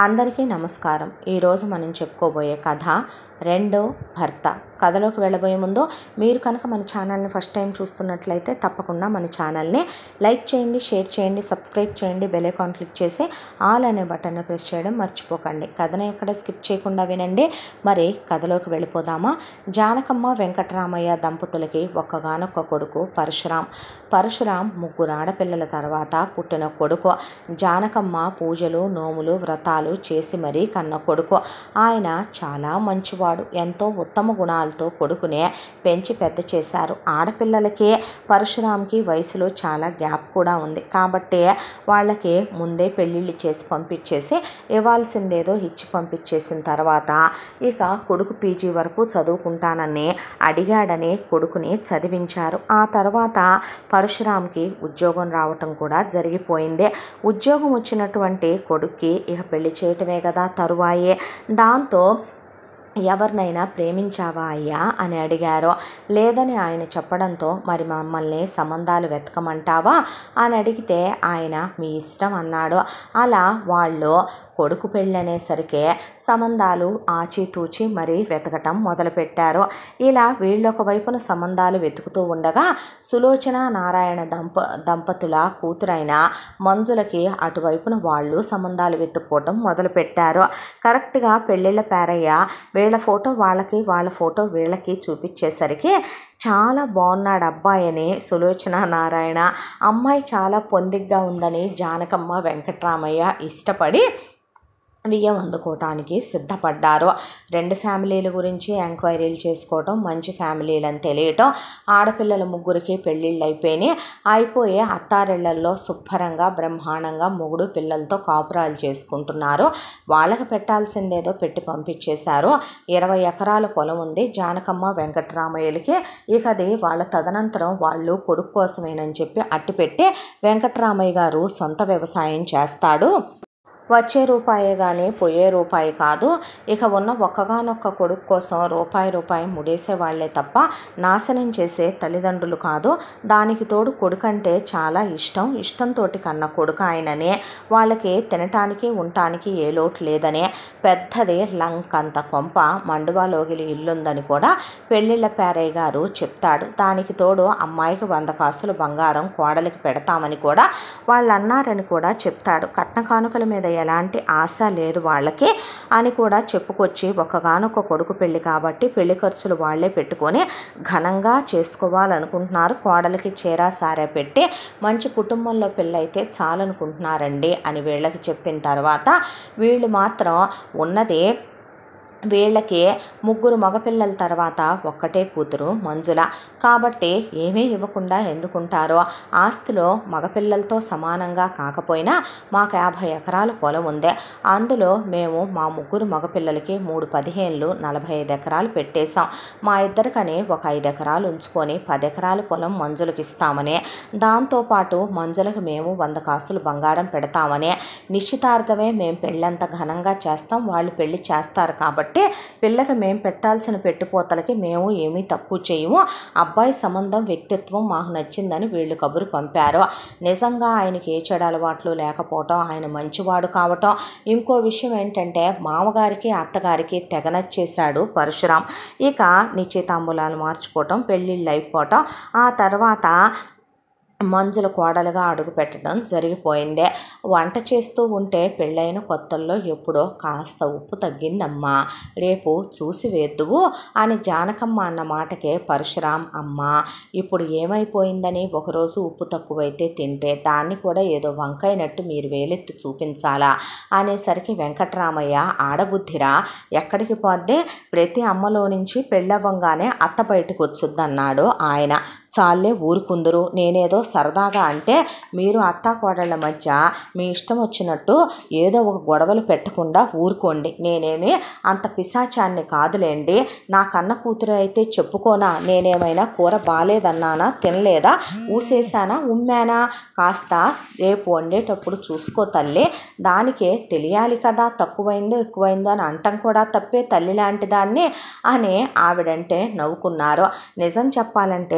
అందరికీ నమస్కారం ఈరోజు మనం చెప్పుకోబోయే కథ రెండో భర్త కథలోకి వెళ్ళబోయే ముందు మీరు కనుక మన ఛానల్ని ఫస్ట్ టైం చూస్తున్నట్లయితే తప్పకుండా మన ఛానల్ని లైక్ చేయండి షేర్ చేయండి సబ్స్క్రైబ్ చేయండి బెల్ ఐకాన్ క్లిక్ చేసి ఆల్ అనే బటన్ని ప్రెస్ చేయడం మర్చిపోకండి కథను ఎక్కడ స్కిప్ చేయకుండా వినండి మరి కథలోకి వెళ్ళిపోదామా జానకమ్మ వెంకటరామయ్య దంపతులకి ఒక్కగానొక్క కొడుకు పరశురాం పరశురాం ముగ్గురు ఆడపిల్లల తర్వాత పుట్టిన కొడుకు జానకమ్మ పూజలు నోములు వ్రతాలు చేసి మరీ కన్న కొడుకు ఆయన చాలా మంచివాడు ఎంతో ఉత్తమ గుణాలతో కొడుకునే పెంచి పెద్ద చేశారు ఆడపిల్లలకి పరశురాంకి వయసులో చాలా గ్యాప్ కూడా ఉంది కాబట్టి వాళ్ళకి ముందే పెళ్ళిళ్ళు చేసి పంపించేసి ఇవ్వాల్సిందేదో ఇచ్చి పంపించేసిన తర్వాత ఇక కొడుకు పీజీ వరకు చదువుకుంటానని అడిగాడని కొడుకుని చదివించారు ఆ తర్వాత పరశురాంకి ఉద్యోగం రావటం కూడా జరిగిపోయింది ఉద్యోగం వచ్చినటువంటి కొడుక్కి ఇక పెళ్లి చేయటమే కదా తరువాయే దాంతో ఎవరినైనా ప్రేమించావా అయ్యా అని అడిగారు లేదని ఆయన చెప్పడంతో మరి మమ్మల్ని సంబంధాలు వెతకమంటావా అని అడిగితే ఆయన మీ ఇష్టం అన్నాడు అలా వాళ్ళు కొడుకు పెళ్ళనేసరికి సంబంధాలు ఆచితూచి మరీ వెతకటం మొదలుపెట్టారు ఇలా వీళ్ళొక వైపున సంబంధాలు వెతుకుతూ ఉండగా సులోచన నారాయణ దంప దంపతుల కూతురైన మంజులకి అటువైపున వాళ్ళు సంబంధాలు వెతుక్కోవటం మొదలుపెట్టారు కరెక్ట్గా పెళ్ళిళ్ళ పేరయ్య వీళ్ళ ఫోటో వాళ్ళకి వాళ్ళ ఫోటో వీళ్ళకి చూపించేసరికి చాలా బాగున్నాడు అబ్బాయి అని సులోచన నారాయణ అమ్మాయి చాలా పొందిగ్గా ఉందని జానకమ్మ వెంకట్రామయ్య ఇష్టపడి బియ్యం అందుకోవటానికి సిద్ధపడ్డారు రెండు ఫ్యామిలీల గురించి ఎంక్వైరీలు చేసుకోవటం మంచి ఫ్యామిలీలు అని తెలియటం ఆడపిల్లల ముగ్గురికి పెళ్ళిళ్ళు అయిపోయినాయి అయిపోయి అత్తారిళ్లల్లో శుభ్రంగా బ్రహ్మాండంగా మొగుడు పిల్లలతో కాపురాలు చేసుకుంటున్నారు వాళ్ళకి పెట్టాల్సిందేదో పెట్టి పంపించేశారు ఇరవై ఎకరాల పొలం ఉంది జానకమ్మ వెంకటరామయ్యలకి ఇక అది వాళ్ళ తదనంతరం వాళ్ళు కొడుకు కోసమేనని చెప్పి అట్టిపెట్టి వెంకటరామయ్య గారు సొంత వ్యవసాయం చేస్తాడు వచ్చే రూపాయే కానీ పోయే రూపాయి కాదు ఇక ఉన్న ఒక్కగానొక్క కొడుకు కోసం రూపాయి రూపాయి ముడేసే వాళ్లే తప్ప నాశనం చేసే తల్లిదండ్రులు కాదు దానికి తోడు కొడుకు అంటే చాలా ఇష్టం ఇష్టంతో కన్న కొడుకు ఆయననే వాళ్ళకి తినటానికి ఉండటానికి ఏ లోటు లేదని పెద్దది లంక్ అంత కొంప మండువాలోగిలి ఇల్లుందని కూడా పెళ్ళిళ్ళ పేరయ్య గారు చెప్తాడు దానికి తోడు అమ్మాయికి వంద కాసులు బంగారం కోడలికి పెడతామని కూడా వాళ్ళు అన్నారని కూడా చెప్తాడు కట్న కానుకల మీద ఎలాంటి ఆశ లేదు వాళ్ళకి అని కూడా చెప్పుకొచ్చి ఒకగానొక కొడుకు పెళ్లి కాబట్టి పెళ్లి ఖర్చులు వాళ్లే పెట్టుకొని ఘనంగా చేసుకోవాలనుకుంటున్నారు కోడలికి చీరా సారా పెట్టి మంచి కుటుంబంలో పెళ్ళైతే చాలనుకుంటున్నారండి అని వీళ్ళకి చెప్పిన తర్వాత వీళ్ళు మాత్రం ఉన్నది వీళ్ళకి ముగ్గురు మగపిల్లల తర్వాత ఒక్కటే కూతురు మంజుల కాబట్టి ఏమీ ఇవ్వకుండా ఎందుకుంటారో ఆస్తిలో మగపిల్లలతో సమానంగా కాకపోయినా మాకు యాభై ఎకరాల పొలం ఉంది అందులో మేము మా ముగ్గురు మగపిల్లలకి మూడు పదిహేనులు నలభై ఐదు ఎకరాలు పెట్టేశాం మా ఇద్దరికని ఒక ఐదు ఎకరాలు ఉంచుకొని పది ఎకరాల పొలం మంజులకు ఇస్తామని దాంతోపాటు మంజులకు మేము వంద కాసులు బంగారం పెడతామని నిశ్చితార్థమే మేము పెళ్ళంత ఘనంగా చేస్తాం వాళ్ళు పెళ్లి చేస్తారు కాబట్టి కాబట్టి పిల్లకి మేము పెట్టాల్సిన పెట్టుపోతలకి మేము ఏమీ తక్కువ చేయము అబ్బాయి సంబంధం వ్యక్తిత్వం మాకు నచ్చిందని వీళ్ళు కబురు పంపారు నిజంగా ఆయనకి ఏ చెడు అలవాట్లు లేకపోవటం ఆయన మంచివాడు కావటం ఇంకో విషయం ఏంటంటే మామగారికి అత్తగారికి తెగ నచ్చేశాడు పరశురాం ఇక నిశ్చితాంబులాలు మార్చుకోవటం పెళ్ళిళ్ళు అయిపోవటం ఆ తర్వాత మంజుల కోడలుగా అడుగు పెట్టడం జరిగిపోయిందే వంట చేస్తూ ఉంటే పెళ్ళైన కొత్తల్లో ఎప్పుడో కాస్త ఉప్పు తగ్గిందమ్మా రేపు చూసి వేద్దువు అని జానకమ్మ అన్న మాటకే పరశురాం అమ్మ ఇప్పుడు ఏమైపోయిందని ఒకరోజు ఉప్పు తక్కువైతే తింటే దాన్ని కూడా ఏదో వంకైనట్టు మీరు వేలెత్తి చూపించాలా అనేసరికి వెంకట్రామయ్య ఆడబుద్ధిరా ఎక్కడికి పోద్దే ప్రతి అమ్మలో నుంచి పెళ్ళవ్వంగానే అత్త బయటకు వచ్చుద్దన్నాడు ఆయన చాలే ఊరుకుందరు నేనేదో సరదాగా అంటే మీరు అత్తాకోడళ్ళ మధ్య మీ ఇష్టం వచ్చినట్టు ఏదో ఒక గొడవలు పెట్టకుండా ఊరుకోండి నేనేమి అంత పిశాచాన్ని కాదులేండి నా కన్న కూతురు అయితే చెప్పుకోనా నేనేమైనా కూర బాగాలేదన్నానా తినలేదా ఊసేసానా ఉమ్మానా కాస్త రేపు వండేటప్పుడు చూసుకో తల్లి దానికే తెలియాలి కదా తక్కువైందో ఎక్కువైందో అని అంటం కూడా తప్పే తల్లి లాంటి దాన్ని అని ఆవిడంటే నవ్వుకున్నారు నిజం చెప్పాలంటే జాన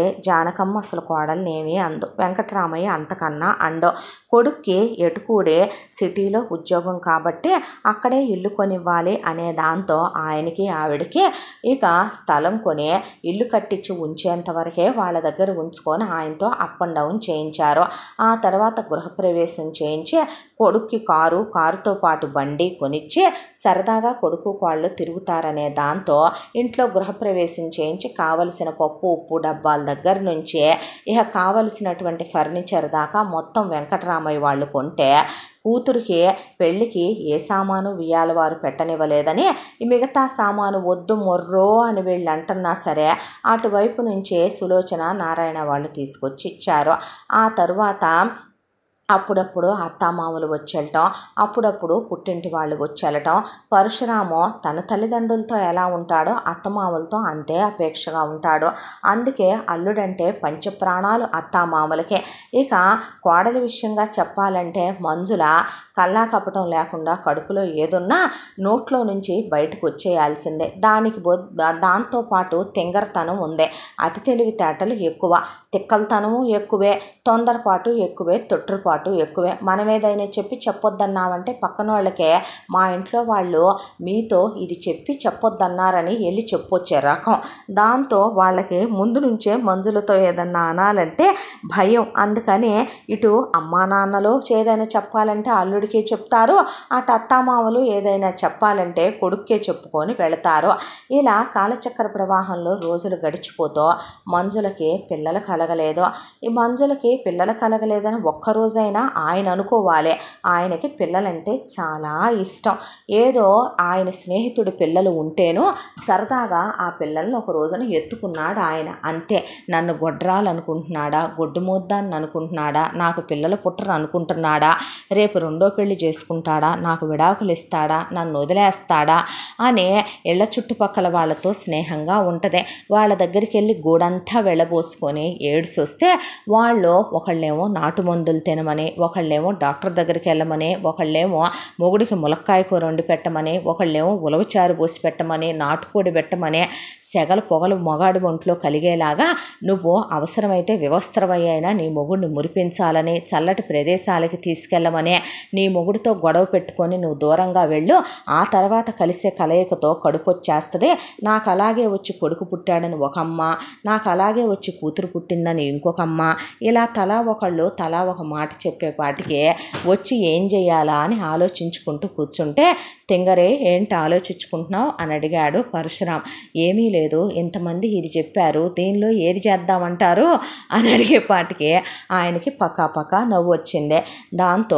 జానకమ్మ అసలు కోడల్ని ఏమీ అందు వెంకటరామయ్య అంతకన్నా అండో కొడుక్కి ఎటుకూడే సిటీలో ఉద్యోగం కాబట్టి అక్కడే ఇల్లు కొనివ్వాలి అనే దాంతో ఆయనకి ఆవిడకి ఇక స్థలం కొని ఇల్లు కట్టించి ఉంచేంత వరకే వాళ్ళ దగ్గర ఉంచుకొని ఆయనతో అప్ అండ్ డౌన్ చేయించారు ఆ తర్వాత గృహప్రవేశం చేయించి కొడుక్కి కారు కారుతో పాటు బండి కొనిచ్చి సరదాగా కొడుకు వాళ్ళు తిరుగుతారనే దాంతో ఇంట్లో గృహప్రవేశం చేయించి కావలసిన పప్పు ఉప్పు డబ్బాల దగ్గర నుంచి ఇక కావలసినటువంటి ఫర్నిచర్ దాకా మొత్తం వెంకటరామయ్య వాళ్ళు కొంటే కూతురికి పెళ్ళికి ఏ సామాను వియాల వారు పెట్టనివ్వలేదని ఈ మిగతా సామాను వద్దు మొర్రో అని వీళ్ళు అంటున్నా సరే అటువైపు నుంచే సులోచన నారాయణ వాళ్ళు తీసుకొచ్చి ఇచ్చారు ఆ తరువాత అప్పుడప్పుడు అత్తామామలు వచ్చేయటం అప్పుడప్పుడు పుట్టింటి వాళ్ళు వచ్చేయటం పరశురాము తన తల్లిదండ్రులతో ఎలా ఉంటాడో అత్తమామలతో అంతే అపేక్షగా ఉంటాడు అందుకే అల్లుడంటే పంచప్రాణాలు అత్తామామలకే ఇక కోడలి విషయంగా చెప్పాలంటే మంజుల కల్లా కపటం లేకుండా కడుపులో ఏదున్నా నోట్లో నుంచి బయటకు వచ్చేయాల్సిందే దానికి బొ దాంతోపాటు తింగరతనం ఉంది అతి తెలివితేటలు ఎక్కువ తిక్కలతనము ఎక్కువే తొందరపాటు ఎక్కువే తొట్టుపాటు ఎక్కువే మనం ఏదైనా చెప్పి చెప్పొద్దన్నామంటే పక్కన వాళ్ళకే మా ఇంట్లో వాళ్ళు మీతో ఇది చెప్పి చెప్పొద్దన్నారని వెళ్ళి చెప్పొచ్చే రకం దాంతో వాళ్ళకి ముందు నుంచే మంజులతో ఏదన్నా అనాలంటే భయం అందుకని ఇటు అమ్మా నాన్నలు ఏదైనా చెప్పాలంటే అల్లుడికే చెప్తారు అటు అత్తామామలు ఏదైనా చెప్పాలంటే కొడుక్కే చెప్పుకొని వెళతారు ఇలా కాలచక్ర ప్రవాహంలో రోజులు గడిచిపోతూ మంజులకి పిల్లలు కలగలేదు ఈ మంజులకి పిల్లలు కలగలేదని ఒక్కరోజైనా ఆయన అనుకోవాలి ఆయనకి పిల్లలంటే చాలా ఇష్టం ఏదో ఆయన స్నేహితుడి పిల్లలు ఉంటేనో సరదాగా ఆ పిల్లల్ని ఒక రోజున ఎత్తుకున్నాడు ఆయన అంతే నన్ను గొడ్రాలనుకుంటున్నాడా గొడ్డు ముద్దాన్ని అనుకుంటున్నాడా నాకు పిల్లలు పుట్టరు అనుకుంటున్నాడా రేపు రెండో పెళ్లి చేసుకుంటాడా నాకు విడాకులు ఇస్తాడా నన్ను వదిలేస్తాడా అని ఇళ్ళ చుట్టుపక్కల వాళ్ళతో స్నేహంగా ఉంటుంది వాళ్ళ దగ్గరికి వెళ్ళి గూడంతా వెళ్ళబోసుకొని ఏడ్స్ వస్తే వాళ్ళు ఒకళ్ళేమో నాటు మందులు తినమని ఒకళ్ళేమో డాక్టర్ దగ్గరికి వెళ్ళమని ఒకళ్ళేమో మొగుడికి ములక్కాయ కూర వండి పెట్టమని ఒకళ్ళేమో ఉలవచారు పోసి పెట్టమని నాటుకోడి పెట్టమని సెగల పొగలు మొగాడి ఒంట్లో కలిగేలాగా నువ్వు అవసరమైతే వివస్త్రమయ్యైనా నీ మొగుడిని మురిపించాలని చల్లటి ప్రదేశాలకి తీసుకెళ్ళమని నీ మొగుడితో గొడవ పెట్టుకొని నువ్వు దూరంగా వెళ్ళు ఆ తర్వాత కలిసే కలయికతో కడుపు వచ్చేస్తుంది నాకు అలాగే వచ్చి కొడుకు పుట్టాడని ఒక అమ్మ నాకు అలాగే వచ్చి కూతురు పుట్టిందని ఇంకొక అమ్మ ఇలా తలా ఒకళ్ళు తలా ఒక మాట చెప్పేపాటికి వచ్చి ఏం చేయాలా అని ఆలోచించుకుంటూ కూర్చుంటే తింగరే ఏంటి ఆలోచించుకుంటున్నావు అని అడిగాడు పరశురాం ఏమీ లేదు ఇంతమంది ఇది చెప్పారు దీనిలో ఏది చేద్దామంటారు అని అడిగేపాటికి ఆయనకి పక్కా పక్కా నవ్వు వచ్చింది దాంతో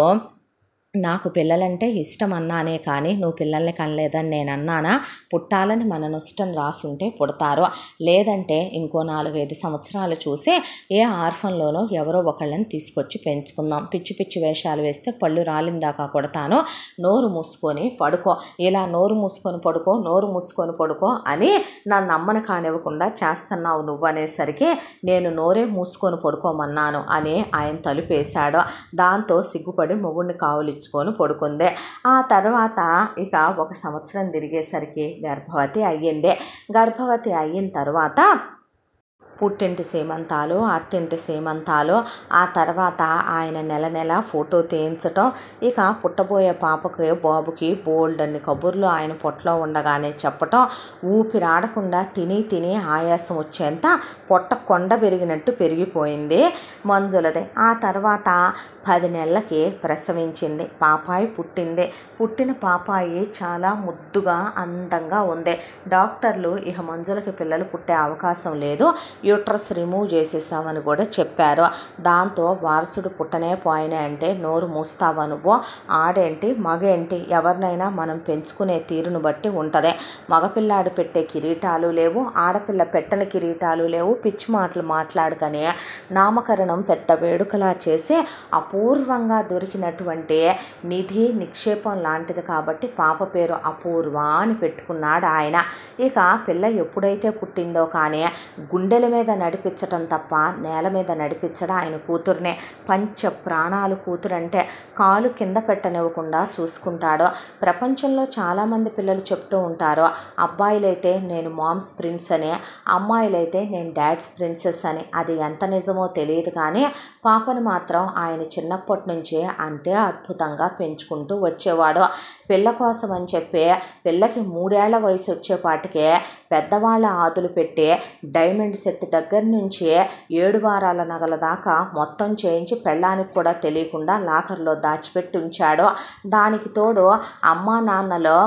నాకు పిల్లలంటే ఇష్టం అన్నానే కానీ నువ్వు పిల్లల్ని కనలేదని నేను అన్నానా పుట్టాలని మన నష్టం రాసుంటే పుడతారు లేదంటే ఇంకో నాలుగైదు సంవత్సరాలు చూసి ఏ ఆర్ఫన్లోనో ఎవరో ఒకళ్ళని తీసుకొచ్చి పెంచుకుందాం పిచ్చి పిచ్చి వేషాలు వేస్తే పళ్ళు రాలిందాకా కొడతాను నోరు మూసుకొని పడుకో ఇలా నోరు మూసుకొని పడుకో నోరు మూసుకొని పడుకో అని నన్ను అమ్మను కానివ్వకుండా చేస్తున్నావు నువ్వు అనేసరికి నేను నోరే మూసుకొని పడుకోమన్నాను అని ఆయన తలుపేశాడు దాంతో సిగ్గుపడి మొగుడిని కావులిచ్చుకొని పడుకుంది ఆ తర్వాత ఇక ఒక సంవత్సరం తిరిగేసరికి గర్భవతి అయ్యింది గర్భవతి అయిన తర్వాత పుట్టింటి సీమంతాలు అత్తింటి సీమంతాలు ఆ తర్వాత ఆయన నెల నెల ఫోటో తీయించటం ఇక పుట్టబోయే పాపకి బాబుకి బోల్డ్ అన్ని కబుర్లు ఆయన పొట్టలో ఉండగానే చెప్పటం ఊపిరాడకుండా తిని తిని ఆయాసం వచ్చేంత పొట్ట కొండ పెరిగినట్టు పెరిగిపోయింది మంజులది ఆ తర్వాత పది నెలలకి ప్రసవించింది పాపాయి పుట్టింది పుట్టిన పాపాయి చాలా ముద్దుగా అందంగా ఉంది డాక్టర్లు ఇక మంజులకి పిల్లలు పుట్టే అవకాశం లేదు యూట్రస్ రిమూవ్ చేసేసామని కూడా చెప్పారు దాంతో వారసుడు పుట్టనే పోయినా అంటే నోరు మూస్తావా నువ్వు ఆడేంటి మగేంటి ఎవరినైనా మనం పెంచుకునే తీరును బట్టి ఉంటుంది మగపిల్లాడు పెట్టే కిరీటాలు లేవు ఆడపిల్ల పెట్టని కిరీటాలు లేవు పిచ్చి మాటలు మాట్లాడుకని నామకరణం పెద్ద వేడుకలా చేసి అపూర్వంగా దొరికినటువంటి నిధి నిక్షేపం లాంటిది కాబట్టి పాప పేరు అపూర్వ అని పెట్టుకున్నాడు ఆయన ఇక పిల్ల ఎప్పుడైతే పుట్టిందో కానీ గుండెల మీద నడిపించటం తప్ప నేల మీద నడిపించడం ఆయన కూతుర్నే పంచ ప్రాణాలు కూతురంటే కాలు కింద పెట్టనివ్వకుండా చూసుకుంటాడు ప్రపంచంలో చాలామంది పిల్లలు చెప్తూ ఉంటారు అబ్బాయిలైతే నేను మామ్స్ ప్రిన్స్ అని అమ్మాయిలైతే నేను డాడ్స్ ప్రిన్సెస్ అని అది ఎంత నిజమో తెలియదు కానీ పాపను మాత్రం ఆయన చిన్నప్పటి నుంచే అంతే అద్భుతంగా పెంచుకుంటూ వచ్చేవాడు పిల్ల కోసం అని చెప్పి పిల్లకి మూడేళ్ల వయసు వచ్చేపాటికే పెద్దవాళ్ళ ఆదులు పెట్టి డైమండ్ సెట్ దగ్గర నుంచి ఏడు వారాల నగల దాకా మొత్తం చేయించి పెళ్ళానికి కూడా తెలియకుండా లాకర్లో దాచిపెట్టి ఉంచాడు దానికి తోడు అమ్మా నాన్నలో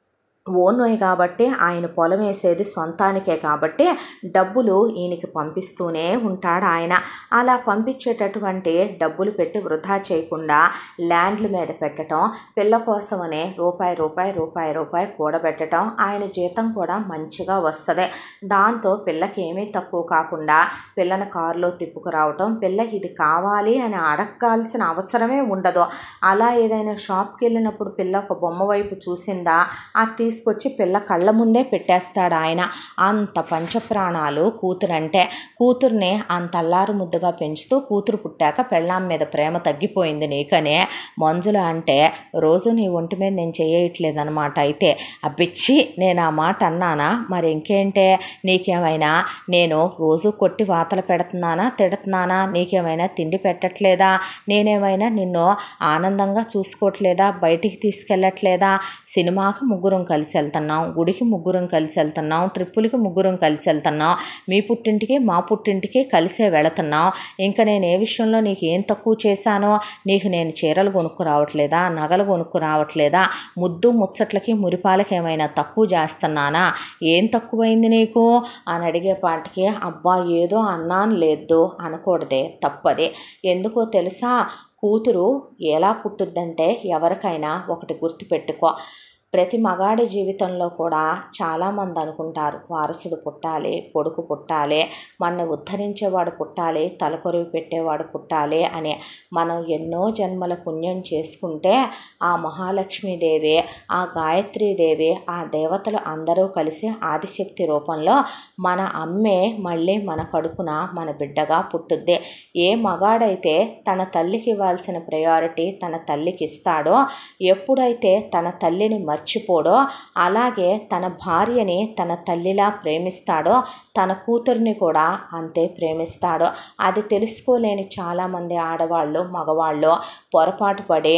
ఓన్వే కాబట్టి ఆయన పొలం వేసేది సొంతానికే కాబట్టి డబ్బులు ఈయనకి పంపిస్తూనే ఉంటాడు ఆయన అలా పంపించేటటువంటి డబ్బులు పెట్టి వృధా చేయకుండా ల్యాండ్ల మీద పెట్టడం పిల్ల కోసమనే రూపాయి రూపాయి రూపాయి రూపాయి కూడబెట్టడం ఆయన జీతం కూడా మంచిగా వస్తుంది దాంతో పిల్లకి ఏమీ తక్కువ కాకుండా పిల్లని కారులో తిప్పుకురావటం పిల్ల ఇది కావాలి అని అడగాల్సిన అవసరమే ఉండదు అలా ఏదైనా షాప్కి వెళ్ళినప్పుడు పిల్ల ఒక బొమ్మ వైపు చూసిందా అది తీసుకొచ్చి పిల్ల కళ్ళ ముందే పెట్టేస్తాడు ఆయన అంత పంచప్రాణాలు కూతురంటే కూతుర్ని అంత అల్లారు ముద్దుగా పెంచుతూ కూతురు పుట్టాక పెళ్ళాం మీద ప్రేమ తగ్గిపోయింది నీకనే మంజుల అంటే రోజు నీ ఒంటి మీద నేను చేయట్లేదన్నమాట అయితే అబ్బిచ్చి నేను ఆ మాట అన్నానా మరి ఇంకేంటే నీకేమైనా నేను రోజు కొట్టి వాతలు పెడుతున్నానా తిడుతున్నానా నీకేమైనా తిండి పెట్టట్లేదా నేనేమైనా నిన్ను ఆనందంగా చూసుకోవట్లేదా బయటికి తీసుకెళ్ళట్లేదా సినిమాకి ముగ్గురం కలిసి వెళ్తున్నాం గుడికి ముగ్గురం కలిసి వెళ్తున్నాం ట్రిప్పులకి ముగ్గురం కలిసి వెళ్తున్నాం మీ పుట్టింటికి మా పుట్టింటికి కలిసే వెళుతున్నాం ఇంకా నేను ఏ విషయంలో నీకు ఏం తక్కువ చేశానో నీకు నేను చీరలు కొనుక్కు రావట్లేదా నగలు కొనుక్కు రావట్లేదా ముద్దు ముచ్చట్లకి మురిపాలకి ఏమైనా తక్కువ చేస్తున్నానా ఏం తక్కువైంది నీకు అని అడిగే పాటికి అబ్బా ఏదో అన్నాను లేదు అనకూడదే తప్పదే ఎందుకో తెలుసా కూతురు ఎలా పుట్టుద్దంటే ఎవరికైనా ఒకటి గుర్తుపెట్టుకో ప్రతి మగాడి జీవితంలో కూడా చాలామంది అనుకుంటారు వారసుడు పుట్టాలి కొడుకు పుట్టాలి మన ఉద్ధరించేవాడు పుట్టాలి తలకొరివి పెట్టేవాడు పుట్టాలి అని మనం ఎన్నో జన్మల పుణ్యం చేసుకుంటే ఆ మహాలక్ష్మీదేవి ఆ గాయత్రీదేవి ఆ దేవతలు అందరూ కలిసి ఆదిశక్తి రూపంలో మన అమ్మే మళ్ళీ మన కడుపున మన బిడ్డగా పుట్టుద్ది ఏ మగాడైతే తన తల్లికి ఇవ్వాల్సిన ప్రయారిటీ తన తల్లికి ఇస్తాడో ఎప్పుడైతే తన తల్లిని మర్చిపోడో అలాగే తన భార్యని తన తల్లిలా ప్రేమిస్తాడో తన కూతుర్ని కూడా అంతే ప్రేమిస్తాడో అది తెలుసుకోలేని చాలామంది ఆడవాళ్ళు మగవాళ్ళు పొరపాటు పడి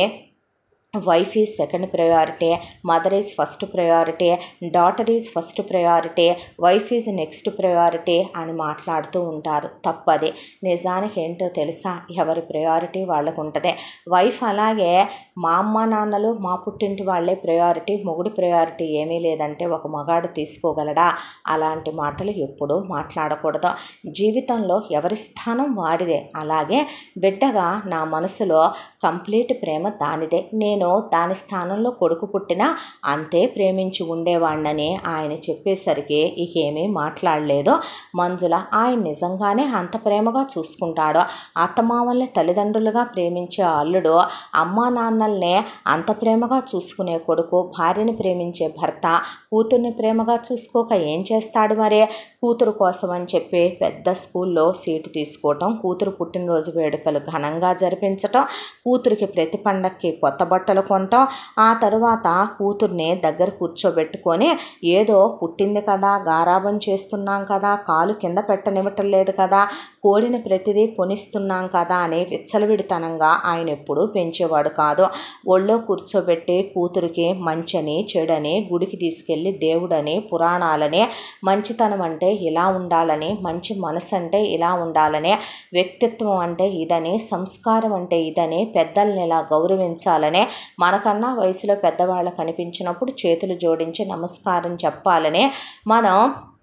wife is second priority mother is first priority daughter is first priority wife is next priority అని మాట్లాడుతూ ఉంటారు తప్పది నిజానికి ఏంటో తెలుసా ఎవరి ప్రయారిటీ వాళ్ళకు ఉంటుంది వైఫ్ అలాగే మా అమ్మ నాన్నలు మా పుట్టింటి వాళ్ళే ప్రయారిటీ మొగుడి ప్రయారిటీ ఏమీ లేదంటే ఒక మగాడు తీసుకోగలడా అలాంటి మాటలు ఎప్పుడూ మాట్లాడకూడదు జీవితంలో ఎవరి స్థానం వాడిదే అలాగే బిడ్డగా నా మనసులో కంప్లీట్ ప్రేమ దానిదే నేను దాని స్థానంలో కొడుకు పుట్టినా అంతే ప్రేమించి ఉండేవాడినని ఆయన చెప్పేసరికి ఇకేమీ మాట్లాడలేదు మంజుల ఆయన నిజంగానే అంత ప్రేమగా చూసుకుంటాడు అత్తమామల్ని తల్లిదండ్రులుగా ప్రేమించే అల్లుడు అమ్మా నాన్నల్ని అంత ప్రేమగా చూసుకునే కొడుకు భార్యని ప్రేమించే భర్త కూతుర్ని ప్రేమగా చూసుకోక ఏం చేస్తాడు మరే కూతురు కోసం అని చెప్పి పెద్ద స్కూల్లో సీటు తీసుకోవటం కూతురు పుట్టినరోజు వేడుకలు ఘనంగా జరిపించటం కూతురికి ప్రతి పండక్కి కొత్త బట్టలు కొనటం ఆ తరువాత కూతుర్ని దగ్గర కూర్చోబెట్టుకొని ఏదో పుట్టింది కదా గారాబం చేస్తున్నాం కదా కాలు కింద పెట్టనివ్వటం లేదు కదా కోడిని ప్రతిదీ కొనిస్తున్నాం కదా అని విచ్చలవిడితనంగా ఆయన ఎప్పుడూ పెంచేవాడు కాదు ఒళ్ళో కూర్చోబెట్టి కూతురికి మంచని చెడని గుడికి తీసుకెళ్ళి దేవుడని పురాణాలని మంచితనం అంటే ఇలా ఉండాలని మంచి మనసు అంటే ఇలా ఉండాలని వ్యక్తిత్వం అంటే ఇదని సంస్కారం అంటే ఇదని పెద్దల్ని ఇలా గౌరవించాలని మనకన్నా వయసులో పెద్దవాళ్ళు కనిపించినప్పుడు చేతులు జోడించి నమస్కారం చెప్పాలని మనం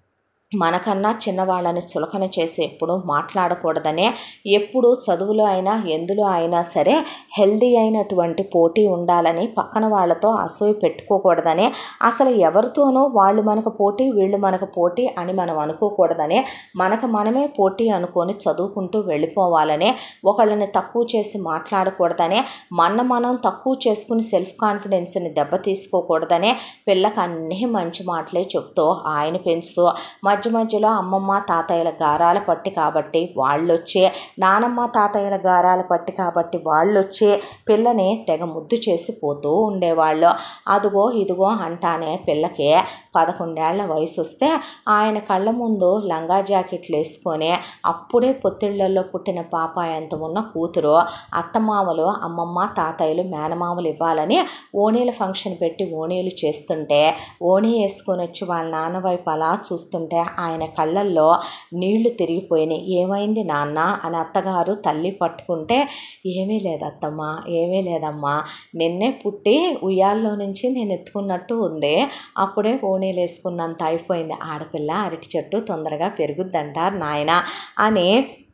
మనకన్నా చిన్నవాళ్ళని చులకన చేసి ఎప్పుడు మాట్లాడకూడదనే ఎప్పుడు చదువులో అయినా ఎందులో అయినా సరే హెల్దీ అయినటువంటి పోటీ ఉండాలని పక్కన వాళ్ళతో అసూయ పెట్టుకోకూడదని అసలు ఎవరితోనూ వాళ్ళు మనకు పోటీ వీళ్ళు మనకు పోటీ అని మనం అనుకోకూడదని మనకు మనమే పోటీ అనుకొని చదువుకుంటూ వెళ్ళిపోవాలని ఒకళ్ళని తక్కువ చేసి మాట్లాడకూడదని మన మనం తక్కువ చేసుకుని సెల్ఫ్ కాన్ఫిడెన్స్ని దెబ్బ తీసుకోకూడదనే పిల్లకి అన్నీ మంచి మాటలే చెప్తూ ఆయన పెంచుతూ మధ్య మధ్యలో అమ్మమ్మ తాతయ్యల గారాల పట్టి కాబట్టి వాళ్ళొచ్చే నానమ్మ తాతయ్యల గారాల పట్టి కాబట్టి వాళ్ళొచ్చే పిల్లని తెగ ముద్దు చేసి పోతూ ఉండేవాళ్ళు అదిగో ఇదిగో అంటానే పిల్లకి పదకొండేళ్ల వయసు వస్తే ఆయన కళ్ళ ముందు లంగా జాకెట్లు వేసుకొని అప్పుడే పొత్తిళ్లలో పుట్టిన పాప ఎంత ఉన్న కూతురు అత్తమామలు అమ్మమ్మ తాతయ్యలు మేనమామలు ఇవ్వాలని ఓణీల ఫంక్షన్ పెట్టి ఓణీలు చేస్తుంటే ఓణీ వేసుకొని వచ్చి వాళ్ళ నాన్న వైపు అలా చూస్తుంటే ఆయన కళ్ళల్లో నీళ్లు తిరిగిపోయినాయి ఏమైంది నాన్న అని అత్తగారు తల్లి పట్టుకుంటే ఏమీ లేదు అత్తమ్మ ఏమీ లేదమ్మా నిన్నే పుట్టి ఉయ్యాల్లో నుంచి నేను ఎత్తుకున్నట్టు ఉంది అప్పుడే ఓణీలు వేసుకున్నంత అయిపోయింది ఆడపిల్ల అరటి చెట్టు తొందరగా పెరుగుద్దంటారు నాయన అని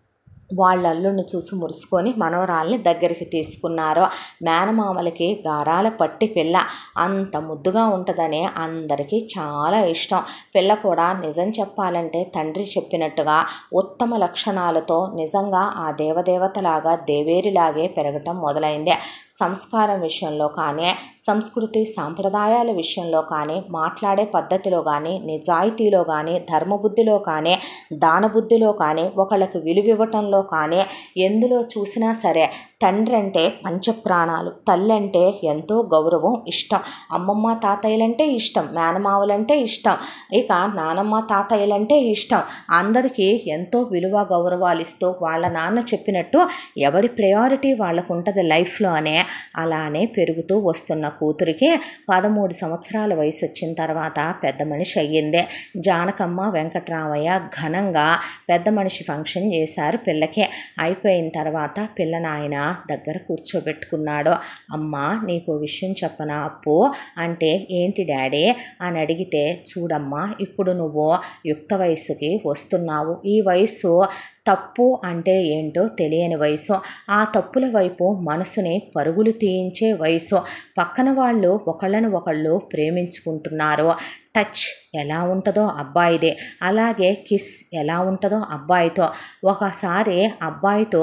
వాళ్ళ అల్లుడిని చూసి మురుసుకొని మనవరాల్ని దగ్గరికి తీసుకున్నారు మేనమామలకి గారాల పట్టి పిల్ల అంత ముద్దుగా ఉంటుందని అందరికీ చాలా ఇష్టం పిల్ల కూడా నిజం చెప్పాలంటే తండ్రి చెప్పినట్టుగా ఉత్తమ లక్షణాలతో నిజంగా ఆ దేవదేవతలాగా దేవేరిలాగే పెరగటం మొదలైంది సంస్కారం విషయంలో కానీ సంస్కృతి సాంప్రదాయాల విషయంలో కానీ మాట్లాడే పద్ధతిలో కానీ నిజాయితీలో కానీ ధర్మబుద్ధిలో కానీ దానబుద్ధిలో కానీ ఒకళ్ళకి విలువివ్వటంలో కానీ ఎందులో చూసినా సరే తండ్రి అంటే పంచప్రాణాలు తల్లి అంటే ఎంతో గౌరవం ఇష్టం అమ్మమ్మ తాతయ్యలంటే ఇష్టం మేనమావులంటే ఇష్టం ఇక నానమ్మ తాతయ్యలంటే ఇష్టం అందరికీ ఎంతో విలువ గౌరవాలు ఇస్తూ వాళ్ళ నాన్న చెప్పినట్టు ఎవడి ప్రయారిటీ వాళ్ళకు ఉంటుంది లైఫ్లో అనే అలానే పెరుగుతూ వస్తున్న కూతురికి పదమూడు సంవత్సరాల వయసు వచ్చిన తర్వాత పెద్ద మనిషి అయ్యిందే జానకమ్మ వెంకట్రామయ్య ఘనంగా పెద్ద మనిషి ఫంక్షన్ చేశారు పిల్లకి అయిపోయిన తర్వాత పిల్ల నాయన దగ్గర కూర్చోబెట్టుకున్నాడు అమ్మ నీకు విషయం చెప్పనా అప్పు అంటే ఏంటి డాడీ అని అడిగితే చూడమ్మా ఇప్పుడు నువ్వు యుక్త వయసుకి వస్తున్నావు ఈ వయసు తప్పు అంటే ఏంటో తెలియని వయసు ఆ తప్పుల వైపు మనసుని పరుగులు తీయించే వయసు పక్కన వాళ్ళు ఒకళ్ళని ఒకళ్ళు ప్రేమించుకుంటున్నారు టచ్ ఎలా ఉంటుందో అబ్బాయిదే అలాగే కిస్ ఎలా ఉంటుందో అబ్బాయితో ఒకసారి అబ్బాయితో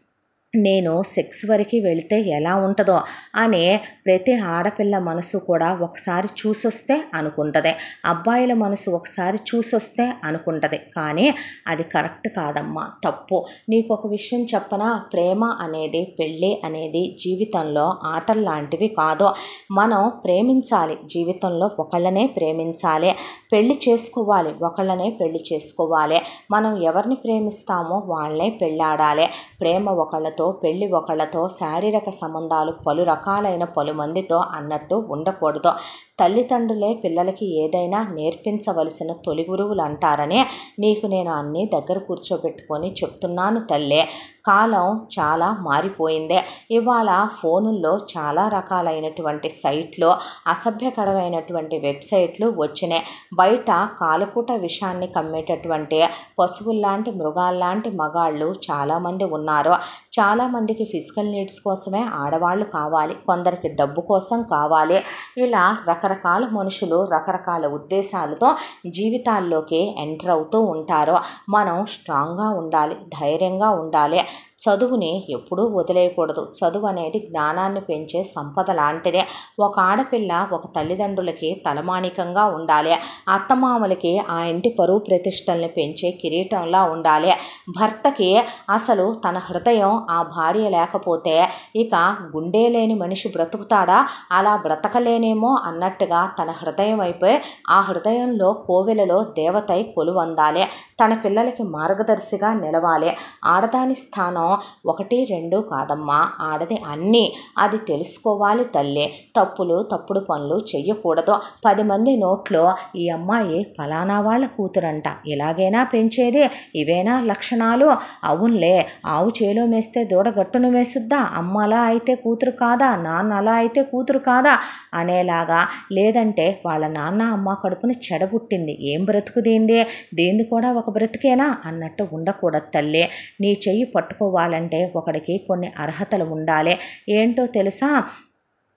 నేను సెక్స్ వరకు వెళితే ఎలా ఉంటుందో అనే ప్రతి ఆడపిల్ల మనసు కూడా ఒకసారి చూసొస్తే అనుకుంటుంది అబ్బాయిల మనసు ఒకసారి చూసొస్తే అనుకుంటుంది కానీ అది కరెక్ట్ కాదమ్మా తప్పు నీకు ఒక విషయం చెప్పనా ప్రేమ అనేది పెళ్ళి అనేది జీవితంలో ఆటలు లాంటివి కాదు మనం ప్రేమించాలి జీవితంలో ఒకళ్ళనే ప్రేమించాలి పెళ్లి చేసుకోవాలి ఒకళ్ళనే పెళ్లి చేసుకోవాలి మనం ఎవరిని ప్రేమిస్తామో వాళ్ళనే పెళ్ళాడాలి ప్రేమ ఒకళ్ళతో పెళ్లి ఒకళ్ళతో శారీరక సంబంధాలు పలు రకాలైన పలు మందితో అన్నట్టు ఉండకూడదు తల్లిదండ్రులే పిల్లలకి ఏదైనా నేర్పించవలసిన తొలి గురువులు అంటారని నీకు నేను అన్నీ దగ్గర కూర్చోబెట్టుకొని చెప్తున్నాను తల్లే కాలం చాలా మారిపోయిందే ఇవాళ ఫోనుల్లో చాలా రకాలైనటువంటి సైట్లు అసభ్యకరమైనటువంటి వెబ్సైట్లు వచ్చినాయి బయట కాలకూట విషాన్ని కమ్మేటటువంటి పశువుల్లాంటి మృగాల్లాంటి మగాళ్ళు చాలామంది ఉన్నారు చాలామందికి ఫిజికల్ నీడ్స్ కోసమే ఆడవాళ్ళు కావాలి కొందరికి డబ్బు కోసం కావాలి ఇలా రకరకాల మనుషులు రకరకాల ఉద్దేశాలతో జీవితాల్లోకి ఎంటర్ అవుతూ ఉంటారు మనం స్ట్రాంగ్గా ఉండాలి ధైర్యంగా ఉండాలి చదువుని ఎప్పుడూ వదిలేయకూడదు చదువు అనేది జ్ఞానాన్ని పెంచే సంపద లాంటిదే ఒక ఆడపిల్ల ఒక తల్లిదండ్రులకి తలమానికంగా ఉండాలి అత్తమామలకి ఆ ఇంటి పరువు ప్రతిష్టల్ని పెంచే కిరీటంలా ఉండాలి భర్తకి అసలు తన హృదయం ఆ భార్య లేకపోతే ఇక గుండె లేని మనిషి బ్రతుకుతాడా అలా బ్రతకలేనేమో అన్నట్టుగా తన హృదయం అయిపోయి ఆ హృదయంలో కోవెలలో దేవతై కొలువందాలి తన పిల్లలకి మార్గదర్శిగా నిలవాలి ఆడదాని స్థానం ఒకటి రెండు కాదమ్మా ఆడది అన్నీ అది తెలుసుకోవాలి తల్లి తప్పులు తప్పుడు పనులు చెయ్యకూడదు పది మంది నోట్లో ఈ అమ్మాయి ఫలానా వాళ్ళ కూతురంట ఇలాగైనా పెంచేది ఇవేనా లక్షణాలు అవునులే ఆవు చేలో మేస్తే దూడ గట్టును మేసుద్దా అమ్మ అలా అయితే కూతురు కాదా నాన్న అలా అయితే కూతురు కాదా అనేలాగా లేదంటే వాళ్ళ నాన్న అమ్మ కడుపుని చెడబుట్టింది ఏం బ్రతుకుదీంది దీంది కూడా ఒక బ్రతికేనా అన్నట్టు ఉండకూడదు తల్లి నీ చెయ్యి పట్టుకోవాలంటే ఒకడికి కొన్ని అర్హతలు ఉండాలి ఏంటో తెలుసా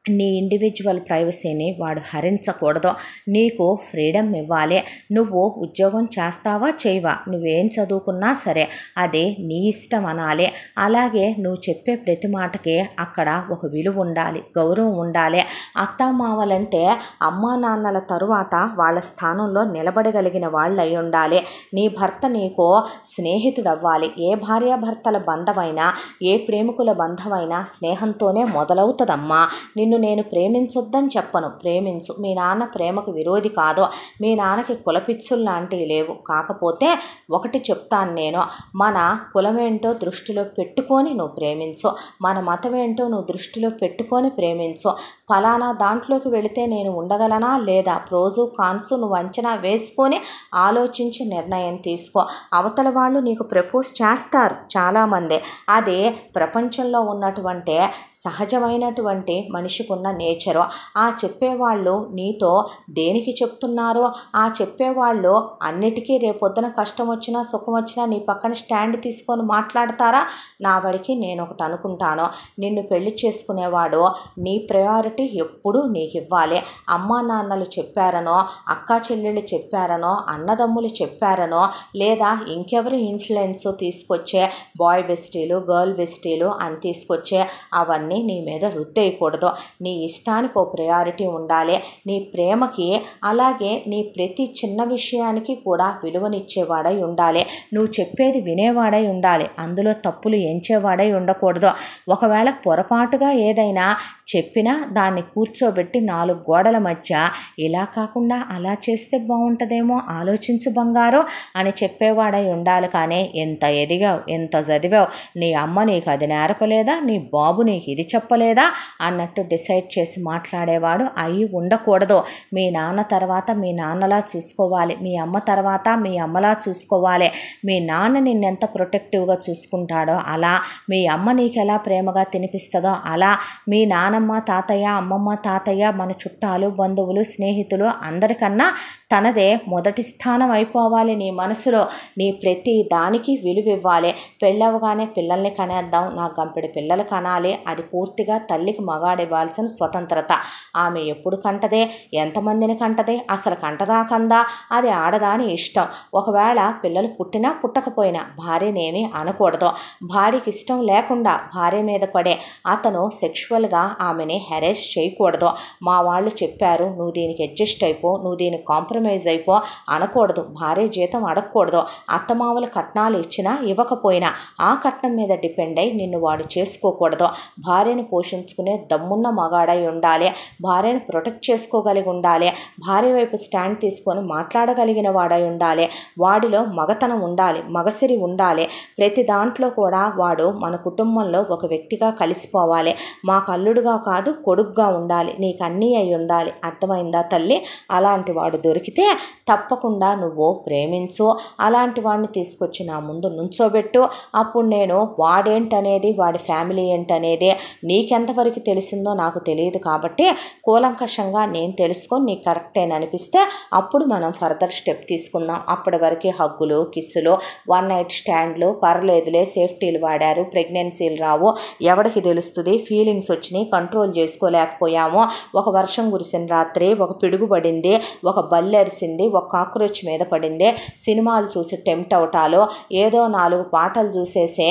నీ ఇండివిజువల్ ప్రైవసీని వాడు హరించకూడదు నీకు ఫ్రీడమ్ ఇవ్వాలి నువ్వు ఉద్యోగం చేస్తావా చేయవా నువ్వేం చదువుకున్నా సరే అది నీ ఇష్టం అనాలి అలాగే నువ్వు చెప్పే ప్రతి మాటకి అక్కడ ఒక విలువ ఉండాలి గౌరవం ఉండాలి అత్తామావలంటే అమ్మా నాన్నల తరువాత వాళ్ళ స్థానంలో నిలబడగలిగిన వాళ్ళు అయి ఉండాలి నీ భర్త నీకు స్నేహితుడు అవ్వాలి ఏ భార్యాభర్తల బంధమైనా ఏ ప్రేమికుల బంధమైనా స్నేహంతోనే మొదలవుతుందమ్మా నిన్ను నేను ప్రేమించొద్దని చెప్పను ప్రేమించు మీ నాన్న ప్రేమకు విరోధి కాదు మీ నాన్నకి కులపిచ్చులు లాంటివి లేవు కాకపోతే ఒకటి చెప్తాను నేను మన కులమేంటో దృష్టిలో పెట్టుకొని నువ్వు ప్రేమించు మన మతం ఏంటో నువ్వు దృష్టిలో పెట్టుకొని ప్రేమించు ఫలానా దాంట్లోకి వెళితే నేను ఉండగలనా లేదా ప్రోజు కాన్సు నువ్వు అంచనా వేసుకొని ఆలోచించి నిర్ణయం తీసుకో అవతల వాళ్ళు నీకు ప్రపోజ్ చేస్తారు చాలామంది అది ప్రపంచంలో ఉన్నటువంటి సహజమైనటువంటి మనిషికి ఉన్న నేచరు ఆ చెప్పేవాళ్ళు నీతో దేనికి చెప్తున్నారో ఆ చెప్పేవాళ్ళు అన్నిటికీ రేపొద్దున కష్టం వచ్చినా సుఖం వచ్చినా నీ పక్కన స్టాండ్ తీసుకొని మాట్లాడతారా నా వాడికి నేను ఒకటి అనుకుంటాను నిన్ను పెళ్లి చేసుకునేవాడు నీ ప్రయారిటీ ఎప్పుడూ నీకు ఇవ్వాలి అమ్మా నాన్నలు చెప్పారనో అక్కా చెల్లెళ్ళు చెప్పారనో అన్నదమ్ములు చెప్పారనో లేదా ఇంకెవరి ఇన్ఫ్లుయెన్స్ తీసుకొచ్చే బాయ్ బెస్టీలు గర్ల్ బెస్టీలు అని తీసుకొచ్చే అవన్నీ నీ మీద రుద్దేయకూడదు నీ ఇష్టానికి ఓ ప్రయారిటీ ఉండాలి నీ ప్రేమకి అలాగే నీ ప్రతి చిన్న విషయానికి కూడా విలువనిచ్చేవాడై ఉండాలి నువ్వు చెప్పేది వినేవాడై ఉండాలి అందులో తప్పులు ఎంచేవాడై ఉండకూడదు ఒకవేళ పొరపాటుగా ఏదైనా చెప్పినా దాన్ని కూర్చోబెట్టి నాలుగు గోడల మధ్య ఇలా కాకుండా అలా చేస్తే బాగుంటుందేమో ఆలోచించు బంగారు అని చెప్పేవాడై ఉండాలి కానీ ఎంత ఎదిగావు ఎంత చదివావు నీ అమ్మ నీకు అది నేర్పలేదా నీ బాబు నీకు ఇది చెప్పలేదా అన్నట్టు డిసైడ్ చేసి మాట్లాడేవాడు అయి ఉండకూడదు మీ నాన్న తర్వాత మీ నాన్నలా చూసుకోవాలి మీ అమ్మ తర్వాత మీ అమ్మలా చూసుకోవాలి మీ నాన్న నిన్నెంత ప్రొటెక్టివ్గా చూసుకుంటాడో అలా మీ అమ్మ నీకు ఎలా ప్రేమగా తినిపిస్తుందో అలా మీ నానమ్మ తాతయ్య అమ్మమ్మ తాతయ్య మన చుట్టాలు బంధువులు స్నేహితులు అందరికన్నా తనదే మొదటి స్థానం అయిపోవాలి నీ మనసులో నీ ప్రతి దానికి విలువ ఇవ్వాలి పెళ్ళవగానే పిల్లల్ని కనేద్దాం నా గంపెడి పిల్లలు కనాలి అది పూర్తిగా తల్లికి మగాడివ్వాల్సిన స్వతంత్రత ఆమె ఎప్పుడు కంటదే ఎంతమందిని కంటదే అసలు కంటదా కందా అది ఆడదాని ఇష్టం ఒకవేళ పిల్లలు పుట్టినా పుట్టకపోయినా భార్యనేమి అనకూడదు భార్యకి ఇష్టం లేకుండా భార్య మీద పడే అతను సెక్షువల్గా ఆమెని హెరేస్ చేయకూడదు మా వాళ్ళు చెప్పారు నువ్వు దీనికి అడ్జస్ట్ అయిపో నువ్వు దీనికి కాంప్రమైజ్ అయిపో అనకూడదు భార్య జీతం అడగకూడదు అత్తమామల కట్నాలు ఇచ్చినా ఇవ్వకపోయినా ఆ కట్నం మీద డిపెండ్ అయి నిన్ను వాడు చేసుకోకూడదు భార్యను పోషించుకునే దమ్మున్న మగాడై ఉండాలి భార్యను ప్రొటెక్ట్ చేసుకోగలిగి ఉండాలి భార్య వైపు స్టాండ్ తీసుకొని మాట్లాడగలిగిన వాడై ఉండాలి వాడిలో మగతనం ఉండాలి మగసిరి ఉండాలి ప్రతి దాంట్లో కూడా వాడు మన కుటుంబంలో ఒక వ్యక్తిగా కలిసిపోవాలి మాకు అల్లుడుగా కాదు కొడుకుగా ఉండాలి నీకు అన్నీ అయి ఉండాలి అర్థమైందా తల్లి అలాంటి వాడు దొరికితే తప్పకుండా నువ్వు ప్రేమించు అలాంటి వాడిని తీసుకొచ్చి నా ముందు నుంచోబెట్టు అప్పుడు నేను వాడేంటనేది వాడి ఫ్యామిలీ ఏంటనేది నీకెంతవరకు తెలిసిందో నాకు తెలియదు కాబట్టి కూలంకషంగా నేను తెలుసుకొని నీకు కరెక్టేననిపిస్తే అప్పుడు మనం ఫర్దర్ స్టెప్ తీసుకుందాం అప్పటి వరకు హగ్గులు కిస్సులు వన్ నైట్ స్టాండ్లు పర్లేదులే సేఫ్టీలు వాడారు ప్రెగ్నెన్సీలు రావు ఎవడికి తెలుస్తుంది ఫీలింగ్స్ వచ్చినాయి కంట్రోల్ చేసుకోలేకపోయాము ఒక వర్షం కురిసిన రాత్రి ఒక పిడుగు పడింది ఒక బల్లెరిసింది ఒక కాక్రోచ్ మీద పడింది సినిమాలు చూసి టెంప్ట్ అవటాలు ఏదో నాలుగు పాటలు చూసేసే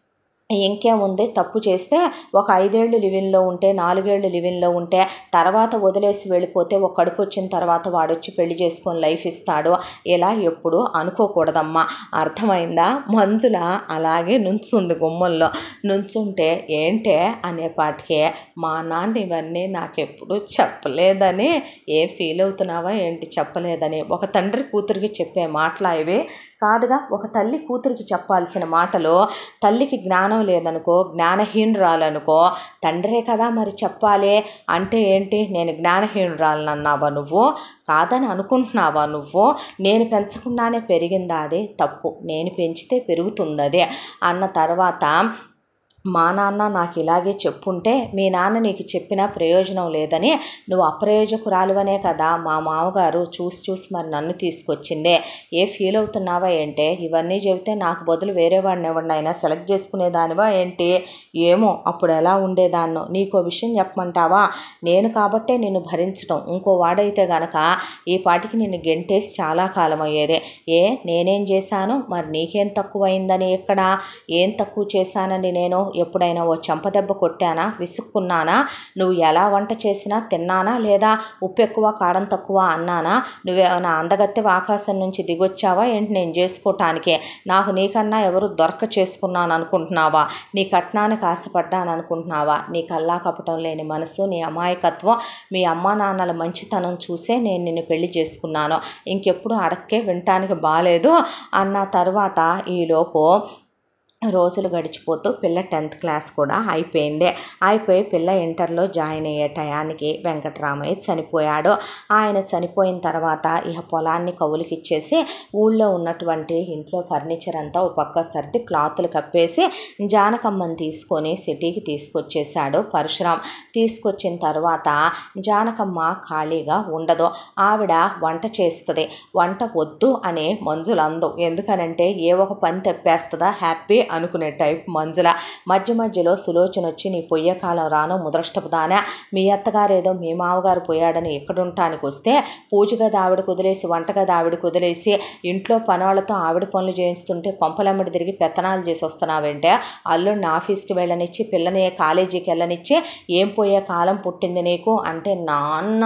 ఇంకేముంది తప్పు చేస్తే ఒక ఐదేళ్ళు లివిన్లో ఉంటే నాలుగేళ్ళు లివిన్లో ఉంటే తర్వాత వదిలేసి వెళ్ళిపోతే ఒక కడుపు వచ్చిన తర్వాత వాడొచ్చి పెళ్లి చేసుకొని లైఫ్ ఇస్తాడు ఇలా ఎప్పుడు అనుకోకూడదమ్మా అర్థమైందా మంజుల అలాగే నుంచుంది గుమ్మంలో నుంచుంటే ఏంటే అనేపాటికే మా నాన్న ఇవన్నీ నాకెప్పుడు చెప్పలేదని ఏం ఫీల్ అవుతున్నావా ఏంటి చెప్పలేదని ఒక తండ్రి కూతురికి చెప్పే మాటలా ఇవి కాదుగా ఒక తల్లి కూతురికి చెప్పాల్సిన మాటలు తల్లికి జ్ఞానం లేదనుకో జ్ఞానహీనురాలనుకో తండ్రే కదా మరి చెప్పాలి అంటే ఏంటి నేను జ్ఞానహీనురాలనన్నావా నువ్వు కాదని అనుకుంటున్నావా నువ్వు నేను పెంచకుండానే పెరిగిందా అది తప్పు నేను పెంచితే పెరుగుతుంది అదే అన్న తర్వాత మా నాన్న నాకు ఇలాగే చెప్పుంటే మీ నాన్న నీకు చెప్పిన ప్రయోజనం లేదని నువ్వు అప్రయోజకురాలువనే కదా మా మామగారు చూసి చూసి మరి నన్ను తీసుకొచ్చిందే ఏ ఫీల్ అవుతున్నావా ఏంటే ఇవన్నీ చెబితే నాకు బదులు వేరే వాడిని ఎవరినైనా సెలెక్ట్ చేసుకునేదానివా ఏంటి ఏమో అప్పుడు ఎలా ఉండేదాన్నో నీకో విషయం చెప్పమంటావా నేను కాబట్టే నిన్ను భరించడం ఇంకో వాడైతే గనక ఈ పాటికి నిన్ను గెంటేసి చాలా కాలం అయ్యేదే ఏ నేనేం చేశాను మరి నీకేం తక్కువైందని ఇక్కడ ఏం తక్కువ చేశానని నేను ఎప్పుడైనా ఓ చెంపదెబ్బ కొట్టానా విసుక్కున్నానా నువ్వు ఎలా వంట చేసినా తిన్నానా లేదా ఉప్పు ఎక్కువ కారం తక్కువ అన్నానా నువ్వేమైనా అందగత్తె ఆకాశం నుంచి దిగొచ్చావా ఏంటి నేను చేసుకోవటానికే నాకు నీకన్నా ఎవరు దొరక చేసుకున్నాను అనుకుంటున్నావా నీ కట్నానికి ఆశపడ్డాను అనుకుంటున్నావా నీ కల్లా కపటం లేని మనసు నీ అమాయకత్వం మీ అమ్మా నాన్నల మంచితనం చూసే నేను నిన్ను పెళ్లి చేసుకున్నాను ఇంకెప్పుడు అడక్కే వినటానికి బాగాలేదు అన్న తర్వాత ఈలోపు రోజులు గడిచిపోతూ పిల్ల టెన్త్ క్లాస్ కూడా అయిపోయింది అయిపోయి పిల్ల ఇంటర్లో జాయిన్ అయ్యే టయానికి వెంకటరామయ్య చనిపోయాడు ఆయన చనిపోయిన తర్వాత ఇక పొలాన్ని కవులకి ఇచ్చేసి ఊళ్ళో ఉన్నటువంటి ఇంట్లో ఫర్నిచర్ అంతా ఒక పక్క సర్ది క్లాతులు కప్పేసి జానకమ్మని తీసుకొని సిటీకి తీసుకొచ్చేసాడు పరశురాం తీసుకొచ్చిన తర్వాత జానకమ్మ ఖాళీగా ఉండదు ఆవిడ వంట చేస్తుంది వంట వద్దు అని మంజులందు ఎందుకనంటే ఏ ఒక పని తెప్పేస్తుందా హ్యాపీ అనుకునే టైప్ మంజుల మధ్య మధ్యలో సులోచన వచ్చి నీ పొయ్యే కాలం రాను ముదృష్టపు దానా మీ అత్తగారు ఏదో మీ మామగారు పోయాడని ఇక్కడుంటానికి వస్తే పూజ గది ఆవిడ కుదిలేసి వంట గది ఆవిడ కుదిలేసి ఇంట్లో పనవాళ్ళతో ఆవిడ పనులు చేయిస్తుంటే కొంపలమ్మడి తిరిగి పెత్తనాలు చేసి వస్తున్నావంటే అల్లుడిని ఆఫీస్కి వెళ్ళనిచ్చి పిల్లని కాలేజీకి వెళ్ళనిచ్చి ఏం పోయే కాలం పుట్టింది నీకు అంటే నాన్న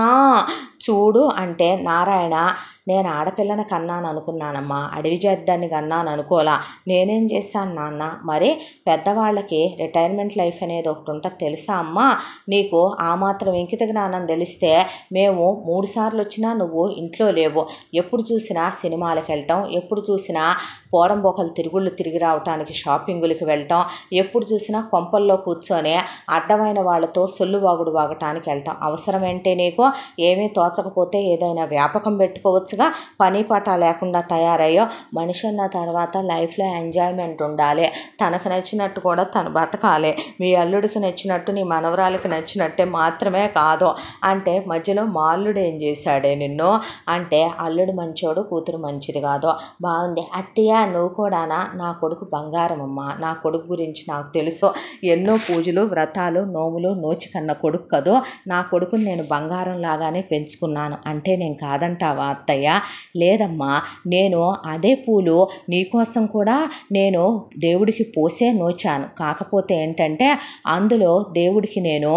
చూడు అంటే నారాయణ నేను ఆడపిల్లని కన్నాను అనుకున్నానమ్మా అడవి చేద్దాన్ని కన్నాను అనుకోలా నేనేం చేశాను నాన్న మరి పెద్దవాళ్ళకి రిటైర్మెంట్ లైఫ్ అనేది ఒకటి ఉంటుంది తెలుసా అమ్మా నీకు ఆ మాత్రం ఇంకిత జ్ఞానం తెలిస్తే మేము మూడు సార్లు వచ్చినా నువ్వు ఇంట్లో లేవు ఎప్పుడు చూసినా సినిమాలకు వెళ్ళటం ఎప్పుడు చూసినా పోరంబోకలు తిరుగుళ్ళు తిరిగి రావటానికి షాపింగులకి వెళ్ళటం ఎప్పుడు చూసినా కొంపల్లో కూర్చొని అడ్డమైన వాళ్ళతో సొల్లు వాగుడు వాగటానికి వెళ్ళటం అవసరం ఏంటే నీకు ఏమీ తోచకపోతే ఏదైనా వ్యాపకం పెట్టుకోవచ్చుగా పని పాట లేకుండా తయారయ్యో మనిషి అన్న తర్వాత లైఫ్లో ఎంజాయ్మెంట్ ఉండాలి తనకు నచ్చినట్టు కూడా తను బతకాలి మీ అల్లుడికి నచ్చినట్టు నీ మనవరాలకి నచ్చినట్టే మాత్రమే కాదు అంటే మధ్యలో మా అల్లుడు ఏం చేశాడే నిన్ను అంటే అల్లుడు మంచోడు కూతురు మంచిది కాదు బాగుంది అత్తయ్య నువ్వు కూడానా నా కొడుకు బంగారం అమ్మ నా కొడుకు గురించి నాకు తెలుసు ఎన్నో పూజలు వ్రతాలు నోములు నోచి కన్న కొడుకు కదో నా కొడుకుని నేను బంగారం లాగానే పెంచుకున్నాను అంటే నేను కాదంటావా అత్తయ్య లేదమ్మా నేను అదే పూలు నీకోసం కూడా నేను దేవుడికి పోసే నోచాను కాకపోతే ఏంటంటే అందులో దేవుడికి నేను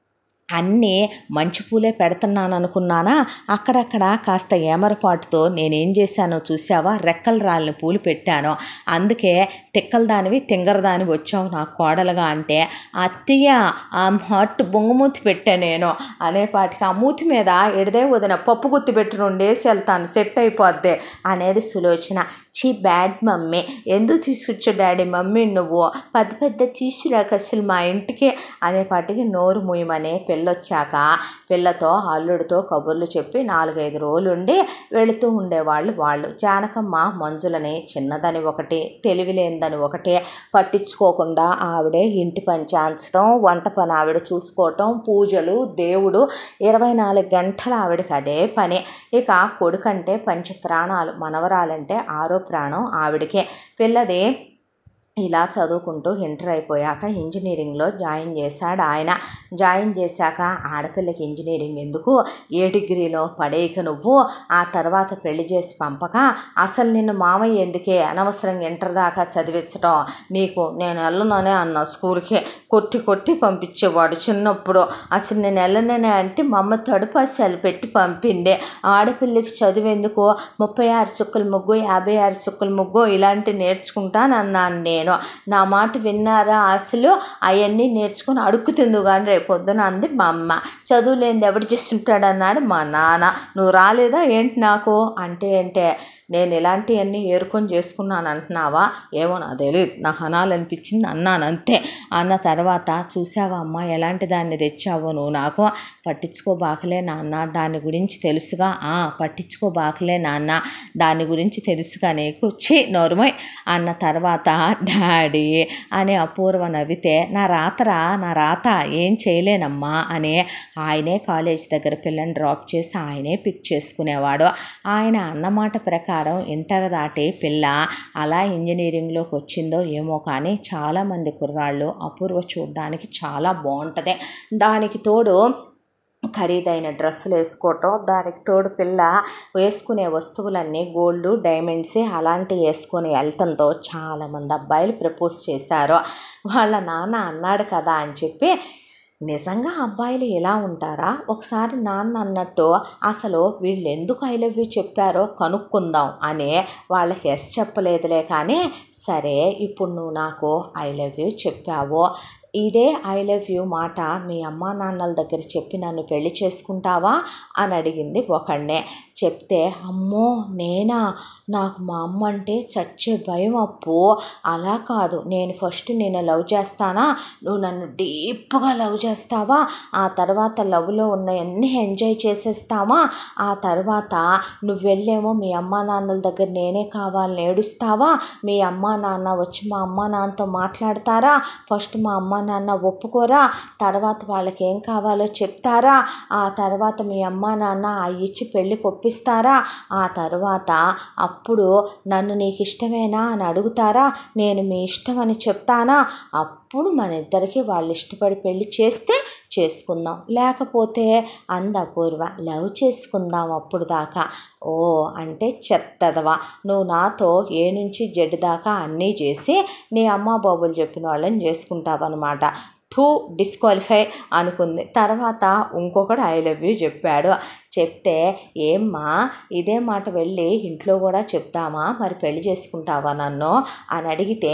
అన్నీ మంచి పూలే పెడుతున్నాను అనుకున్నానా అక్కడక్కడ కాస్త ఏమరపాటుతో నేనేం చేశానో చూసావా రెక్కలు రాలిన పూలు పెట్టాను అందుకే తిక్కల దానివి తింగర దానివి వచ్చావు నా కోడలుగా అంటే అత్తయ్య ఆ హట్ బొంగుమూతి పెట్టా నేను అనేపాటికి ఆ మూతి మీద ఎడదే వదిన పప్పు గుత్తి పెట్టి రెండేసి వెళ్తాను సెట్ అయిపోద్ది అనేది సులోచన చీ బ్యాడ్ మమ్మీ ఎందుకు తీసుకొచ్చా డాడీ మమ్మీ నువ్వు పెద్ద పెద్ద తీసుకురాక అసలు మా ఇంటికి అనేపాటికి నోరు మూయమని పెళ్ళొచ్చాక పిల్లతో అల్లుడితో కబుర్లు చెప్పి నాలుగైదు రోజులు ఉండి వెళుతూ ఉండేవాళ్ళు వాళ్ళు జానకమ్మ మంజులని చిన్నదని ఒకటి తెలివి లేనిదని ఒకటి పట్టించుకోకుండా ఆవిడే ఇంటి పని చేయించడం వంట పని ఆవిడ చూసుకోవటం పూజలు దేవుడు ఇరవై నాలుగు గంటలు ఆవిడకి అదే పని ఇక కొడుకంటే పంచ ప్రాణాలు మనవరాలంటే ఆరో ప్రాణం ఆవిడకే పిల్లది ఇలా చదువుకుంటూ ఇంటర్ అయిపోయాక ఇంజనీరింగ్లో జాయిన్ చేశాడు ఆయన జాయిన్ చేశాక ఆడపిల్లకి ఇంజనీరింగ్ ఎందుకు ఏ డిగ్రీలో పడేయక నువ్వు ఆ తర్వాత పెళ్లి చేసి పంపక అసలు నిన్ను మామయ్య ఎందుకే అనవసరంగా ఇంటర్ దాకా చదివించడం నీకు నేను వెళ్ళననే అన్న స్కూల్కి కొట్టి కొట్టి పంపించేవాడు చిన్నప్పుడు అసలు నేను వెళ్ళననే అంటే మా అమ్మ తడుపు అసలు పెట్టి పంపింది ఆడపిల్లకి చదివేందుకు ముప్పై ఆరు చుక్కల ముగ్గు యాభై ఆరు చుక్కల ముగ్గు ఇలాంటి నేర్చుకుంటానన్నాను నేను నా మాట విన్నారా అసలు అవన్నీ నేర్చుకుని అడుక్కుతుందు కానీ రేపు పొద్దున అంది మా అమ్మ చదువు లేనిది ఎవడు చేస్తుంటాడన్నాడు మా నాన్న నువ్వు రాలేదా ఏంటి నాకు అంటే ఏంటే నేను ఇలాంటివన్నీ ఏరుకొని చేసుకున్నాను అంటున్నావా ఏమో నాకు తెలియదు నాకు అనాలనిపించింది అన్నాను అంతే అన్న తర్వాత చూసావా అమ్మ ఎలాంటి దాన్ని తెచ్చావో నువ్వు నాకు పట్టించుకోబాకలే నాన్న దాని గురించి తెలుసుగా ఆ పట్టించుకోబాకలే నాన్న దాని గురించి తెలుసుగా నీకు ఛీ నోరుమోయ్ అన్న తర్వాత డాడీ అని అపూర్వ నవ్వితే నా రాతరా నా రాత ఏం చేయలేనమ్మా అని ఆయనే కాలేజ్ దగ్గర పిల్లని డ్రాప్ చేసి ఆయనే పిక్ చేసుకునేవాడు ఆయన అన్నమాట ప్రకారం ఇంటర్ దాటి పిల్ల అలా ఇంజనీరింగ్లోకి వచ్చిందో ఏమో కానీ చాలామంది కుర్రాళ్ళు అపూర్వ చూడడానికి చాలా బాగుంటుంది దానికి తోడు ఖరీదైన డ్రెస్సులు వేసుకోవటం దానికి తోడు పిల్ల వేసుకునే వస్తువులన్నీ గోల్డ్ డైమండ్స్ అలాంటివి వేసుకొని వెళ్తంతో చాలామంది అబ్బాయిలు ప్రపోజ్ చేశారు వాళ్ళ నాన్న అన్నాడు కదా అని చెప్పి నిజంగా అబ్బాయిలు ఎలా ఉంటారా ఒకసారి నాన్న అన్నట్టు అసలు వీళ్ళు ఎందుకు ఐ లవ్ యూ చెప్పారో కనుక్కుందాం అని వాళ్ళకి ఎస్ చెప్పలేదులే కానీ సరే ఇప్పుడు నువ్వు నాకు ఐ లవ్ యూ చెప్పావు ఇదే ఐ లవ్ యూ మాట మీ అమ్మా నాన్నల దగ్గర చెప్పి నన్ను పెళ్లి చేసుకుంటావా అని అడిగింది ఒకడినే చెప్తే అమ్మో నేనా నాకు మా అమ్మ అంటే చచ్చే భయం అప్పు అలా కాదు నేను ఫస్ట్ నేను లవ్ చేస్తానా నువ్వు నన్ను డీప్గా లవ్ చేస్తావా ఆ తర్వాత లవ్లో ఉన్నవన్నీ ఎంజాయ్ చేసేస్తావా ఆ తర్వాత నువ్వు వెళ్ళేమో మీ అమ్మా నాన్నల దగ్గర నేనే కావాలని ఏడుస్తావా మీ అమ్మా నాన్న వచ్చి మా అమ్మా నాన్నతో మాట్లాడతారా ఫస్ట్ మా అమ్మా నాన్న ఒప్పుకోరా తర్వాత వాళ్ళకి ఏం కావాలో చెప్తారా ఆ తర్వాత మీ అమ్మా నాన్న ఆ ఇచ్చి పెళ్ళికి ఒప్పిస్తారా ఆ తర్వాత అప్పుడు నన్ను నీకు ఇష్టమేనా అని అడుగుతారా నేను మీ ఇష్టం అని చెప్తానా అప్పుడు మన ఇద్దరికి వాళ్ళు ఇష్టపడి పెళ్లి చేస్తే చేసుకుందాం లేకపోతే అంద అపూర్వ లవ్ చేసుకుందాం అప్పుడు దాకా ఓ అంటే చెత్తదవా నువ్వు నాతో ఏ నుంచి జడ్డు దాకా అన్నీ చేసి నీ అమ్మ బాబులు చెప్పిన వాళ్ళని చేసుకుంటావన్నమాట టూ డిస్క్వాలిఫై అనుకుంది తర్వాత ఇంకొకడు ఐ లవ్ యూ చెప్పాడు చెప్తే ఏమ్మా ఇదే మాట వెళ్ళి ఇంట్లో కూడా చెప్తామా మరి పెళ్లి చేసుకుంటావా నన్ను అని అడిగితే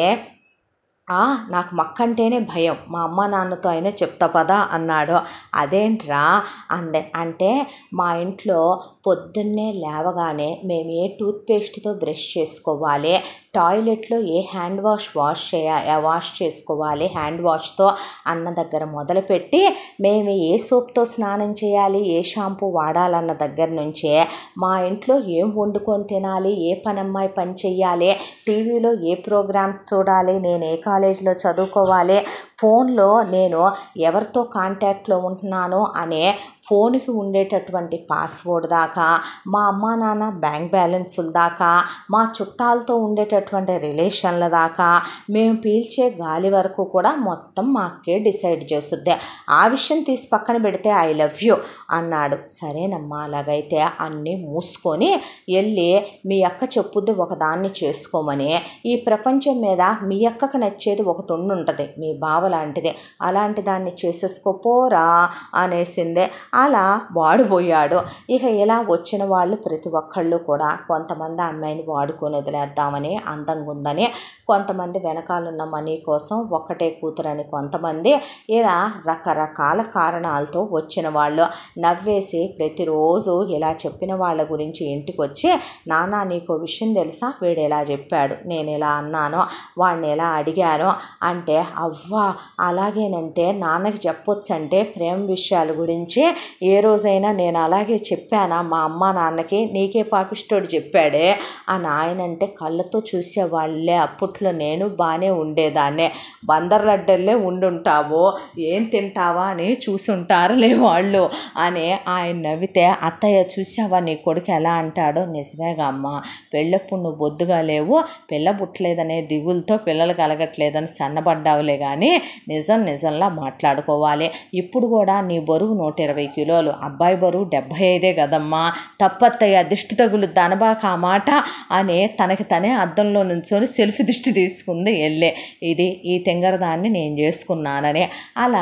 "ఆ, నాకు మక్కంటేనే భయం మా అమ్మ నాన్నతో అయినా చెప్తా పదా అన్నాడు అదేంట్రా అందే అంటే మా ఇంట్లో పొద్దున్నే లేవగానే మేము ఏ టూత్పేస్ట్తో బ్రష్ చేసుకోవాలి టాయిలెట్లో ఏ హ్యాండ్ వాష్ వాష్ చేయ వాష్ చేసుకోవాలి హ్యాండ్ వాష్తో అన్న దగ్గర మొదలుపెట్టి మేము ఏ సోప్తో స్నానం చేయాలి ఏ షాంపూ వాడాలన్న దగ్గర నుంచే మా ఇంట్లో ఏం వండుకొని తినాలి ఏ పనమ్మాయి పని చెయ్యాలి టీవీలో ఏ ప్రోగ్రామ్స్ చూడాలి నేను ఏ కాలేజీలో చదువుకోవాలి ఫోన్లో నేను ఎవరితో కాంటాక్ట్లో ఉంటున్నానో అనే ఫోన్కి ఉండేటటువంటి పాస్వర్డ్ దాకా మా అమ్మా నాన్న బ్యాంక్ బ్యాలెన్సుల దాకా మా చుట్టాలతో ఉండేటటువంటి రిలేషన్ల దాకా మేము పీల్చే గాలి వరకు కూడా మొత్తం మా అక్కే డిసైడ్ చేస్తుంది ఆ విషయం తీసి పక్కన పెడితే ఐ లవ్ యూ అన్నాడు సరేనమ్మా అలాగైతే అన్నీ మూసుకొని వెళ్ళి మీ అక్క చెప్పుద్ది ఒకదాన్ని చేసుకోమని ఈ ప్రపంచం మీద మీ అక్కకు నచ్చేది ఒకటి ఉండి ఉంటుంది మీ బావ లాంటిది అలాంటి దాన్ని చేసేసుకోపోరా అనేసిందే అలా వాడు పోయాడు ఇక ఇలా వచ్చిన వాళ్ళు ప్రతి ఒక్కళ్ళు కూడా కొంతమంది ఆ అమ్మాయిని వాడుకొని వదిలేద్దామని అందంగా ఉందని కొంతమంది వెనకాలన్న మనీ కోసం ఒక్కటే కూతురని కొంతమంది ఇలా రకరకాల కారణాలతో వచ్చిన వాళ్ళు నవ్వేసి ప్రతిరోజు ఇలా చెప్పిన వాళ్ళ గురించి ఇంటికి వచ్చి నాన్న నీకు విషయం తెలుసా వీడు ఎలా చెప్పాడు నేను ఇలా అన్నాను వాడిని ఎలా అడిగాను అంటే అవ్వా అలాగేనంటే నాన్నకి చెప్పొచ్చంటే ప్రేమ విషయాల గురించి ఏ రోజైనా నేను అలాగే చెప్పానా మా అమ్మ నాన్నకి నీకే పాపిష్టోడు చెప్పాడే అని ఆయన అంటే కళ్ళతో చూసేవాళ్ళే అప్పట్లో నేను బాగానే ఉండేదాన్నే బందర్లడ్డల్లే ఉండుంటావో ఏం తింటావా అని చూసుంటారులే వాళ్ళు అని ఆయన నవ్వితే అత్తయ్య చూసావా నీ కొడుకు ఎలా అంటాడో నిజమేగా అమ్మ పెళ్ళప్పుడు నువ్వు బొద్దుగా లేవు పిల్ల పుట్టలేదనే దిగులతో పిల్లలు కలగట్లేదని సన్నబడ్డావులే కానీ నిజం నిజంలా మాట్లాడుకోవాలి ఇప్పుడు కూడా నీ బరువు నూట ఇరవై కిలోలు అబ్బాయి బరువు డెబ్భై ఐదే కదమ్మా తప్పత్తయ్య దిష్టి తగులుద్ది అనబాక ఆ మాట అని తనకి తనే అద్దంలో నుంచొని సెల్ఫీ దిష్టి తీసుకుంది వెళ్ళే ఇది ఈ తెంగరదాన్ని నేను చేసుకున్నానని అలా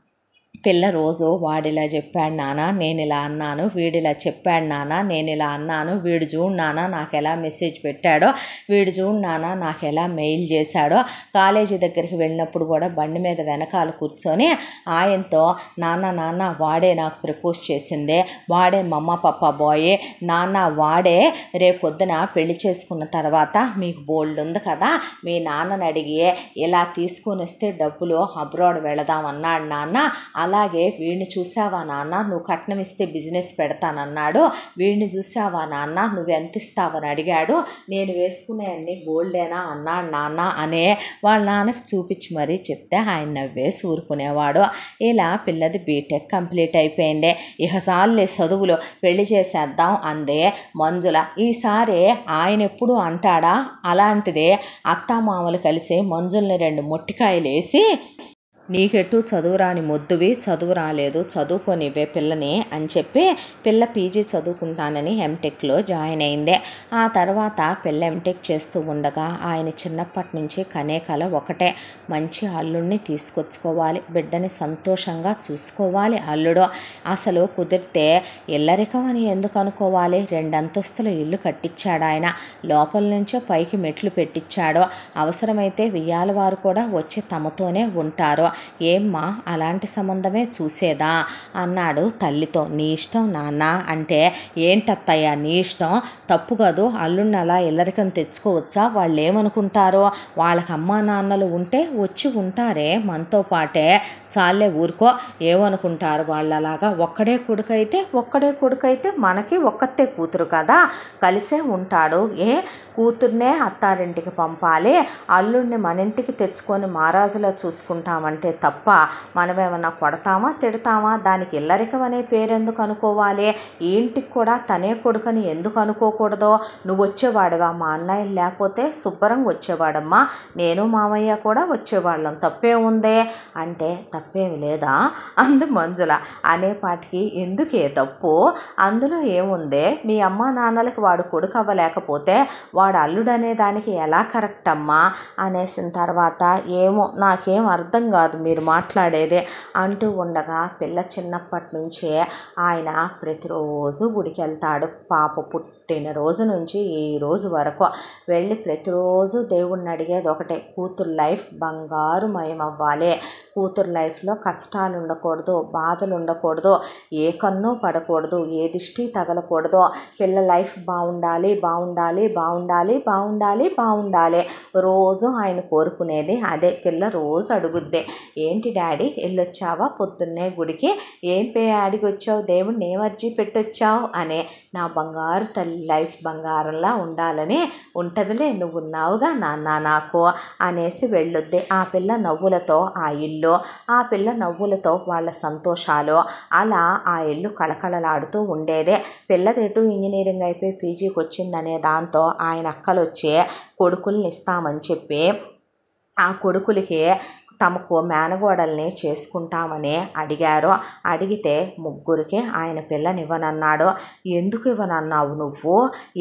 పిల్ల రోజు వాడిలా చెప్పాడు నాన్న నేను ఇలా అన్నాను వీడిలా చెప్పాడు నాన్న నేను ఇలా అన్నాను వీడు చూడు నాన్న నాకు ఎలా మెసేజ్ పెట్టాడో వీడు చూడు నాన్న నాకు ఎలా మెయిల్ చేశాడో కాలేజీ దగ్గరికి వెళ్ళినప్పుడు కూడా బండి మీద వెనకాల కూర్చొని ఆయనతో నాన్న నాన్న వాడే నాకు ప్రపోజ్ చేసిందే వాడే మమ్మ పప్ప బాయే నాన్న వాడే రేపొద్దున పెళ్లి చేసుకున్న తర్వాత మీకు బోల్డ్ ఉంది కదా మీ నాన్నని అడిగి ఇలా తీసుకొని వస్తే డబ్బులు అబ్రాడ్ వెళదాం అన్నాడు నాన్న అలాగే వీడిని చూసావా నాన్న నువ్వు కట్నం ఇస్తే బిజినెస్ పెడతానన్నాడు వీడిని చూసావా నాన్న నువ్వు ఎంత ఇస్తావని అడిగాడు నేను వేసుకునే అన్ని గోల్డేనా అన్నాడు నాన్న అనే వాళ్ళ నాన్నకి చూపించి మరీ చెప్తే ఆయన నవ్వేసి ఊరుకునేవాడు ఇలా పిల్లది బీటెక్ కంప్లీట్ అయిపోయింది ఇక సార్లే చదువులు పెళ్లి చేసేద్దాం అందే మంజుల ఈసారి ఆయన ఎప్పుడు అంటాడా అలాంటిదే అత్తామామలు కలిసి మంజుల్ని రెండు మొట్టికాయలు వేసి నీకెట్టు చదువురాని మొద్దువి చదువు రాలేదు చదువుకొనివే పిల్లని అని చెప్పి పిల్ల పీజీ చదువుకుంటానని ఎంటెక్లో జాయిన్ అయింది ఆ తర్వాత పిల్ల ఎంటెక్ చేస్తూ ఉండగా ఆయన చిన్నప్పటి నుంచి కనే కల ఒకటే మంచి అల్లుడిని తీసుకొచ్చుకోవాలి బిడ్డని సంతోషంగా చూసుకోవాలి అల్లుడు అసలు కుదిరితే ఇల్లరికం అని ఎందుకు అనుకోవాలి రెండంతస్తుల ఇల్లు కట్టించాడు ఆయన లోపల నుంచే పైకి మెట్లు పెట్టించాడు అవసరమైతే వియ్యాల వారు కూడా వచ్చి తమతోనే ఉంటారు ఏమ్మా అలాంటి సంబంధమే చూసేదా అన్నాడు తల్లితో నీ ఇష్టం నాన్న అంటే ఏంటత్తయ్య నీ ఇష్టం తప్పు కాదు అల్లుడిని అలా ఇల్లరికం తెచ్చుకోవచ్చా వాళ్ళు ఏమనుకుంటారో వాళ్ళకి అమ్మా నాన్నలు ఉంటే వచ్చి ఉంటారే మనతో పాటే చాలే ఊరుకో ఏమనుకుంటారు వాళ్ళు అలాగా ఒక్కడే కొడుకైతే ఒక్కడే కొడుకైతే మనకి ఒక్కతే కూతురు కదా కలిసే ఉంటాడు ఏ కూతుర్నే అత్తారింటికి పంపాలి అల్లుడిని మన ఇంటికి తెచ్చుకొని మహారాజులా చూసుకుంటామంటే తప్ప మనమేమన్నా కొడతామా తిడతామా దానికి ఇల్లరికం అనే పేరు ఎందుకు అనుకోవాలి ఈ ఇంటికి కూడా తనే కొడుకని ఎందుకు అనుకోకూడదో నువ్వు వచ్చేవాడుగా మా అన్నయ్య లేకపోతే శుభ్రంగా వచ్చేవాడమ్మా నేను మామయ్య కూడా వచ్చేవాళ్ళం తప్పే ఉందే అంటే తప్పేమి లేదా అందు మంజుల అనేపాటికి ఎందుకే తప్పు అందులో ఏముందే మీ అమ్మ నాన్నలకి వాడు కొడుకు అవ్వలేకపోతే వాడు అల్లుడు అనే దానికి ఎలా కరెక్ట్ అమ్మా అనేసిన తర్వాత ఏమో నాకేం అర్థం కాదు మీరు మాట్లాడేదే అంటూ ఉండగా పిల్ల చిన్నప్పటి నుంచే ఆయన ప్రతిరోజు గుడికి వెళ్తాడు పాప పుట్టిన రోజు నుంచి ఈ రోజు వరకు వెళ్ళి ప్రతిరోజు దేవుణ్ణి అడిగేది ఒకటే కూతురు లైఫ్ బంగారుమయం అవ్వాలి కూతురు లైఫ్లో కష్టాలు ఉండకూడదు బాధలు ఉండకూడదు ఏ కన్ను పడకూడదు ఏ దిష్టి తగలకూడదు పిల్ల లైఫ్ బాగుండాలి బాగుండాలి బాగుండాలి బాగుండాలి బాగుండాలి రోజు ఆయన కోరుకునేది అదే పిల్ల రోజు అడుగుద్ది ఏంటి డాడీ వెళ్ళొచ్చావా పొద్దున్నే గుడికి ఏం పే ఆడికి వచ్చావు దేవుడిని ఏం అర్జీ పెట్టొచ్చావు అనే నా బంగారు తల్లి లైఫ్ బంగారంలా ఉండాలని ఉంటదిలే నువ్వు ఉన్నావుగా నాన్న నాకు అనేసి వెళ్ళొద్ది ఆ పిల్ల నవ్వులతో ఆ ఇల్లు ఆ పిల్ల నవ్వులతో వాళ్ళ సంతోషాలు అలా ఆ ఇల్లు కళకళలాడుతూ ఉండేదే పిల్లదేటు ఇంజనీరింగ్ అయిపోయి పీజీకి వచ్చిందనే దాంతో ఆయన అక్కలు వచ్చి కొడుకుల్ని ఇస్తామని చెప్పి ఆ కొడుకులకి తమకు మేనగోడల్ని చేసుకుంటామని అడిగారు అడిగితే ముగ్గురికి ఆయన పిల్లనివ్వనన్నాడు ఎందుకు ఇవ్వనన్నావు నువ్వు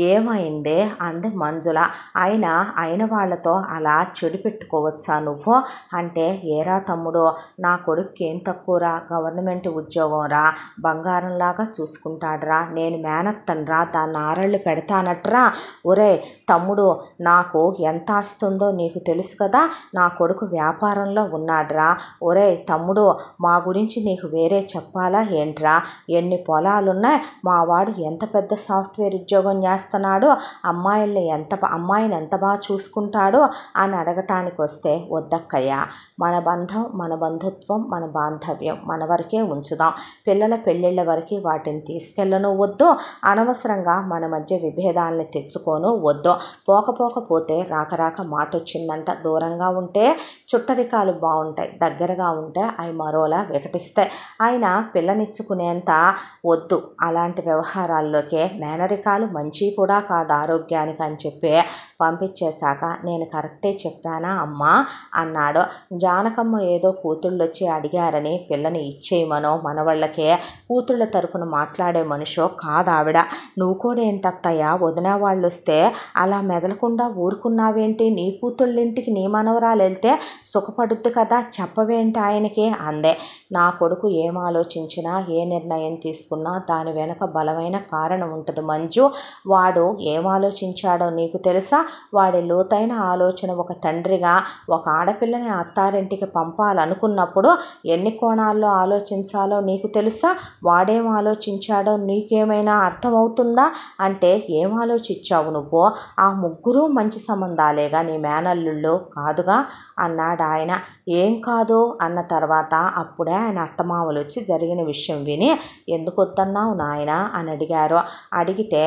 ఏమైంది అంది మంజుల అయినా అయిన వాళ్ళతో అలా చెడు పెట్టుకోవచ్చా నువ్వు అంటే ఏరా తమ్ముడు నా కొడుక్కి ఏం తక్కువరా గవర్నమెంట్ ఉద్యోగం రా బంగారంలాగా చూసుకుంటాడురా నేను మేనత్తనరా దాన్ని ఆరళ్ళు పెడతానట్రా ఒరే తమ్ముడు నాకు ఎంత ఆస్తుందో నీకు తెలుసు కదా నా కొడుకు వ్యాపారంలో ఉన్నాడ్రా ఒరే తమ్ముడు మా గురించి నీకు వేరే చెప్పాలా ఏంట్రా ఎన్ని పొలాలున్నాయి మా వాడు ఎంత పెద్ద సాఫ్ట్వేర్ ఉద్యోగం చేస్తున్నాడు అమ్మాయిల్ని ఎంత బా- అమ్మాయిని ఎంత బాగా చూసుకుంటాడో అని అడగటానికి వస్తే వద్దక్కయ్యా మన బంధం మన బంధుత్వం మన బాంధవ్యం మన వరకే ఉంచుదాం పిల్లల పెళ్ళిళ్ళ వరకు వాటిని తీసుకెళ్ళను వద్దు అనవసరంగా మన మధ్య విభేదాలని తెచ్చుకోను వద్దు పోకపోకపోతే రాక రాక మాట వచ్చిందంట దూరంగా ఉంటే చుట్టరికాలు బాగుంటాయి దగ్గరగా ఉంటే అవి మరోలా వికటిస్తాయి ఆయన పిల్లనిచ్చుకునేంత వద్దు అలాంటి వ్యవహారాల్లోకే మేనరికాలు మంచి కూడా కాదు ఆరోగ్యానికి అని చెప్పి పంపించేశాక నేను కరెక్టే చెప్పానా అమ్మా అన్నాడు జానకమ్మ ఏదో కూతుళ్ళు వచ్చి అడిగారని పిల్లని ఇచ్చేయమనో మనవాళ్ళకే కూతుళ్ళ తరపున మాట్లాడే మనిషో కాదు ఆవిడ నువ్వు కూడా ఏంటత్తయ్యా వదిన వాళ్ళు వస్తే అలా మెదలకుండా ఊరుకున్నావేంటి నీ కూతుళ్ళింటికి నీ మనవరాలు వెళ్తే సుఖపడుద్ది కదా చెప్పవేంటి ఆయనకి అందే నా కొడుకు ఏం ఆలోచించినా ఏ నిర్ణయం తీసుకున్నా దాని వెనక బలమైన కారణం ఉంటుంది మంజు వాడు ఏం ఆలోచించాడో నీకు తెలుసా వాడి లోతైన ఆలోచన ఒక తండ్రిగా ఒక ఆడపిల్లని అత్తారింటికి పంపాలనుకున్నప్పుడు ఎన్ని కోణాల్లో ఆలోచించాలో నీకు తెలుసా వాడేం ఆలోచించాడో నీకేమైనా అర్థమవుతుందా అంటే ఏం ఆలోచించావు నువ్వు ఆ ముగ్గురు మంచి సంబంధాలేగా నీ మేనల్లుళ్ళు కాదుగా అన్నాడు ఆయన ఏం కాదు అన్న తర్వాత అప్పుడే ఆయన అత్తమామలు వచ్చి జరిగిన విషయం విని ఎందుకు వద్దన్నావు నాయన అని అడిగారు అడిగితే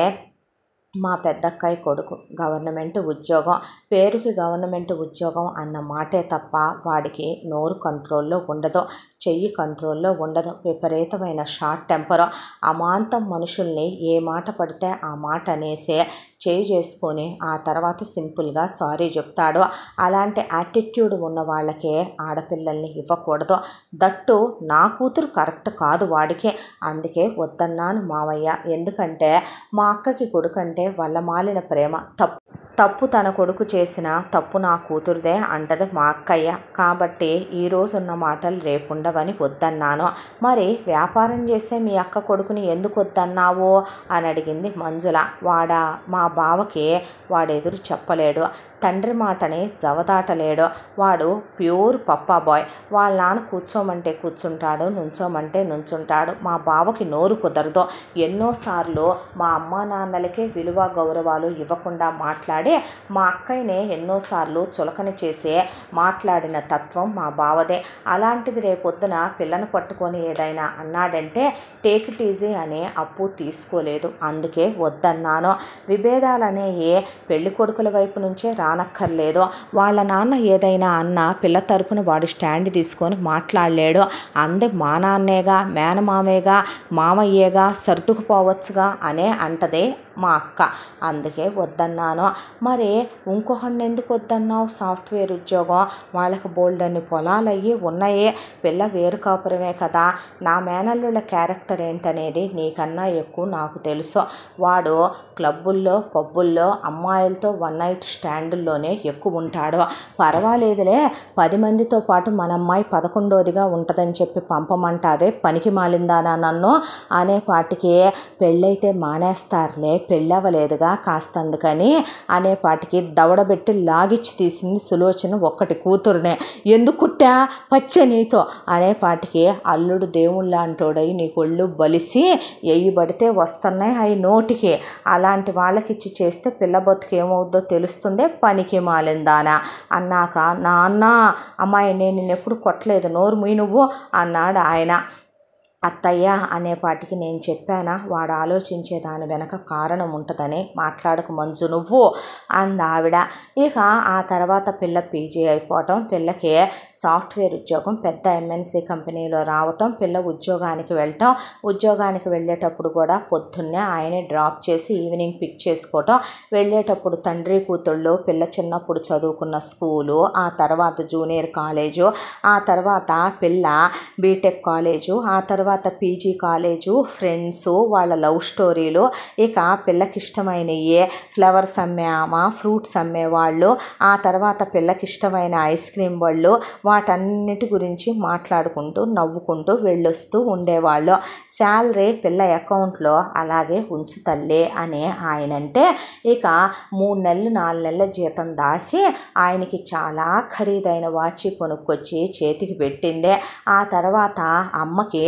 మా పెద్దక్కాయ కొడుకు గవర్నమెంట్ ఉద్యోగం పేరుకి గవర్నమెంట్ ఉద్యోగం అన్న మాటే తప్ప వాడికి నోరు కంట్రోల్లో ఉండదు చెయ్యి కంట్రోల్లో ఉండదు విపరీతమైన షార్ట్ టెంపర్ అమాంతం మనుషుల్ని ఏ మాట పడితే ఆ మాట అనేసే చేయి చేసుకొని ఆ తర్వాత సింపుల్గా సారీ చెప్తాడు అలాంటి యాటిట్యూడ్ ఉన్న వాళ్ళకే ఆడపిల్లల్ని ఇవ్వకూడదు దట్టు నా కూతురు కరెక్ట్ కాదు వాడికి అందుకే వద్దన్నాను మావయ్య ఎందుకంటే మా అక్కకి కొడుకంటే వల్ల మాలిన ప్రేమ తప్పు తప్పు తన కొడుకు చేసిన తప్పు నా కూతురుదే అంటది మా అక్కయ్య కాబట్టి ఈ రోజు ఉన్న మాటలు రేపుండవని వద్దన్నాను మరి వ్యాపారం చేసే మీ అక్క కొడుకుని ఎందుకు వద్దన్నావు అని అడిగింది మంజుల వాడా మా బావకి వాడు ఎదురు చెప్పలేడు తండ్రి మాటని జవదాటలేడు వాడు ప్యూర్ పప్పా బాయ్ వాళ్ళ నాన్న కూర్చోమంటే కూర్చుంటాడు నుంచోమంటే నుంచుంటాడు మా బావకి నోరు కుదరదు ఎన్నోసార్లు మా అమ్మా నాన్నలకే విలువ గౌరవాలు ఇవ్వకుండా మాట్లాడి మా అక్కయ్యనే ఎన్నోసార్లు చులకన చేసే మాట్లాడిన తత్వం మా బావదే అలాంటిది రేపొద్దున పిల్లను పట్టుకొని ఏదైనా అన్నాడంటే టేక్ ఇట్ ఈజీ అనే అప్పు తీసుకోలేదు అందుకే వద్దన్నాను విభేదాలనేవి పెళ్లి కొడుకుల వైపు నుంచే రానక్కర్లేదు వాళ్ళ నాన్న ఏదైనా అన్న పిల్ల తరపున వాడు స్టాండ్ తీసుకొని మాట్లాడలేడు అందే మా నాన్నేగా మేనమామేగా మామయ్యేగా సర్దుకుపోవచ్చుగా అనే అంటదే మా అక్క అందుకే వద్దన్నాను మరి ఇంకొకడిని ఎందుకు వద్దన్నావు సాఫ్ట్వేర్ ఉద్యోగం వాళ్ళకి బోల్డ్ అన్ని పొలాలు అయ్యి ఉన్నాయే పిల్ల వేరు కాపురమే కదా నా మేనల్లుల క్యారెక్టర్ ఏంటనేది నీకన్నా ఎక్కువ నాకు తెలుసు వాడు క్లబ్బుల్లో పబ్బుల్లో అమ్మాయిలతో వన్ నైట్ స్టాండుల్లోనే ఎక్కువ ఉంటాడు పర్వాలేదులే పది మందితో పాటు మన అమ్మాయి పదకొండోదిగా ఉంటుందని చెప్పి పంపమంటావే పనికి మాలిందానా నన్ను అనే పాటికి పెళ్ళైతే మానేస్తారులే పెళ్ళవలేదుగా కాస్త అందుకని అనే పాటికి దవడబెట్టి లాగిచ్చి తీసింది సులోచన ఒక్కటి కూతురునే ఎందుకు కుట్టా పచ్చే నీతో అనే పాటికి అల్లుడు దేవుళ్ళంటోడై నీకు ఒళ్ళు బలిసి ఎయ్యి పడితే వస్తున్నాయి అవి నోటికి అలాంటి వాళ్ళకి ఇచ్చి చేస్తే పిల్ల బతుకు ఏమవుద్దో తెలుస్తుందే పనికి మాలిందానా అన్నాక నాన్న అమ్మాయి నేను నిన్ను ఎప్పుడు కొట్టలేదు నోరు ముయి నువ్వు అన్నాడు ఆయన అత్తయ్య అనేపాటికి నేను చెప్పానా వాడు ఆలోచించే దాని వెనక కారణం ఉంటుందని మాట్లాడకు మంజు నువ్వు అంది ఆవిడ ఇక ఆ తర్వాత పిల్ల పీజీ అయిపోవటం పిల్లకి సాఫ్ట్వేర్ ఉద్యోగం పెద్ద ఎంఎన్సీ కంపెనీలో రావటం పిల్ల ఉద్యోగానికి వెళ్ళటం ఉద్యోగానికి వెళ్ళేటప్పుడు కూడా పొద్దున్నే ఆయనే డ్రాప్ చేసి ఈవినింగ్ పిక్ చేసుకోవటం వెళ్ళేటప్పుడు తండ్రి కూతుళ్ళు పిల్ల చిన్నప్పుడు చదువుకున్న స్కూలు ఆ తర్వాత జూనియర్ కాలేజు ఆ తర్వాత పిల్ల బీటెక్ కాలేజు ఆ తర్వాత పీజీ కాలేజు ఫ్రెండ్స్ వాళ్ళ లవ్ స్టోరీలు ఇక పిల్లకి ఇష్టమైనవి ఫ్లవర్స్ అమ్మే ఆమె ఫ్రూట్స్ అమ్మేవాళ్ళు ఆ తర్వాత పిల్లకి ఇష్టమైన ఐస్ క్రీమ్ వాళ్ళు వాటన్నిటి గురించి మాట్లాడుకుంటూ నవ్వుకుంటూ వెళ్ళొస్తూ ఉండేవాళ్ళు శాలరీ పిల్ల అకౌంట్లో అలాగే ఉంచు తల్లి అని ఆయనంటే ఇక మూడు నెలలు నాలుగు నెలల జీతం దాసి ఆయనకి చాలా ఖరీదైన వాచి కొనుక్కొచ్చి చేతికి పెట్టిందే ఆ తర్వాత అమ్మకి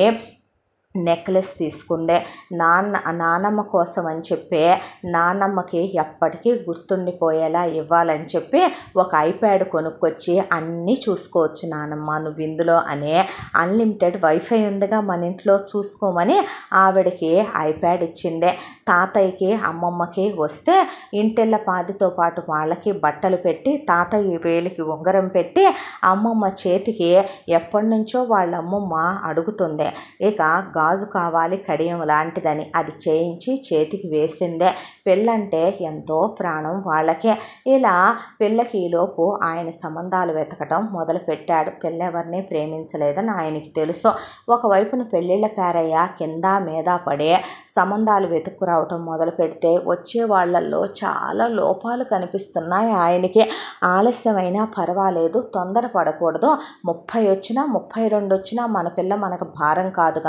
నెక్లెస్ తీసుకుందే నాన్న నానమ్మ కోసం అని చెప్పి నానమ్మకి ఎప్పటికీ గుర్తుండిపోయేలా ఇవ్వాలని చెప్పి ఒక ఐప్యాడ్ కొనుక్కొచ్చి అన్నీ చూసుకోవచ్చు నానమ్మ నువ్వు ఇందులో అనే అన్లిమిటెడ్ వైఫై ఉందిగా మన ఇంట్లో చూసుకోమని ఆవిడకి ఐప్యాడ్ ఇచ్చిందే తాతయ్యకి అమ్మమ్మకి వస్తే ఇంటిళ్ళ పాదితో పాటు వాళ్ళకి బట్టలు పెట్టి తాతయ్య వేలికి ఉంగరం పెట్టి అమ్మమ్మ చేతికి ఎప్పటి నుంచో వాళ్ళ అమ్మమ్మ అడుగుతుంది ఇక గాజు కావాలి కడియం లాంటిదని అది చేయించి చేతికి వేసిందే పెళ్ళంటే ఎంతో ప్రాణం వాళ్ళకే ఇలా పిల్లకి ఈలోపు ఆయన సంబంధాలు వెతకటం మొదలు పెట్టాడు పెళ్ళెవరిని ప్రేమించలేదని ఆయనకి తెలుసు ఒకవైపున పెళ్ళిళ్ళ పేరయ్య కింద మీద పడే సంబంధాలు వెతుక్కురావటం మొదలు పెడితే వచ్చే వాళ్ళల్లో చాలా లోపాలు కనిపిస్తున్నాయి ఆయనకి ఆలస్యమైనా పర్వాలేదు తొందరపడకూడదు ముప్పై వచ్చినా ముప్పై రెండు వచ్చినా మన పిల్ల మనకు భారం కాదు కానీ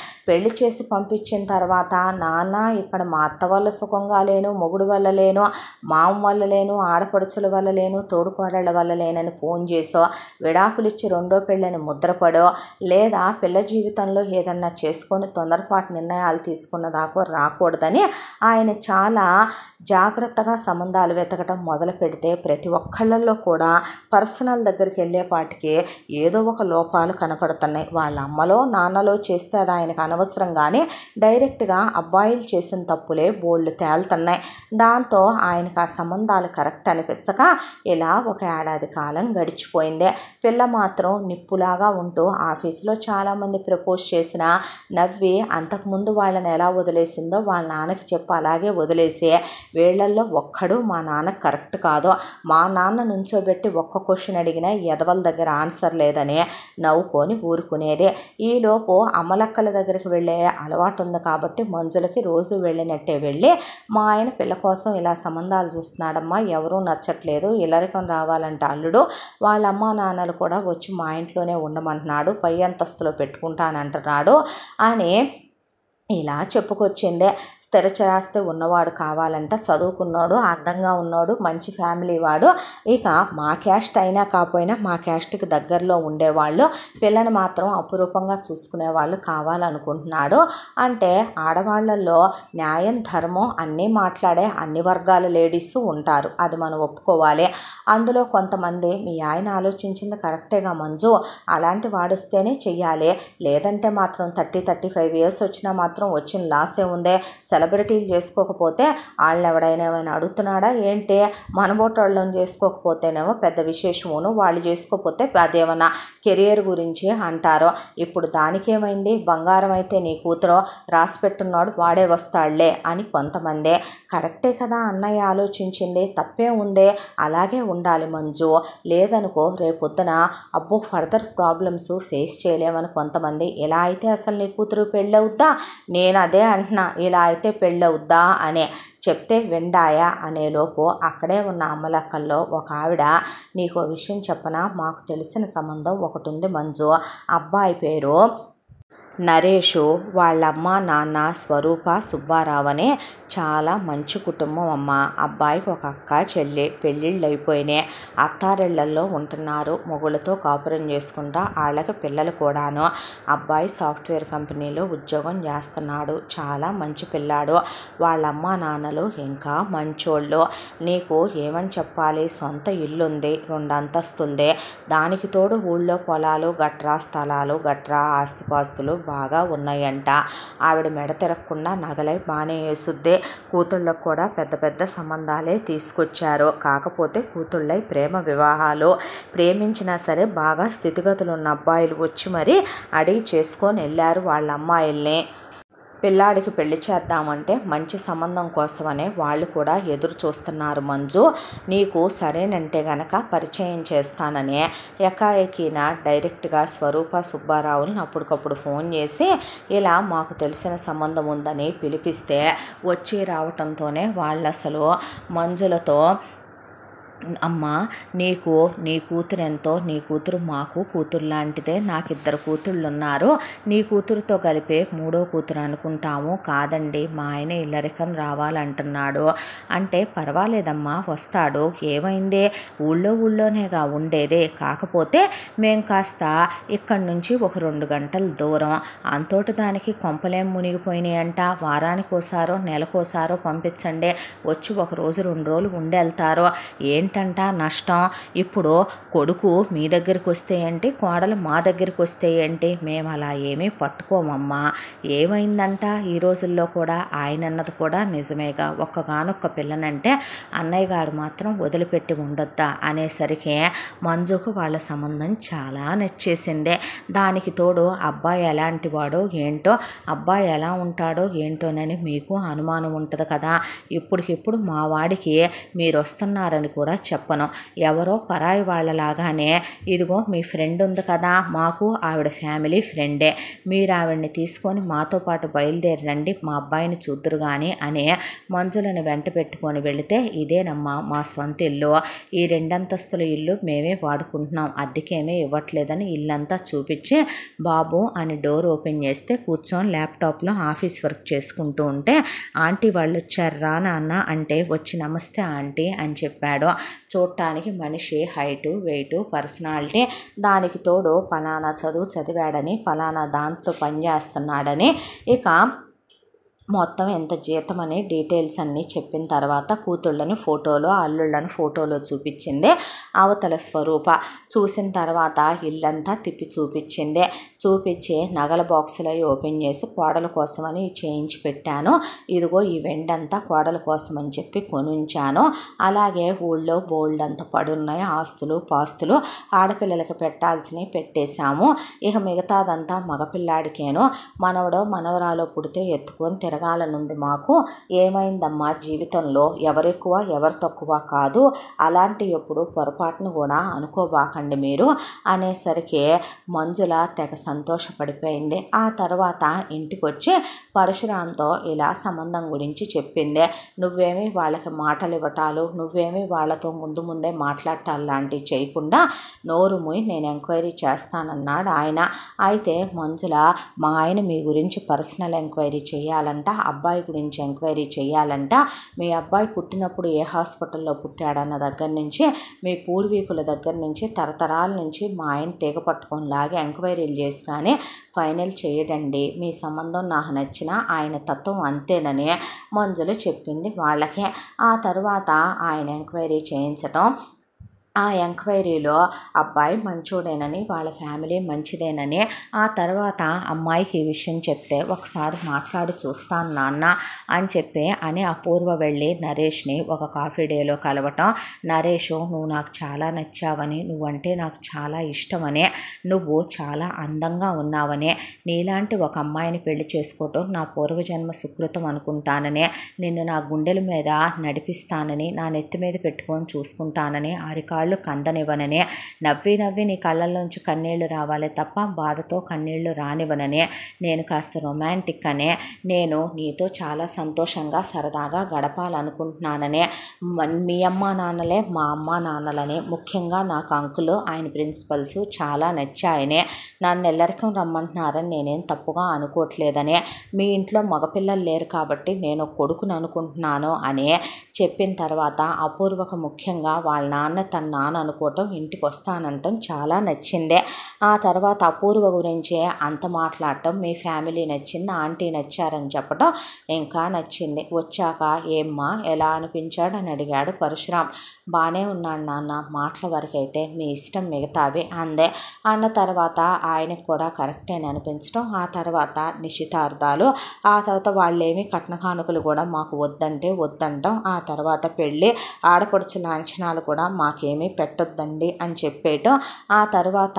పెళ్లి చేసి పంపించిన తర్వాత నాన్న ఇక్కడ మా అత్త వల్ల సుఖంగా లేను మొగుడు వల్ల లేను మామ వల్ల లేను ఆడపడుచుల వల్ల లేను తోడుకోడళ్ళ వల్ల లేనని ఫోన్ చేసో విడాకులు ఇచ్చి రెండో పెళ్ళని ముద్రపడో లేదా పిల్ల జీవితంలో ఏదన్నా చేసుకొని తొందరపాటు నిర్ణయాలు తీసుకున్న దాకా రాకూడదని ఆయన చాలా జాగ్రత్తగా సంబంధాలు వెతకటం మొదలు పెడితే ప్రతి ఒక్కళ్ళల్లో కూడా పర్సనల్ దగ్గరికి వెళ్ళేపాటికి ఏదో ఒక లోపాలు కనపడుతున్నాయి వాళ్ళ అమ్మలో నాన్నలో చేస్తే అది ఆయనకు అనవసరం కానీ డైరెక్ట్గా అబ్బాయిలు చేసిన తప్పులే బోల్డ్ తేలుతున్నాయి దాంతో ఆయనకు ఆ సంబంధాలు కరెక్ట్ అనిపించక ఇలా ఒక ఏడాది కాలం గడిచిపోయింది పిల్ల మాత్రం నిప్పులాగా ఉంటూ ఆఫీసులో చాలామంది ప్రపోజ్ చేసిన నవ్వి అంతకుముందు వాళ్ళని ఎలా వదిలేసిందో వాళ్ళ నాన్నకి చెప్పి అలాగే వదిలేసి వీళ్ళల్లో ఒక్కడు మా నాన్న కరెక్ట్ కాదు మా నాన్న నుంచోబెట్టి ఒక్క క్వశ్చన్ అడిగినా ఎదవల దగ్గర ఆన్సర్ లేదని నవ్వుకొని ఊరుకునేది ఈలోపు అమ్మలక్కల దగ్గరికి వెళ్ళే అలవాటు ఉంది కాబట్టి మంజులకి రోజు వెళ్ళినట్టే వెళ్ళి మా ఆయన పిల్ల కోసం ఇలా సంబంధాలు చూస్తున్నాడమ్మా ఎవరూ నచ్చట్లేదు ఇల్లరికం రావాలంటే అల్లుడు వాళ్ళ అమ్మా నాన్నలు కూడా వచ్చి మా ఇంట్లోనే ఉండమంటున్నాడు పై అంతస్తులో పెట్టుకుంటానంటున్నాడు అని ఇలా చెప్పుకొచ్చిందే స్థిరచరాస్తి ఉన్నవాడు కావాలంట చదువుకున్నాడు అందంగా ఉన్నాడు మంచి ఫ్యామిలీ వాడు ఇక మా క్యాస్ట్ అయినా కాకపోయినా మా క్యాస్ట్కి దగ్గరలో ఉండేవాళ్ళు పిల్లని మాత్రం అపురూపంగా చూసుకునే వాళ్ళు కావాలనుకుంటున్నాడు అంటే ఆడవాళ్ళల్లో న్యాయం ధర్మం అన్నీ మాట్లాడే అన్ని వర్గాల లేడీస్ ఉంటారు అది మనం ఒప్పుకోవాలి అందులో కొంతమంది మీ ఆయన ఆలోచించింది కరెక్టేగా మంజు అలాంటి వాడిస్తేనే చెయ్యాలి లేదంటే మాత్రం థర్టీ థర్టీ ఫైవ్ ఇయర్స్ వచ్చినా మాత్రం వచ్చిన లాసే ఉందే సెలబ్రిటీలు చేసుకోకపోతే వాళ్ళని ఎవడైనా ఏమైనా అడుగుతున్నాడా ఏంటి మనబోటోళ్ళని చేసుకోకపోతేనేమో పెద్ద విశేషమును వాళ్ళు చేసుకోకపోతే అదేమన్నా కెరియర్ గురించి అంటారు ఇప్పుడు దానికేమైంది బంగారం అయితే నీ కూతురు రాసి పెట్టున్నాడు వాడే వస్తాడులే అని కొంతమంది కరెక్టే కదా అన్నయ్య ఆలోచించింది తప్పే ఉందే అలాగే ఉండాలి మంజు లేదనుకో రేపొద్దున అబ్బో ఫర్దర్ ప్రాబ్లమ్స్ ఫేస్ చేయలేమని కొంతమంది ఇలా అయితే అసలు నీ కూతురు పెళ్ళవుద్దా నేను అదే అంటున్నా ఇలా అయితే పెళ్ళవుద్దా అనే చెప్తే వెండాయా అనేలోపు అక్కడే ఉన్న అమ్మలక్కల్లో ఒక ఆవిడ నీకు ఓ విషయం చెప్పనా మాకు తెలిసిన సంబంధం ఒకటి ఉంది మంజు అబ్బాయి పేరు నరేషు వాళ్ళమ్మ నాన్న స్వరూప సుబ్బారావు అనే చాలా మంచి కుటుంబం అమ్మ అబ్బాయికి ఒక అక్క చెల్లి పెళ్ళిళ్ళు అయిపోయినాయి అత్తారిళ్లల్లో ఉంటున్నారు మొగుళ్ళతో కాపురం చేసుకుంటా వాళ్ళకి పిల్లలు కూడాను అబ్బాయి సాఫ్ట్వేర్ కంపెనీలో ఉద్యోగం చేస్తున్నాడు చాలా మంచి పిల్లాడు వాళ్ళమ్మ నాన్నలు ఇంకా మంచోళ్ళు నీకు ఏమని చెప్పాలి సొంత ఇల్లుంది రెండు అంతస్తులదే దానికి తోడు ఊళ్ళో పొలాలు గట్రా స్థలాలు గట్రా ఆస్తిపాస్తులు బాగా ఉన్నాయంట ఆవిడ మెడ తిరగకుండా నగలై బాగానే వేసుద్ది కూతుళ్ళకు కూడా పెద్ద పెద్ద సంబంధాలే తీసుకొచ్చారు కాకపోతే కూతుళ్ళై ప్రేమ వివాహాలు ప్రేమించినా సరే బాగా స్థితిగతులు ఉన్న అబ్బాయిలు వచ్చి మరి అడిగి చేసుకొని వెళ్ళారు వాళ్ళ అమ్మాయిల్ని పిల్లాడికి పెళ్లి చేద్దామంటే మంచి సంబంధం కోసమనే వాళ్ళు కూడా ఎదురు చూస్తున్నారు మంజు నీకు సరేనంటే గనక పరిచయం చేస్తానని ఎకాఎకిన డైరెక్ట్గా స్వరూప సుబ్బారావుని అప్పటికప్పుడు ఫోన్ చేసి ఇలా మాకు తెలిసిన సంబంధం ఉందని పిలిపిస్తే వచ్చి రావటంతోనే వాళ్ళు అసలు మంజులతో అమ్మ నీకు నీ కూతురు ఎంతో నీ కూతురు మాకు కూతురు లాంటిదే నాకు ఇద్దరు కూతుళ్ళు ఉన్నారు నీ కూతురుతో కలిపే మూడో కూతురు అనుకుంటాము కాదండి మా ఆయన ఇల్లరికం రావాలంటున్నాడు అంటే పర్వాలేదమ్మా వస్తాడు ఏమైంది ఊళ్ళో ఊళ్ళోనేగా ఉండేదే కాకపోతే మేం కాస్త ఇక్కడి నుంచి ఒక రెండు గంటల దూరం అంతోటి దానికి కొంపలేం మునిగిపోయినాయంట వారానికోసారో నెలకోసారో పంపించండి వచ్చి ఒక రోజు రెండు రోజులు ఉండి వెళ్తారు ఏంటంట నష్టం ఇప్పుడు కొడుకు మీ దగ్గరికి వస్తే ఏంటి కోడలు మా దగ్గరికి వస్తే ఏంటి మేము అలా ఏమీ పట్టుకోమమ్మా ఏమైందంట ఈ రోజుల్లో కూడా ఆయన అన్నది కూడా నిజమేగా ఒక్కగానొక్క పిల్లనంటే అన్నయ్య గారు మాత్రం వదిలిపెట్టి ఉండొద్దా అనేసరికి మంజుకు వాళ్ళ సంబంధం చాలా నచ్చేసిందే దానికి తోడు అబ్బాయి ఎలాంటి వాడో ఏంటో అబ్బాయి ఎలా ఉంటాడో ఏంటోనని మీకు అనుమానం ఉంటుంది కదా ఇప్పటికిప్పుడు మా వాడికి మీరు వస్తున్నారని కూడా చెప్పను ఎవరో పరాయి వాళ్ళలాగానే ఇదిగో మీ ఫ్రెండ్ ఉంది కదా మాకు ఆవిడ ఫ్యామిలీ ఫ్రెండే మీరు ఆవిడని తీసుకొని మాతో పాటు బయలుదేరి రండి మా అబ్బాయిని చూద్దురు కానీ అని మంజులను వెంట పెట్టుకొని వెళితే ఇదేనమ్మా మా సొంత ఇల్లు ఈ రెండంతస్తుల ఇల్లు మేమే వాడుకుంటున్నాం అద్దెకేమీ ఇవ్వట్లేదని ఇల్లంతా చూపించి బాబు అని డోర్ ఓపెన్ చేస్తే కూర్చొని ల్యాప్టాప్లో ఆఫీస్ వర్క్ చేసుకుంటూ ఉంటే ఆంటీ వాళ్ళు వచ్చారు రా నాన్న అంటే వచ్చి నమస్తే ఆంటీ అని చెప్పాడు చూడటానికి మనిషి హైటు వెయిటు పర్సనాలిటీ దానికి తోడు ఫలానా చదువు చదివాడని ఫలానా దాంట్లో పనిచేస్తున్నాడని ఇక మొత్తం ఎంత జీతం అని డీటెయిల్స్ అన్నీ చెప్పిన తర్వాత కూతుళ్ళని ఫోటోలో అల్లుళ్ళని ఫోటోలో చూపించింది అవతల స్వరూప చూసిన తర్వాత ఇల్లంతా తిప్పి చూపించింది చూపించి నగల బాక్సులు అవి ఓపెన్ చేసి కోడల కోసమని చేయించి పెట్టాను ఇదిగో ఈ వెండంతా కోడల కోసం అని చెప్పి కొనుంచాను అలాగే ఊళ్ళో బోల్డ్ అంత పడున్నాయి ఆస్తులు పాస్తులు ఆడపిల్లలకి పెట్టాల్సినవి పెట్టేశాము ఇక మిగతాదంతా మగపిల్లాడికేను మనవడో మనవరాలో పుడితే ఎత్తుకొని తిరగాలనుంది మాకు ఏమైందమ్మా జీవితంలో ఎవరెక్కువ ఎవరు తక్కువ కాదు అలాంటి ఎప్పుడు పొరపాటును కూడా అనుకోబాకండి మీరు అనేసరికి మంజుల తెగ సంతోషపడిపోయింది ఆ తర్వాత ఇంటికి వచ్చి పరశురాంతో ఇలా సంబంధం గురించి చెప్పింది నువ్వేమి వాళ్ళకి మాటలు ఇవ్వటాలు నువ్వేమి వాళ్ళతో ముందు ముందే మాట్లాడటాలు లాంటివి చేయకుండా నోరు మూయి నేను ఎంక్వైరీ చేస్తానన్నాడు ఆయన అయితే మంజుల మా ఆయన మీ గురించి పర్సనల్ ఎంక్వైరీ చేయాలంట అబ్బాయి గురించి ఎంక్వైరీ చేయాలంట మీ అబ్బాయి పుట్టినప్పుడు ఏ హాస్పిటల్లో పుట్టాడన్న దగ్గర నుంచి మీ పూర్వీకుల దగ్గర నుంచి తరతరాల నుంచి మా ఆయన తీగ పట్టుకొని లాగి ఎంక్వైరీలు చేసి కానీ ఫైనల్ చేయడండి మీ సంబంధం నాకు నచ్చిన ఆయన తత్వం అంతేనని మంజులు చెప్పింది వాళ్ళకే ఆ తర్వాత ఆయన ఎంక్వైరీ చేయించడం ఆ ఎంక్వైరీలో అబ్బాయి మంచోడేనని వాళ్ళ ఫ్యామిలీ మంచిదేనని ఆ తర్వాత అమ్మాయికి ఈ విషయం చెప్తే ఒకసారి మాట్లాడి చూస్తాను నాన్న అని చెప్పి అని అపూర్వ వెళ్ళి నరేష్ని ఒక కాఫీ డేలో కలవటం నరేష్ నువ్వు నాకు చాలా నచ్చావని నువ్వంటే నాకు చాలా ఇష్టమని నువ్వు చాలా అందంగా ఉన్నావని నీలాంటి ఒక అమ్మాయిని పెళ్లి చేసుకోవటం నా పూర్వజన్మ సుకృతం అనుకుంటానని నిన్ను నా గుండెల మీద నడిపిస్తానని నా నెత్తి మీద పెట్టుకొని చూసుకుంటానని అరికాళ్ళు కందనివ్వనని నవ్వి నవ్వి నీ కళ్ళల్లోంచి కన్నీళ్లు రావాలి తప్ప బాధతో కన్నీళ్లు రానివ్వనని నేను కాస్త రొమాంటిక్ అనే నేను నీతో చాలా సంతోషంగా సరదాగా గడపాలనుకుంటున్నానని మ- మీ అమ్మ నాన్నలే మా అమ్మ నాన్నలని ముఖ్యంగా నాకు అంకులు ఆయన ప్రిన్సిపల్స్ చాలా నచ్చాయనే నన్ను ఎల్లరికం రమ్మంటున్నారని నేనేం తప్పుగా అనుకోవట్లేదని మీ ఇంట్లో మగపిల్లలు లేరు కాబట్టి నేను కొడుకుని అనుకుంటున్నాను అని చెప్పిన తర్వాత అపూర్వక ముఖ్యంగా వాళ్ళ నాన్న తన నాన్న అనుకోవటం ఇంటికి వస్తానంటం చాలా నచ్చిందే ఆ తర్వాత అపూర్వ గురించి అంత మాట్లాడటం మీ ఫ్యామిలీ నచ్చింది ఆంటీ నచ్చారని చెప్పటం ఇంకా నచ్చింది వచ్చాక ఏమ్మా ఎలా అనిపించాడు అని అడిగాడు పరశురాం బాగానే ఉన్నాడు నాన్న మాటల వరకు అయితే మీ ఇష్టం మిగతావి అందే అన్న తర్వాత ఆయనకు కూడా కరెక్టేని అనిపించడం ఆ తర్వాత నిశ్చితార్థాలు ఆ తర్వాత వాళ్ళేమి కట్న కానుకలు కూడా మాకు వద్దంటే వద్దంటాం ఆ తర్వాత పెళ్ళి ఆడపడుచు లాంఛనాలు కూడా మాకేమీ పెట్టొద్దండి అని చెప్పేయటం ఆ తర్వాత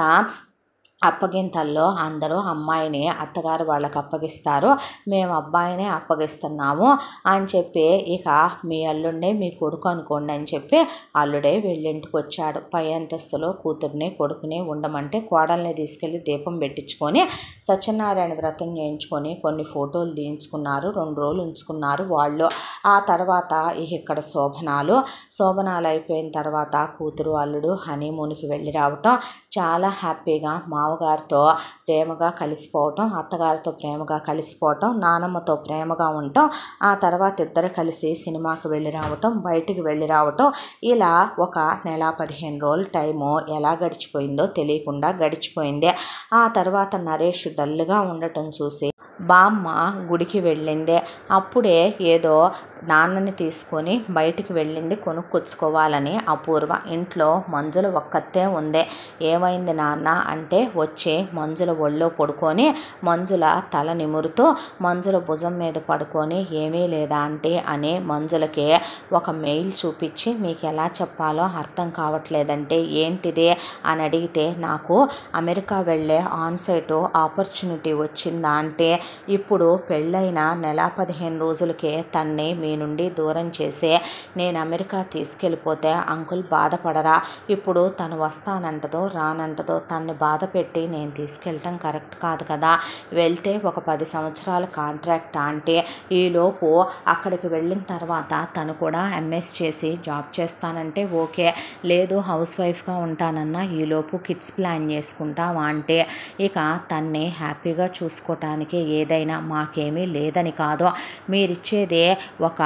అప్పగింతల్లో అందరూ అమ్మాయిని అత్తగారు వాళ్ళకి అప్పగిస్తారు మేము అబ్బాయినే అప్పగిస్తున్నాము అని చెప్పి ఇక మీ అల్లుండే మీ కొడుకు అనుకోండి అని చెప్పి అల్లుడే వెళ్ళింటికి వచ్చాడు పై అంతస్తులో కూతుర్ని కొడుకుని ఉండమంటే కోడల్ని తీసుకెళ్ళి దీపం పెట్టించుకొని సత్యనారాయణ వ్రతం చేయించుకొని కొన్ని ఫోటోలు తీయించుకున్నారు రెండు రోజులు ఉంచుకున్నారు వాళ్ళు ఆ తర్వాత ఇక ఇక్కడ శోభనాలు శోభనాలు అయిపోయిన తర్వాత కూతురు అల్లుడు హనీమూన్కి వెళ్ళి రావటం చాలా హ్యాపీగా మామగారితో ప్రేమగా కలిసిపోవటం అత్తగారితో ప్రేమగా కలిసిపోవటం నానమ్మతో ప్రేమగా ఉండటం ఆ తర్వాత ఇద్దరు కలిసి సినిమాకి వెళ్ళి రావటం బయటికి వెళ్ళి రావటం ఇలా ఒక నెల పదిహేను రోజుల టైము ఎలా గడిచిపోయిందో తెలియకుండా గడిచిపోయింది ఆ తర్వాత నరేష్ డల్గా ఉండటం చూసి బామ్మ గుడికి వెళ్ళింది అప్పుడే ఏదో నాన్నని తీసుకొని బయటికి వెళ్ళింది కొనుక్కొచ్చుకోవాలని అపూర్వ ఇంట్లో మంజుల ఒక్కతే ఉంది ఏమైంది నాన్న అంటే వచ్చి మంజుల ఒళ్ళో పడుకొని మంజుల తల నిమురుతూ మంజుల భుజం మీద పడుకొని ఏమీ లేదా అంటే అని మంజులకి ఒక మెయిల్ చూపించి మీకు ఎలా చెప్పాలో అర్థం కావట్లేదంటే ఏంటిది అని అడిగితే నాకు అమెరికా వెళ్ళే ఆన్సైట్ ఆపర్చునిటీ వచ్చిందా అంటే ఇప్పుడు పెళ్ళైన నెల పదిహేను రోజులకే తన్ని మీ నుండి దూరం చేసి నేను అమెరికా తీసుకెళ్ళిపోతే అంకుల్ బాధపడరా ఇప్పుడు తను వస్తానంటదో రానంటదో తన్ని బాధ పెట్టి నేను తీసుకెళ్ళటం కరెక్ట్ కాదు కదా వెళ్తే ఒక పది సంవత్సరాల కాంట్రాక్ట్ అంటే ఈలోపు అక్కడికి వెళ్ళిన తర్వాత తను కూడా ఎంఎస్ చేసి జాబ్ చేస్తానంటే ఓకే లేదు హౌస్ వైఫ్గా ఉంటానన్నా ఈలోపు కిడ్స్ ప్లాన్ చేసుకుంటావా అంటే ఇక తన్ని హ్యాపీగా చూసుకోవటానికి ఏదైనా మాకేమీ లేదని కాదు మీరిచ్చేదే ఒక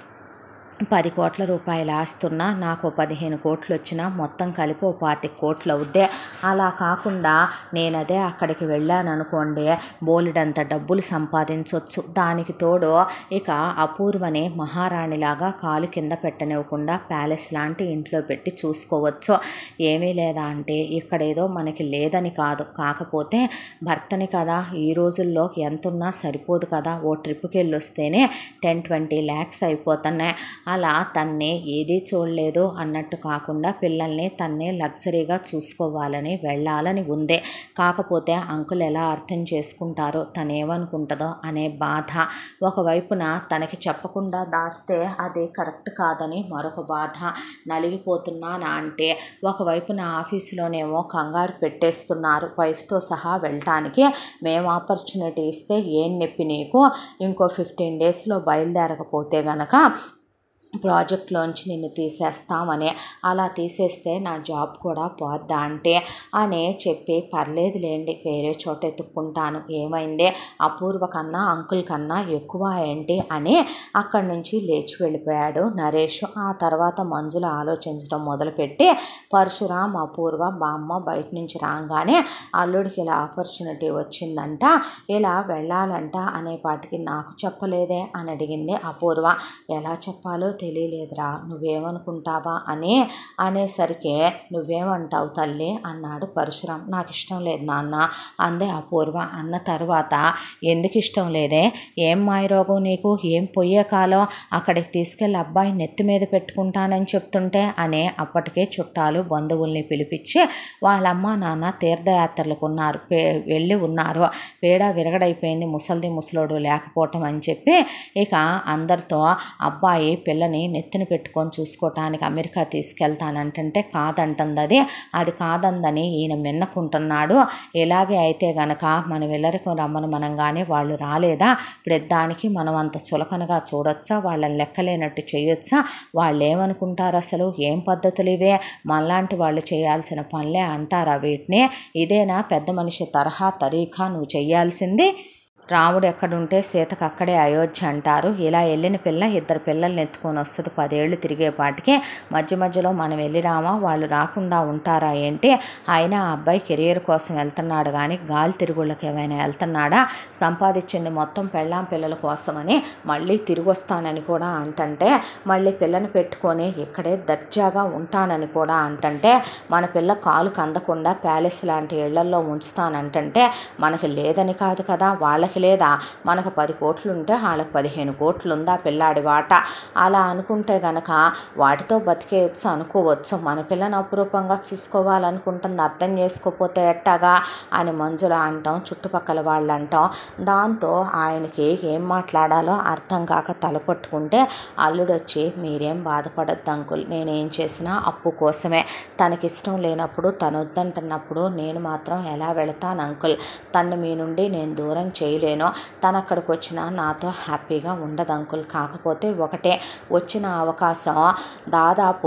పది కోట్ల రూపాయలు ఆస్తున్నా నాకు పదిహేను కోట్లు వచ్చినా మొత్తం కలిపి ఓ పాతిక కోట్లు అవుద్దే అలా కాకుండా నేను అదే అక్కడికి వెళ్ళాను అనుకోండి బోలెడంత డబ్బులు సంపాదించవచ్చు దానికి తోడు ఇక అపూర్వని మహారాణిలాగా కాలు కింద పెట్టనివ్వకుండా ప్యాలెస్ లాంటి ఇంట్లో పెట్టి చూసుకోవచ్చు ఏమీ లేదా అంటే ఇక్కడ ఏదో మనకి లేదని కాదు కాకపోతే భర్తని కదా ఈ రోజుల్లో ఎంత ఉన్నా సరిపోదు కదా ఓ ట్రిప్కి వెళ్ళి వస్తేనే టెన్ ట్వంటీ ల్యాక్స్ అయిపోతున్నాయి అలా తన్నే ఏదీ చూడలేదు అన్నట్టు కాకుండా పిల్లల్ని తన్నే లగ్జరీగా చూసుకోవాలని వెళ్ళాలని ఉందే కాకపోతే అంకుల్ ఎలా అర్థం చేసుకుంటారో తను ఏమనుకుంటుందో అనే బాధ ఒకవైపున తనకి చెప్పకుండా దాస్తే అది కరెక్ట్ కాదని మరొక బాధ నలిగిపోతున్నానా అంటే ఒకవైపున ఆఫీసులోనేమో కంగారు పెట్టేస్తున్నారు వైఫ్తో సహా వెళ్ళటానికి మేము ఆపర్చునిటీ ఇస్తే ఏం నొప్పి నీకు ఇంకో ఫిఫ్టీన్ డేస్లో బయలుదేరకపోతే గనక ప్రాజెక్ట్లోంచి నిన్ను తీసేస్తామని అలా తీసేస్తే నా జాబ్ కూడా పోద్దా అంటే అని చెప్పి పర్లేదులేండి వేరే చోట ఎత్తుక్కుంటాను ఏమైంది అపూర్వ కన్నా అంకుల్ కన్నా ఎక్కువ ఏంటి అని అక్కడి నుంచి లేచి వెళ్ళిపోయాడు నరేష్ ఆ తర్వాత మంజుల ఆలోచించడం మొదలుపెట్టి పరశురామ్ అపూర్వ బామ్మ బయట నుంచి రాగానే అల్లుడికి ఇలా ఆపర్చునిటీ వచ్చిందంట ఇలా వెళ్ళాలంట అనే పాటికి నాకు చెప్పలేదే అని అడిగింది అపూర్వ ఎలా చెప్పాలో తెలియలేదురా నువ్వేమనుకుంటావా అని అనేసరికి నువ్వేమంటావు తల్లి అన్నాడు పరశురాం నాకు ఇష్టం లేదు నాన్న అందే అపూర్వ అన్న తర్వాత ఎందుకు ఇష్టం లేదే ఏం మాయరోగం నీకు ఏం పోయే కాలం అక్కడికి తీసుకెళ్ళి అబ్బాయి నెత్తి మీద పెట్టుకుంటానని చెప్తుంటే అనే అప్పటికే చుట్టాలు బంధువుల్ని పిలిపించి వాళ్ళమ్మ నాన్న తీర్థయాత్రలకు ఉన్నారు పే వెళ్ళి ఉన్నారు పేడ విరగడైపోయింది ముసలిది ముసలోడు లేకపోవటం అని చెప్పి ఇక అందరితో అబ్బాయి పిల్లని నెత్తిన పెట్టుకొని చూసుకోవటానికి అమెరికా తీసుకెళ్తానంటుంటే కాదంటుంది అది అది కాదందని ఈయన మిన్నకుంటున్నాడు ఇలాగే అయితే గనక మనం వెళ్ళరికి రమ్మని మనం కానీ వాళ్ళు రాలేదా ఇప్పుడు దానికి మనం అంత చులకనగా చూడొచ్చా వాళ్ళని లెక్కలేనట్టు చేయొచ్చా వాళ్ళు ఏమనుకుంటారు అసలు ఏం పద్ధతులు ఇవే మనలాంటి వాళ్ళు చేయాల్సిన పనులే అంటారా వీటిని ఇదేనా పెద్ద మనిషి తరహా తరీఖా నువ్వు చేయాల్సింది రాముడు ఎక్కడుంటే సీతకు అక్కడే అయోధ్య అంటారు ఇలా వెళ్ళిన పిల్ల ఇద్దరు పిల్లల్ని ఎత్తుకొని వస్తుంది పదేళ్ళు తిరిగేపాటికి మధ్య మధ్యలో మనం వెళ్ళి రామా వాళ్ళు రాకుండా ఉంటారా ఏంటి ఆయన ఆ అబ్బాయి కెరియర్ కోసం వెళ్తున్నాడు కానీ గాలి తిరుగుళ్ళకి ఏమైనా వెళ్తున్నాడా సంపాదించింది మొత్తం పెళ్ళాం పిల్లల కోసమని మళ్ళీ తిరిగి వస్తానని కూడా అంటంటే మళ్ళీ పిల్లని పెట్టుకొని ఇక్కడే దర్జాగా ఉంటానని కూడా అంటంటే మన పిల్ల కాలు కందకుండా ప్యాలెస్ లాంటి ఇళ్లల్లో ఉంచుతానంటంటే మనకి లేదని కాదు కదా వాళ్ళకి లేదా మనకు పది కోట్లు ఉంటే వాళ్ళకి పదిహేను కోట్లు ఉందా పిల్లాడి వాట అలా అనుకుంటే గనక వాటితో బతికేయచ్చు అనుకోవచ్చు మన పిల్లని అపురూపంగా చూసుకోవాలనుకుంటుంది అర్థం చేసుకోకపోతే ఎట్టాగా అని మంజుల అంటాం చుట్టుపక్కల వాళ్ళు అంటాం దాంతో ఆయనకి ఏం మాట్లాడాలో అర్థం కాక తలపట్టుకుంటే అల్లుడు వచ్చి మీరేం బాధపడద్దు అంకుల్ నేనేం చేసినా అప్పు కోసమే తనకిష్టం లేనప్పుడు తను వద్దంటున్నప్పుడు నేను మాత్రం ఎలా వెళతాను అంకుల్ తను మీ నుండి నేను దూరం చేయలేను తను అక్కడికి వచ్చినా నాతో హ్యాపీగా ఉండదు అంకుల్ కాకపోతే ఒకటే వచ్చిన అవకాశం దాదాపు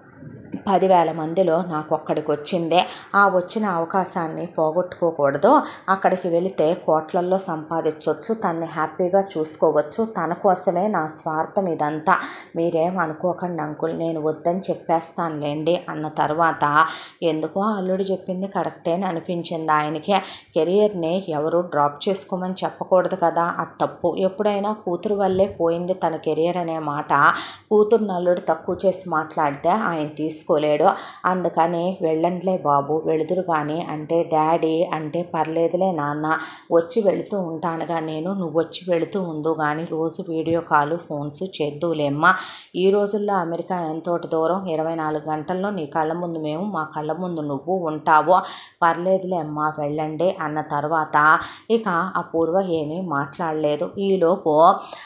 పదివేల మందిలో నాకు ఒక్కడికి వచ్చిందే ఆ వచ్చిన అవకాశాన్ని పోగొట్టుకోకూడదు అక్కడికి వెళితే కోట్లల్లో సంపాదించవచ్చు తన్ని హ్యాపీగా చూసుకోవచ్చు తన కోసమే నా స్వార్థం ఇదంతా మీరేం అనుకోకండి అంకుల్ నేను వద్దని చెప్పేస్తానులేండి అన్న తర్వాత ఎందుకో అల్లుడు చెప్పింది కరెక్టేని అనిపించింది ఆయనకి కెరియర్ని ఎవరు డ్రాప్ చేసుకోమని చెప్పకూడదు కదా అది తప్పు ఎప్పుడైనా కూతురు వల్లే పోయింది తన కెరియర్ అనే మాట కూతురు నల్లుడు తక్కువ చేసి మాట్లాడితే ఆయన తీసుకోలేడు అందుకని వెళ్ళండిలే బాబు వెళుదురు కానీ అంటే డాడీ అంటే పర్లేదులే నాన్న వచ్చి వెళుతూ ఉంటానుగా నేను నువ్వు వచ్చి వెళుతూ ఉందో కానీ రోజు వీడియో కాల్ ఫోన్స్ చేద్దులేమ్మా ఈ రోజుల్లో అమెరికా ఎంతోటి దూరం ఇరవై నాలుగు గంటల్లో నీ కళ్ళ ముందు మేము మా కళ్ళ ముందు నువ్వు ఉంటావు పర్లేదులే అమ్మా వెళ్ళండి అన్న తర్వాత ఇక అపూర్వ ఏమీ మాట్లాడలేదు ఈలోపు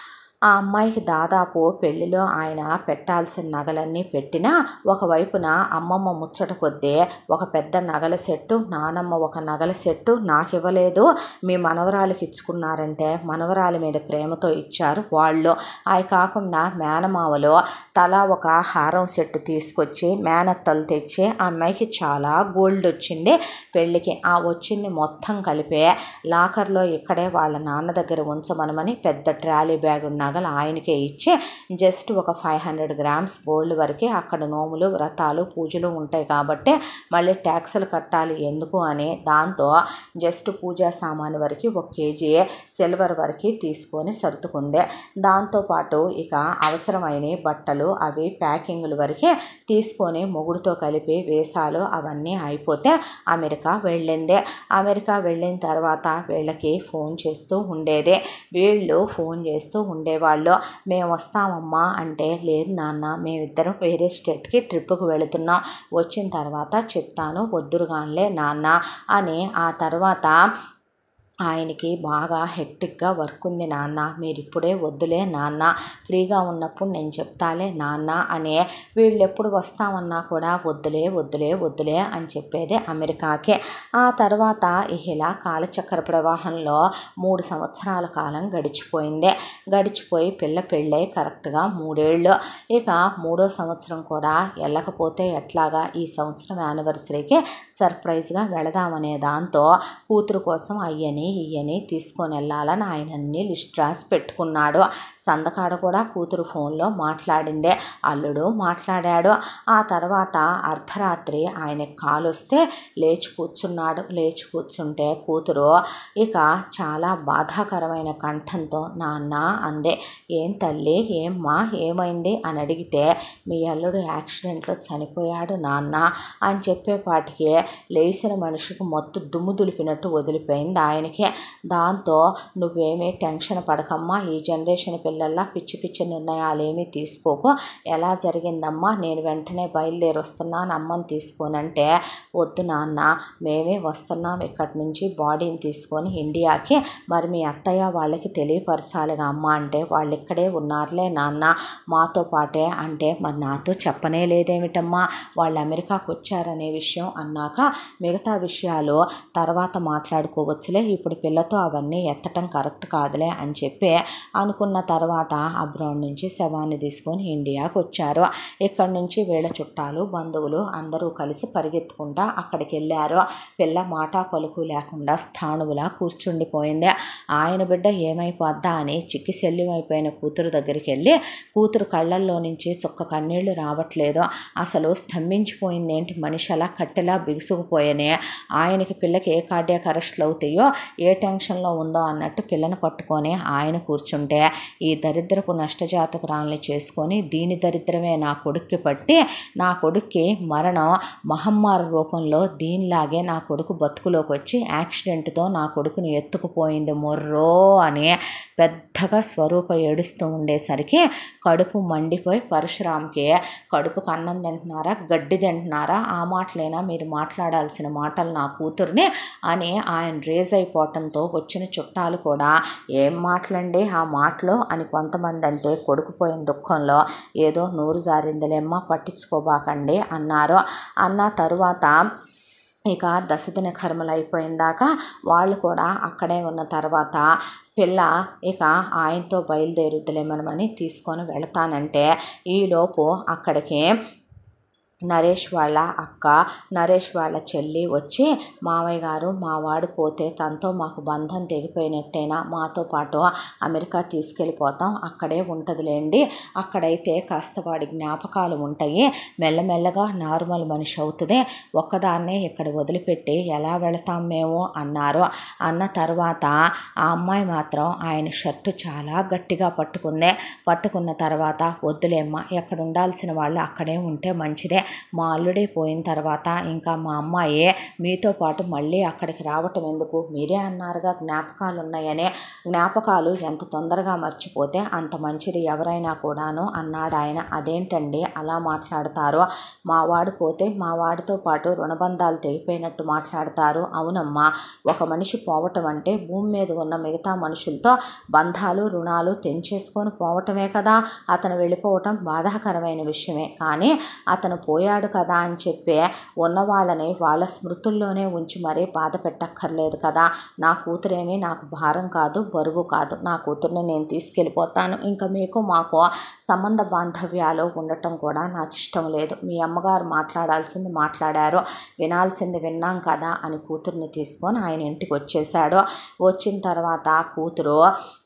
ఆ అమ్మాయికి దాదాపు పెళ్లిలో ఆయన పెట్టాల్సిన నగలన్నీ పెట్టినా ఒకవైపున అమ్మమ్మ ముచ్చట కొద్దీ ఒక పెద్ద నగల సెట్టు నానమ్మ ఒక నగల సెట్టు నాకు ఇవ్వలేదు మీ మనవరాలకి ఇచ్చుకున్నారంటే మనవరాలి మీద ప్రేమతో ఇచ్చారు వాళ్ళు అవి కాకుండా మేనమావలో తలా ఒక హారం సెట్ తీసుకొచ్చి మేనత్తలు తెచ్చి ఆ అమ్మాయికి చాలా గోల్డ్ వచ్చింది పెళ్ళికి ఆ వచ్చింది మొత్తం కలిపి లాకర్లో ఇక్కడే వాళ్ళ నాన్న దగ్గర ఉంచమనమని పెద్ద ట్రాలీ బ్యాగ్ నగలు ఆయనకే ఇచ్చి జస్ట్ ఒక ఫైవ్ హండ్రెడ్ గ్రామ్స్ గోల్డ్ వరకే అక్కడ నోములు వ్రతాలు పూజలు ఉంటాయి కాబట్టి మళ్ళీ ట్యాక్సులు కట్టాలి ఎందుకు అని దాంతో జస్ట్ పూజా సామాను వరకు ఒక కేజీ సిల్వర్ వరకు తీసుకొని సర్దుకుంది దాంతోపాటు ఇక అవసరమైన బట్టలు అవి ప్యాకింగ్లు వరకే తీసుకొని మొగుడుతో కలిపి వేసాలు అవన్నీ అయిపోతే అమెరికా వెళ్ళింది అమెరికా వెళ్ళిన తర్వాత వీళ్ళకి ఫోన్ చేస్తూ ఉండేది వీళ్ళు ఫోన్ చేస్తూ ఉండేవాళ్ళు మేము వస్తామమ్మా అంటే లేదు నాన్న మేమిద్దరం వేరే స్టేట్కి ట్రిప్కి వెళుతున్నాం వచ్చిన తర్వాత చెప్తాను వద్దురుగానిలే నాన్న అని ఆ తర్వాత ఆయనకి బాగా హెక్టిక్గా వర్క్ ఉంది నాన్న మీరు ఇప్పుడే వద్దులే నాన్న ఫ్రీగా ఉన్నప్పుడు నేను చెప్తాలే నాన్న అనే వీళ్ళు ఎప్పుడు వస్తామన్నా కూడా వద్దులే వద్దులే వద్దులే అని చెప్పేది అమెరికాకే ఆ తర్వాత ఇలా కాలచక్ర ప్రవాహంలో మూడు సంవత్సరాల కాలం గడిచిపోయింది గడిచిపోయి పిల్ల పెళ్ళై కరెక్ట్గా మూడేళ్ళు ఇక మూడో సంవత్సరం కూడా వెళ్ళకపోతే ఎట్లాగా ఈ సంవత్సరం యానివర్సరీకి సర్ప్రైజ్గా వెళదామనే దాంతో కూతురు కోసం అయ్యని ఇయ్యని తీసుకొని వెళ్ళాలని ఆయన అన్ని లిస్ట్ రాసి పెట్టుకున్నాడు సందకాడ కూడా కూతురు ఫోన్లో మాట్లాడిందే అల్లుడు మాట్లాడాడు ఆ తర్వాత అర్ధరాత్రి ఆయనకి కాలు వస్తే లేచి కూర్చున్నాడు లేచి కూర్చుంటే కూతురు ఇక చాలా బాధాకరమైన కంఠంతో నాన్న అందే ఏం తల్లి ఏమ్మా ఏమైంది అని అడిగితే మీ అల్లుడు యాక్సిడెంట్లో చనిపోయాడు నాన్న అని చెప్పేపాటికి లేచిన మనిషికి మొత్తం దుమ్ము దులిపినట్టు వదిలిపోయింది ఆయనకి దాంతో నువ్వేమీ టెన్షన్ పడకమ్మా ఈ జనరేషన్ పిల్లల్లా పిచ్చి పిచ్చి నిర్ణయాలు ఏమీ తీసుకోకు ఎలా జరిగిందమ్మా నేను వెంటనే బయలుదేరి వస్తున్నాను అమ్మని తీసుకోనంటే వద్దు నాన్న మేమే వస్తున్నాం ఇక్కడి నుంచి బాడీని తీసుకొని ఇండియాకి మరి మీ అత్తయ్య వాళ్ళకి తెలియపరచాలిగా అమ్మ అంటే వాళ్ళు ఇక్కడే ఉన్నారులే నాన్న మాతో పాటే అంటే మరి నాతో చెప్పనే లేదేమిటమ్మా వాళ్ళు అమెరికాకు వచ్చారనే విషయం అన్నాక మిగతా విషయాలు తర్వాత మాట్లాడుకోవచ్చులే ఇప్పుడు పిల్లతో అవన్నీ ఎత్తటం కరెక్ట్ కాదులే అని చెప్పి అనుకున్న తర్వాత అబ్రాడ్ నుంచి శవాన్ని తీసుకొని ఇండియాకు వచ్చారు ఇక్కడి నుంచి వీళ్ళ చుట్టాలు బంధువులు అందరూ కలిసి పరిగెత్తుకుంటా అక్కడికి వెళ్ళారు పిల్ల మాట పలుకు లేకుండా స్థాణువులా కూర్చుండిపోయింది ఆయన బిడ్డ ఏమైపోద్దా అని చిక్కి శల్యమైపోయిన కూతురు దగ్గరికి వెళ్ళి కూతురు కళ్ళల్లో నుంచి చుక్క కన్నీళ్లు రావట్లేదు అసలు స్తంభించిపోయింది ఏంటి మనిషి అలా కట్టెలా బిగుసుకుపోయనే ఆయనకి పిల్లకి ఏ కార్డియాక్ అరెస్ట్లు అవుతాయో ఏ టెన్షన్లో ఉందో అన్నట్టు పిల్లని పట్టుకొని ఆయన కూర్చుంటే ఈ దరిద్రపు నష్టజాతకురాల్ని చేసుకొని దీని దరిద్రమే నా కొడుక్కి పట్టి నా కొడుక్కి మరణం మహమ్మారి రూపంలో దీనిలాగే నా కొడుకు బతుకులోకి వచ్చి యాక్సిడెంట్తో నా కొడుకుని ఎత్తుకుపోయింది మొర్రో అని పెద్దగా స్వరూప ఏడుస్తూ ఉండేసరికి కడుపు మండిపోయి పరశురామ్కి కడుపుకు అన్నం తింటున్నారా గడ్డి తింటున్నారా ఆ మాటలైనా మీరు మాట్లాడాల్సిన మాటలు నా కూతుర్ని అని ఆయన రేజ్ అయిపోవటంతో వచ్చిన చుట్టాలు కూడా ఏం మాటలండి ఆ మాటలు అని కొంతమంది అంటే కొడుకుపోయిన దుఃఖంలో ఏదో నోరు జారిందిలేమ్మా పట్టించుకోబాకండి అన్నారు అన్న తరువాత ఇక దశదిన కర్మలు అయిపోయిన దాకా వాళ్ళు కూడా అక్కడే ఉన్న తర్వాత పిల్ల ఇక ఆయనతో బయలుదేరుద్దులేమనమని తీసుకొని వెళతానంటే ఈలోపు అక్కడికి నరేష్ వాళ్ళ అక్క నరేష్ వాళ్ళ చెల్లి వచ్చి మావయ్య గారు మా వాడు పోతే తనతో మాకు బంధం తెగిపోయినట్టేనా మాతో పాటు అమెరికా తీసుకెళ్ళిపోతాం అక్కడే ఉంటుందిలేండి అక్కడైతే కాస్త వాడి జ్ఞాపకాలు ఉంటాయి మెల్లమెల్లగా నార్మల్ మనిషి అవుతుంది ఒక్కదాన్నే ఇక్కడ వదిలిపెట్టి ఎలా వెళతాం మేము అన్నారు అన్న తర్వాత ఆ అమ్మాయి మాత్రం ఆయన షర్టు చాలా గట్టిగా పట్టుకుంది పట్టుకున్న తర్వాత వద్దులేమ్మా ఎక్కడ ఉండాల్సిన వాళ్ళు అక్కడే ఉంటే మంచిదే మా అల్లుడే పోయిన తర్వాత ఇంకా మా అమ్మాయే మీతో పాటు మళ్ళీ అక్కడికి రావటం ఎందుకు మీరే అన్నారుగా జ్ఞాపకాలు ఉన్నాయని జ్ఞాపకాలు ఎంత తొందరగా మర్చిపోతే అంత మంచిది ఎవరైనా కూడాను అన్నాడు ఆయన అదేంటండి అలా మాట్లాడతారు మా వాడు పోతే మా వాడితో పాటు రుణబంధాలు తెగిపోయినట్టు మాట్లాడతారు అవునమ్మా ఒక మనిషి పోవటం అంటే భూమి మీద ఉన్న మిగతా మనుషులతో బంధాలు రుణాలు తెంచేసుకొని పోవటమే కదా అతను వెళ్ళిపోవటం బాధాకరమైన విషయమే కానీ అతను పోయాడు కదా అని చెప్పి ఉన్న వాళ్ళని వాళ్ళ స్మృతుల్లోనే ఉంచి మరీ బాధ పెట్టక్కర్లేదు కదా నా కూతురేమీ నాకు భారం కాదు బరువు కాదు నా కూతుర్ని నేను తీసుకెళ్ళిపోతాను ఇంకా మీకు మాకు సంబంధ బాంధవ్యాలు ఉండటం కూడా నాకు ఇష్టం లేదు మీ అమ్మగారు మాట్లాడాల్సింది మాట్లాడారు వినాల్సింది విన్నాం కదా అని కూతుర్ని తీసుకొని ఆయన ఇంటికి వచ్చేసాడు వచ్చిన తర్వాత కూతురు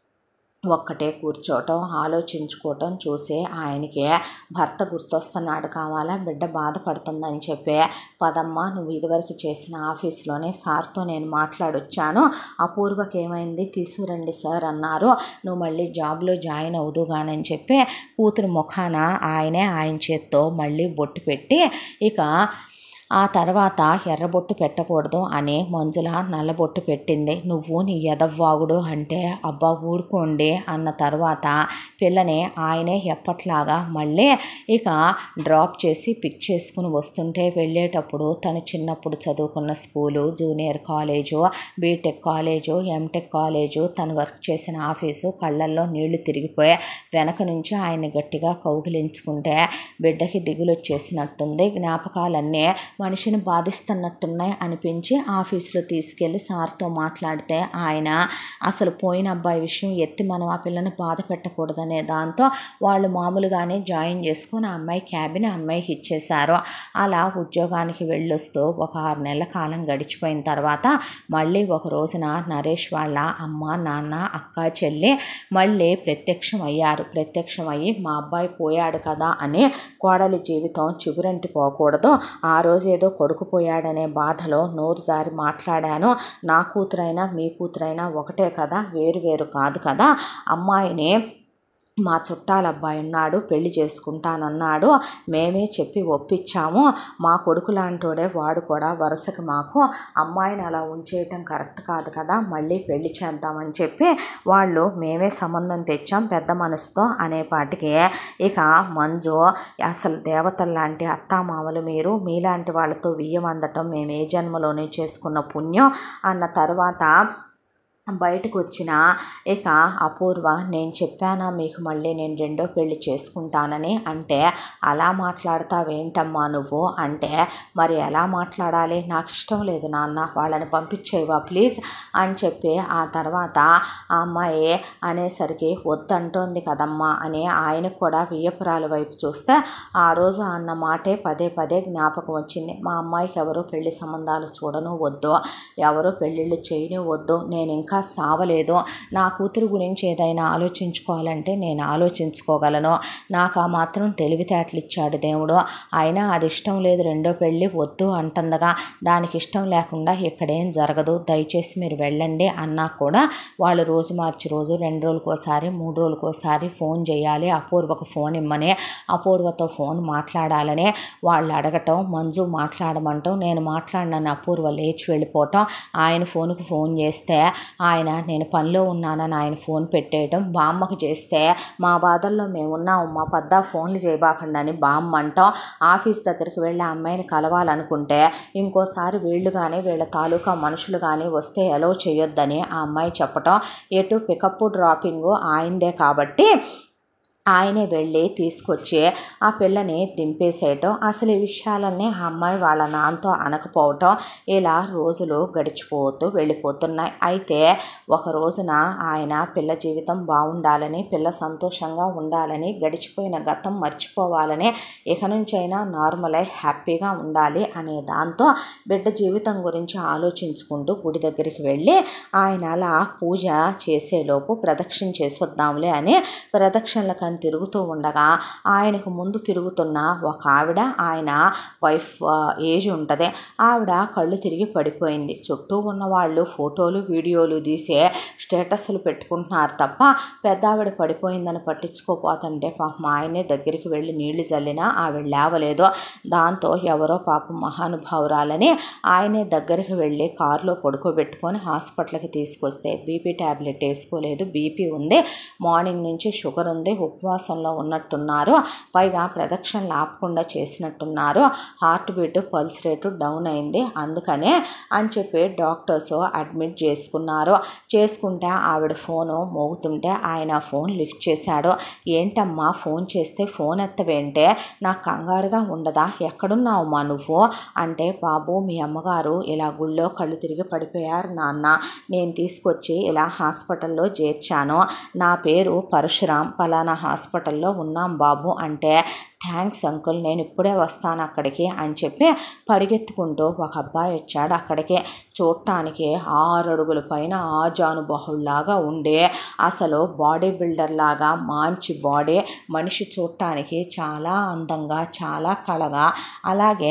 ఒక్కటే కూర్చోవటం ఆలోచించుకోవటం చూసి ఆయనకి భర్త గుర్తొస్తున్నాడు కావాలా బిడ్డ బాధపడుతుందని చెప్పి పదమ్మ నువ్వు ఇదివరకు చేసిన ఆఫీస్లోనే సార్తో నేను మాట్లాడొచ్చాను అపూర్వకి ఏమైంది తీసుకురండి సార్ అన్నారు నువ్వు మళ్ళీ జాబ్లో జాయిన్ అవుదుగానని చెప్పి కూతురు ముఖాన ఆయనే ఆయన చేత్తో మళ్ళీ బొట్టు పెట్టి ఇక ఆ తర్వాత ఎర్రబొట్టు పెట్టకూడదు అని మంజుల నల్లబొట్టు పెట్టింది నువ్వు నీ ఎదవ్వాగుడు అంటే అబ్బా ఊరుకోండి అన్న తర్వాత పిల్లని ఆయనే ఎప్పట్లాగా మళ్ళీ ఇక డ్రాప్ చేసి పిక్ చేసుకుని వస్తుంటే వెళ్ళేటప్పుడు తను చిన్నప్పుడు చదువుకున్న school junior college BTech college MTech college తను వర్క్ చేసిన ఆఫీసు కళ్ళల్లో నీళ్లు తిరిగిపోయి వెనక నుంచి ఆయన గట్టిగా కౌగిలించుకుంటే బిడ్డకి దిగులు వచ్చేసినట్టుంది జ్ఞాపకాలన్నీ మనిషిని బాధిస్తున్నట్టున్నాయి అనిపించి ఆఫీస్లో తీసుకెళ్ళి సార్తో మాట్లాడితే ఆయన అసలు పోయిన అబ్బాయి విషయం ఎత్తి మనం ఆ పిల్లని బాధ పెట్టకూడదనే దాంతో వాళ్ళు మామూలుగానే జాయిన్ చేసుకొని ఆ అమ్మాయి క్యాబిన్ ఆ అమ్మాయికి ఇచ్చేశారు అలా ఉద్యోగానికి వెళ్ళొస్తూ ఒక ఆరు నెలల కాలం గడిచిపోయిన తర్వాత మళ్ళీ ఒక రోజున నరేష్ వాళ్ళ అమ్మ నాన్న అక్క చెల్లి మళ్ళీ ప్రత్యక్షం అయ్యారు ప్రత్యక్షం అయ్యి మా అబ్బాయి పోయాడు కదా అని కోడలి జీవితం చిగురంటి పోకూడదు ఆ రోజు ఏదో కొడుకు పోయాడనే బాధలో నోరు జారి మాట్లాడాను నా కూతురైనా మీ కూతురైనా ఒకటే కదా వేరు వేరు కాదు కదా అమ్మాయిని మా చుట్టాల అబ్బాయి ఉన్నాడు పెళ్లి చేసుకుంటానన్నాడు మేమే చెప్పి ఒప్పించాము మా కొడుకు లాంటోడే వాడు కూడా వరుసకి మాకు అమ్మాయిని అలా ఉంచేయటం కరెక్ట్ కాదు కదా మళ్ళీ పెళ్లి చేద్దామని చెప్పి వాళ్ళు మేమే సంబంధం తెచ్చాం పెద్ద మనసుతో అనేపాటికి ఇక మంజు అసలు దేవతల లాంటి అత్తామామలు మీరు మీలాంటి వాళ్ళతో వియ్యం అందటం మేము ఏ జన్మలోనే చేసుకున్న పుణ్యం అన్న తర్వాత బయటకు వచ్చిన ఇక అపూర్వ నేను చెప్పానా మీకు మళ్ళీ నేను రెండో పెళ్లి చేసుకుంటానని అంటే అలా మాట్లాడతావేంటమ్మా నువ్వు అంటే మరి ఎలా మాట్లాడాలి నాకు ఇష్టం లేదు నాన్న వాళ్ళని పంపించేవా ప్లీజ్ అని చెప్పి ఆ తర్వాత ఆ అమ్మాయి అనేసరికి వద్దంటోంది కదమ్మా అని ఆయనకు కూడా వియ్యపురాల వైపు చూస్తే ఆ రోజు అన్న మాటే పదే పదే జ్ఞాపకం వచ్చింది మా అమ్మాయికి ఎవరు పెళ్లి సంబంధాలు చూడను వద్దు ఎవరు పెళ్ళిళ్ళు చేయను వద్దు నేను ఇంకా సావలేదు నా కూతురు గురించి ఏదైనా ఆలోచించుకోవాలంటే నేను ఆలోచించుకోగలను నాకు ఆ మాత్రం తెలివితేటలు ఇచ్చాడు దేవుడు అయినా అది ఇష్టం లేదు రెండో పెళ్ళి వద్దు అంటుండగా దానికి ఇష్టం లేకుండా ఇక్కడేం జరగదు దయచేసి మీరు వెళ్ళండి అన్నా కూడా వాళ్ళు రోజు మార్చి రోజు రెండు రోజులకోసారి మూడు రోజులకోసారి ఫోన్ చేయాలి అపూర్వకు ఫోన్ ఇమ్మని అపూర్వతో ఫోన్ మాట్లాడాలని వాళ్ళు అడగటం మంజు మాట్లాడమంటాం నేను మాట్లాడినని అపూర్వ లేచి వెళ్ళిపోవటం ఆయన ఫోన్కి ఫోన్ చేస్తే ఆయన నేను పనిలో ఉన్నానని ఆయన ఫోన్ పెట్టేయటం బామ్మకు చేస్తే మా బాధల్లో మేము ఉన్నాం మా పెద్ద ఫోన్లు చేయబాకండి అని బామ్మ అంటాం ఆఫీస్ దగ్గరికి వెళ్ళి ఆ అమ్మాయిని కలవాలనుకుంటే ఇంకోసారి వీళ్ళు కానీ వీళ్ళ తాలూకా మనుషులు కానీ వస్తే ఎలో చేయొద్దని ఆ అమ్మాయి చెప్పటం ఎటు పికప్ డ్రాపింగ్ ఆయిందే కాబట్టి ఆయనే వెళ్ళి తీసుకొచ్చి ఆ పిల్లని దింపేసేయటం అసలు ఈ విషయాలన్నీ ఆ అమ్మాయి వాళ్ళ నాన్నతో అనకపోవటం ఇలా రోజులు గడిచిపోతూ వెళ్ళిపోతున్నాయి అయితే ఒక రోజున ఆయన పిల్ల జీవితం బాగుండాలని పిల్ల సంతోషంగా ఉండాలని గడిచిపోయిన గతం మర్చిపోవాలని ఇక నుంచైనా నార్మల్ అయి హ్యాపీగా ఉండాలి అనే దాంతో బిడ్డ జీవితం గురించి ఆలోచించుకుంటూ గుడి దగ్గరికి వెళ్ళి ఆయన అలా పూజ చేసేలోపు ప్రదక్షిణ చేసొద్దాంలే అని ప్రదక్షిణలకు అతను తిరుగుతూ ఉండగా ఆయనకు ముందు తిరుగుతున్న ఒక ఆవిడ ఆయన వైఫ్ ఆ, ఏజ్ ఉంటుంది ఆవిడ కళ్ళు తిరిగి పడిపోయింది చుట్టూ ఉన్న వాళ్ళు ఫోటోలు వీడియోలు తీసే స్టేటస్లు పెట్టుకుంటున్నారు తప్ప పెద్ద ఆవిడ పడిపోయిందని పట్టించుకోపోతుంటే పాపం ఆయనే దగ్గరికి వెళ్ళి నీళ్లు చల్లినా ఆవిడ లేవలేదు దాంతో ఎవరో పాపం మహానుభావురాలని ఆయనే దగ్గరికి వెళ్ళి కారులో పడుకోబెట్టుకొని హాస్పిటల్కి తీసుకొస్తే బీపీ ట్యాబ్లెట్ వేసుకోలేదు బీపీ ఉంది మార్నింగ్ నుంచి షుగర్ ఉంది ఉపవాసంలో ఉన్నట్టున్నారు పైగా ప్రదక్షిణలు ఆపకుండా చేసినట్టున్నారు heart beat pulse rate down అయింది అందుకనే అని చెప్పి డాక్టర్స్ అడ్మిట్ చేసుకున్నారు చేసుకుంటే ఆవిడ ఫోను మోగుతుంటే ఆయన ఫోన్ లిఫ్ట్ చేశాడు ఏంటమ్మా ఫోన్ చేస్తే ఫోన్ ఎత్తవేంటే నాకు కంగారుగా ఉండదా ఎక్కడున్నావమ్మా నువ్వు అంటే బాబు మీ అమ్మగారు ఇలా గుళ్ళో కళ్ళు తిరిగి పడిపోయారు నాన్న నేను తీసుకొచ్చి ఇలా హాస్పిటల్లో చేర్చాను నా పేరు పరశురాం పలానా హాస్పిటల్లో ఉన్నాం బాబు అంటే థ్యాంక్స్ అంకుల్ నేను ఇప్పుడే వస్తాను అక్కడికి అని చెప్పి పరిగెత్తుకుంటూ ఒక అబ్బాయి వచ్చాడు అక్కడికి చూడటానికి ఆరు అడుగుల పైన ఆజానుబాహుళ్లాగా ఉండే అసలు బాడీ బిల్డర్ లాగా మంచి బాడీ మనిషి చూడటానికి చాలా అందంగా చాలా కళగా అలాగే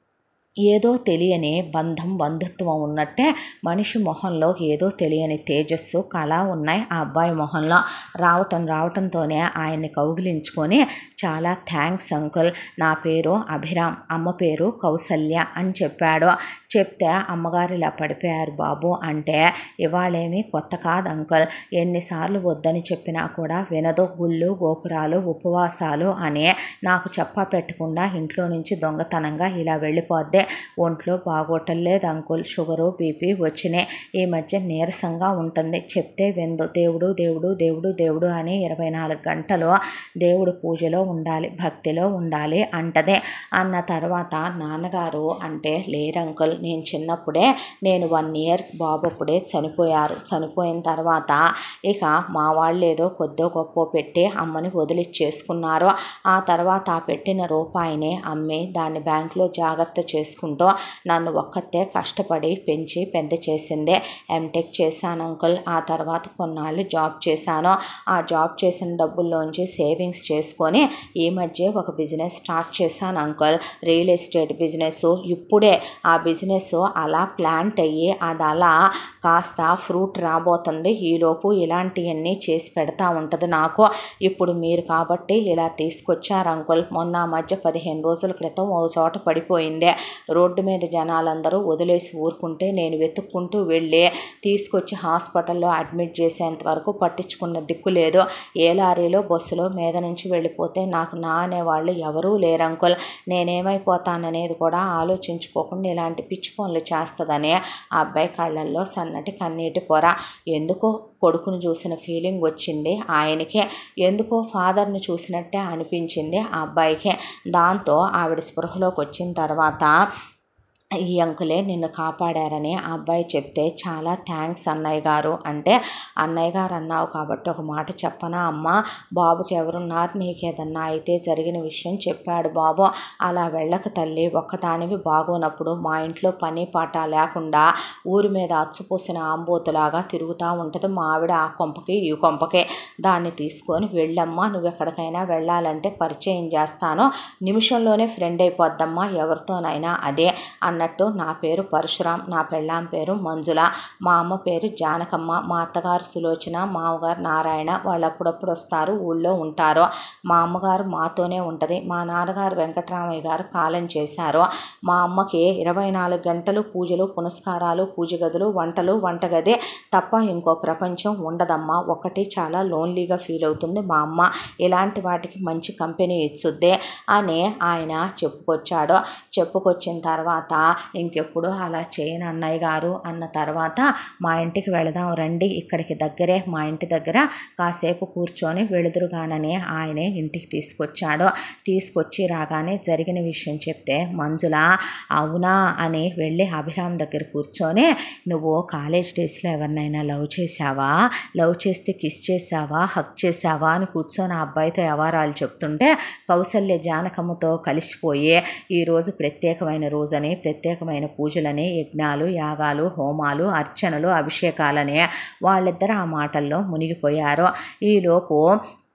ఏదో తెలియని బంధం బంధుత్వం ఉన్నట్టే మనిషి మొహంలో ఏదో తెలియని తేజస్సు కళ ఉన్నాయి ఆ అబ్బాయి మొహంలో రావటం రావటంతోనే ఆయన్ని కౌగిలించుకొని చాలా థ్యాంక్స్ అంకుల్ నా పేరు అభిరామ్ అమ్మ పేరు కౌసల్య అని చెప్పాడు చెప్తే అమ్మగారు ఇలా పడిపోయారు బాబు అంటే ఇవాళేమీ కొత్త కాదు అంకుల్ ఎన్నిసార్లు వద్దని చెప్పినా కూడా వినదు గుళ్ళు గోపురాలు ఉపవాసాలు అని నాకు చెప్పా పెట్టకుండా ఇంట్లో నుంచి దొంగతనంగా ఇలా వెళ్ళిపోద్ది ఒంట్లో బాగోటలేదు అంకుల్ షుగరు బీపీ వచ్చినాయి ఈ మధ్య నీరసంగా ఉంటుంది చెప్తే విందు దేవుడు దేవుడు దేవుడు దేవుడు అని ఇరవై నాలుగు గంటలు దేవుడు పూజలో ఉండాలి భక్తిలో ఉండాలి అంటదే అన్న తర్వాత నాన్నగారు అంటే లేరు అంకుల్ నేను చిన్నప్పుడే నేను వన్ ఇయర్ బాబు అప్పుడే చనిపోయారు చనిపోయిన తర్వాత ఇక మా వాళ్ళు ఏదో కొద్దో గొప్ప పెట్టి అమ్మని వదిలిచ్చేసుకున్నారు ఆ తర్వాత ఆ పెట్టిన రూపాయిని అమ్మి దాన్ని బ్యాంకులో జాగ్రత్త చేసుకుంటూ నన్ను ఒక్కతే కష్టపడి పెంచి పెద్ద చేసిందే ఎంటెక్ చేశాను అంకుల్ ఆ తర్వాత కొన్నాళ్ళు జాబ్ చేశాను ఆ జాబ్ చేసిన డబ్బుల్లోంచి సేవింగ్స్ చేసుకొని ఈ మధ్య ఒక బిజినెస్ స్టార్ట్ చేశాను అంకుల్ రియల్ ఎస్టేట్ బిజినెస్ ఇప్పుడే ఆ బిజినెస్ అలా ప్లాంట్ అయ్యి అది అలా కాస్త ఫ్రూట్ రాబోతుంది ఈలోపు ఇలాంటివన్నీ చేసి పెడతా ఉంటుంది నాకు ఇప్పుడు మీరు కాబట్టి ఇలా తీసుకొచ్చారు అంకుల్ మొన్న ఆ మధ్య పదిహేను రోజుల క్రితం ఓ చోట పడిపోయిందే రోడ్డు మీద జనాలందరూ వదిలేసి ఊరుకుంటే నేను వెతుక్కుంటూ వెళ్ళి తీసుకొచ్చి హాస్పిటల్లో అడ్మిట్ చేసేంత వరకు పట్టించుకున్న దిక్కు లేదు ఏ లారీలో బస్సులో మీద నుంచి వెళ్ళిపోతే నాకు నా అనేవాళ్ళు ఎవరూ లేరు అంకుల్ నేనేమైపోతాననేది కూడా ఆలోచించుకోకుండా ఇలాంటి పిచ్చి పనులు చేస్తుందని ఆ అబ్బాయి కళ్ళల్లో సన్నటి కన్నీటి పొర ఎందుకో కొడుకును చూసిన ఫీలింగ్ వచ్చింది ఆయనకే ఎందుకో ఫాదర్ని చూసినట్టే అనిపించింది ఆ అబ్బాయికి దాంతో ఆవిడ స్పృహలోకి వచ్చిన తర్వాత ఈ అంకులే నిన్ను కాపాడారని ఆ అబ్బాయి చెప్తే చాలా థ్యాంక్స్ అన్నయ్య గారు అంటే అన్నయ్య గారు అన్నావు కాబట్టి ఒక మాట చెప్పనా అమ్మ బాబుకి ఎవరున్నారు నీకేదన్నా అయితే జరిగిన విషయం చెప్పాడు బాబు అలా వెళ్ళక తల్లి ఒక్కదానివి బాగోనప్పుడు మా ఇంట్లో పని పాట లేకుండా ఊరి మీద అచ్చుపోసిన ఆంబోతులాగా తిరుగుతూ ఉంటుంది మా ఆవిడ ఆ కొంపకి ఈ కొంపకి దాన్ని తీసుకొని వెళ్ళమ్మా నువ్వు ఎక్కడికైనా వెళ్ళాలంటే పరిచయం చేస్తాను నిమిషంలోనే ఫ్రెండ్ అయిపోద్దమ్మా ఎవరితోనైనా అదే అన్నట్టు నా పేరు పరశురాం నా పెళ్ళాం పేరు మంజుల మా అమ్మ పేరు జానకమ్మ మా అత్తగారు సులోచన మామగారు నారాయణ వాళ్ళు అప్పుడప్పుడు వస్తారు ఊళ్ళో ఉంటారు మా అమ్మగారు మాతోనే ఉంటుంది మా నాన్నగారు వెంకటరామయ్య గారు కాలం చేశారు మా అమ్మకి ఇరవై నాలుగు గంటలు పూజలు పునస్కారాలు పూజ గదులు వంటలు వంటగది తప్ప ఇంకో ప్రపంచం ఉండదమ్మా ఒకటి చాలా లోన్లీగా ఫీల్ అవుతుంది మా అమ్మ ఇలాంటి వాటికి మంచి కంపెనీ ఇచ్చుద్దే అని ఆయన చెప్పుకొచ్చాడు చెప్పుకొచ్చిన తర్వాత ఇంకెప్పుడు అలా చేయను అన్నయ్య గారు అన్న తర్వాత మా ఇంటికి వెళదాం రండి ఇక్కడికి దగ్గరే మా ఇంటి దగ్గర కాసేపు కూర్చొని వెళుదురుగానని ఆయనే ఇంటికి తీసుకొచ్చాడు తీసుకొచ్చి రాగానే జరిగిన విషయం చెప్తే మంజుల అవునా అని వెళ్ళి అభిరామ్ దగ్గర కూర్చొని నువ్వు కాలేజ్ డేస్లో ఎవరినైనా లవ్ చేసావా లవ్ చేస్తే కిస్ చేసావా హక్ చేసావా అని కూర్చొని ఆ అబ్బాయితో వ్యవహారాలు చెప్తుంటే కౌసల్య జానకమ్మతో కలిసిపోయి ఈరోజు ప్రత్యేకమైన రోజని ప్రత్యేకమైన పూజలని యజ్ఞాలు యాగాలు హోమాలు అర్చనలు అభిషేకాలని వాళ్ళిద్దరు ఆ మాటల్లో మునిగిపోయారు ఈలోపు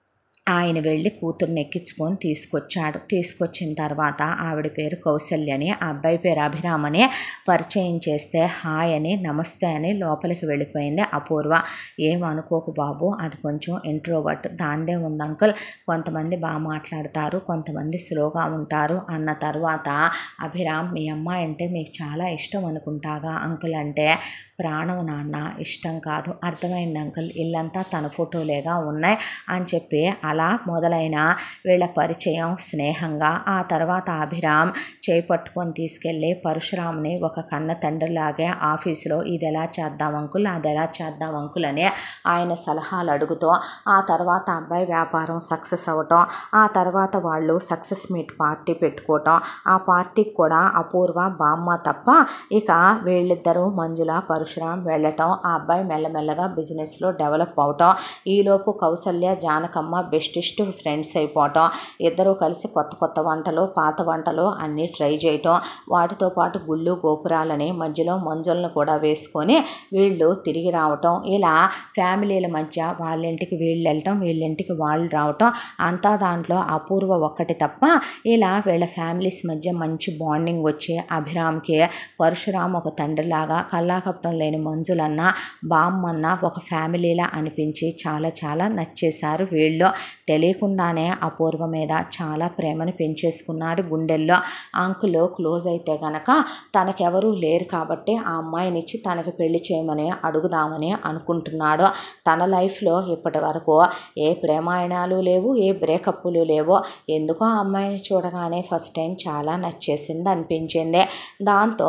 ఆయన వెళ్ళి కూతుర్ని ఎక్కించుకొని తీసుకొచ్చాడు తీసుకొచ్చిన తర్వాత ఆవిడ పేరు కౌసల్యని ఆ అబ్బాయి పేరు అభిరామ్ అని పరిచయం చేస్తే హాయ్ అని నమస్తే అని లోపలికి వెళ్ళిపోయింది అపూర్వ ఏమనుకోకు బాబు అది కొంచెం ఇంట్రోవర్ట్ దాందే ఉంది అంకుల్ కొంతమంది బాగా మాట్లాడతారు కొంతమంది స్లోగా ఉంటారు అన్న తర్వాత అభిరామ్ మీ అమ్మాయి అంటే మీకు చాలా ఇష్టం అనుకుంటాగా అంకుల్ అంటే ప్రాణం నాన్న ఇష్టం కాదు అర్థమైంది అంకుల్ ఇల్లంతా తన ఫోటోలేగా ఉన్నాయి అని చెప్పి అలా మొదలైన వీళ్ళ పరిచయం స్నేహంగా ఆ తర్వాత అభిరామ్ చేయి పట్టుకొని తీసుకెళ్ళి పరశురామ్ని ఒక కన్న తండ్రిలాగే ఆఫీసులో ఇది ఎలా చేద్దాం అంకుల్ అది ఎలా చేద్దాం అంకుల్ అని ఆయన సలహాలు అడుగుతూ ఆ తర్వాత అబ్బాయి వ్యాపారం సక్సెస్ అవ్వటం ఆ తర్వాత వాళ్ళు సక్సెస్ మీట్ పార్టీ పెట్టుకోవటం ఆ పార్టీకి కూడా అపూర్వ బామ్మ తప్ప ఇక వీళ్ళిద్దరూ మంజుల పరశురాం వెళ్ళటం ఆ అబ్బాయి మెల్లమెల్లగా బిజినెస్లో డెవలప్ అవటం ఈలోపు కౌసల్య జానకమ్మ బెస్టిస్ట్ ఫ్రెండ్స్ అయిపోవటం ఇద్దరూ కలిసి కొత్త కొత్త వంటలు పాత వంటలు అన్నీ ట్రై చేయటం వాటితో పాటు గుళ్ళు గోపురాలని మధ్యలో మంజులను కూడా వేసుకొని వీళ్ళు తిరిగి రావటం ఇలా ఫ్యామిలీల మధ్య వాళ్ళ ఇంటికి వీళ్ళు వెళ్ళటం వీళ్ళ ఇంటికి వాళ్ళు రావటం అంతా దాంట్లో అపూర్వ ఒక్కటి తప్ప ఇలా వీళ్ళ ఫ్యామిలీస్ మధ్య మంచి బాండింగ్ వచ్చి అభిరామ్కి పరశురామ్ ఒక తండ్రిలాగా కల్లాకప్పడం లేని మంజులన్న బామ్మన్న ఒక ఫ్యామిలీలా అనిపించి చాలా చాలా నచ్చేశారు వీళ్ళు తెలియకుండానే అపూర్వ మీద చాలా ప్రేమను పెంచేసుకున్నాడు గుండెల్లో అంకుల్ క్లోజ్ అయితే గనక తనకెవరూ లేరు కాబట్టి ఆ అమ్మాయినిచ్చి తనకి పెళ్లి చేయమని అడుగుదామని అనుకుంటున్నాడు తన లైఫ్లో ఇప్పటి వరకు ఏ ప్రేమాయణాలు లేవు ఏ బ్రేకప్లు లేవు ఎందుకో ఆ అమ్మాయిని చూడగానే ఫస్ట్ టైం చాలా నచ్చేసింది అనిపించింది దాంతో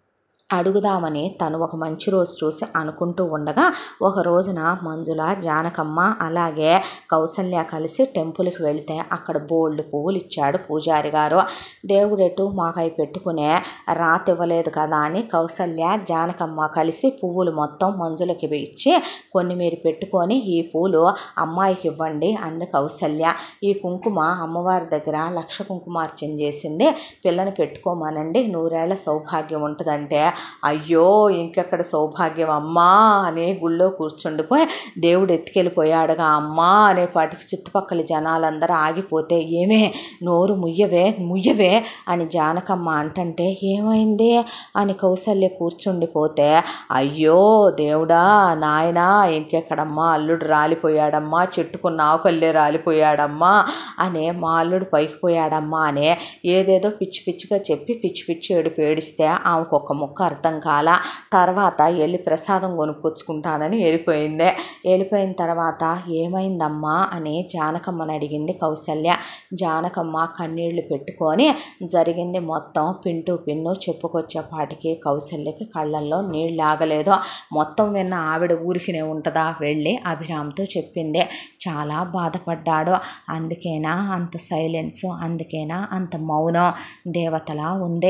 అడుగుదామని తను ఒక మంచి రోజు చూసి అనుకుంటూ ఉండగా ఒక రోజున మంజుల జానకమ్మ అలాగే కౌసల్య కలిసి టెంపుల్కి వెళ్తే అక్కడ బోల్డ్ పువ్వులు ఇచ్చాడు పూజారి గారు దేవుడెటు మాకై పెట్టుకునే రాత ఇవ్వలేదు కదా అని కౌసల్య జానకమ్మ కలిసి పువ్వులు మొత్తం మంజులకి ఇచ్చి కొన్ని మీరు పెట్టుకొని ఈ పూలు అమ్మాయికి ఇవ్వండి అంది కౌసల్య ఈ కుంకుమ అమ్మవారి దగ్గర లక్ష కుంకుమార్చన చేసింది పిల్లని పెట్టుకోమనండి నూరేళ్ల సౌభాగ్యం ఉంటుందంటే అయ్యో ఇంకెక్కడ సౌభాగ్యం అమ్మా అని గుళ్ళో కూర్చుండిపోయి దేవుడు ఎత్తుకెళ్ళిపోయాడుగా అమ్మా అనే పాటికి చుట్టుపక్కల జనాలందరూ ఆగిపోతే ఏమే నోరు ముయ్యవే ముయ్యవే అని జానకమ్మ అంటంటే ఏమైంది అని కౌసల్య కూర్చుండిపోతే అయ్యో దేవుడా నాయనా ఇంకెక్కడమ్మా అల్లుడు రాలిపోయాడమ్మా చెట్టుకున్న ఆకుల్లే రాలిపోయాడమ్మా అనే మా అల్లుడు పైకి పోయాడమ్మా అనే ఏదేదో పిచ్చి పిచ్చిగా చెప్పి పిచ్చి పిచ్చి ఏడుపు ఏడిస్తే ఆమెకు ఒక ముక్క అర్థం కాల తర్వాత వెళ్ళి ప్రసాదం కొనుక్కొచ్చుకుంటానని వెళ్ళిపోయింది వెళ్ళిపోయిన తర్వాత ఏమైందమ్మా అని జానకమ్మని అడిగింది కౌసల్య జానకమ్మ కన్నీళ్లు పెట్టుకొని జరిగింది మొత్తం పింటు పిన్ను చెప్పుకొచ్చేపాటికి కౌసల్యకి కళ్ళల్లో నీళ్ళు ఆగలేదు మొత్తం విన్న ఆవిడ ఊరికినే ఉంటుందా వెళ్ళి అభిరామ్తో చెప్పింది చాలా బాధపడ్డాడు అందుకేనా అంత సైలెన్స్ అందుకేనా అంత మౌనం దేవతలా ఉంది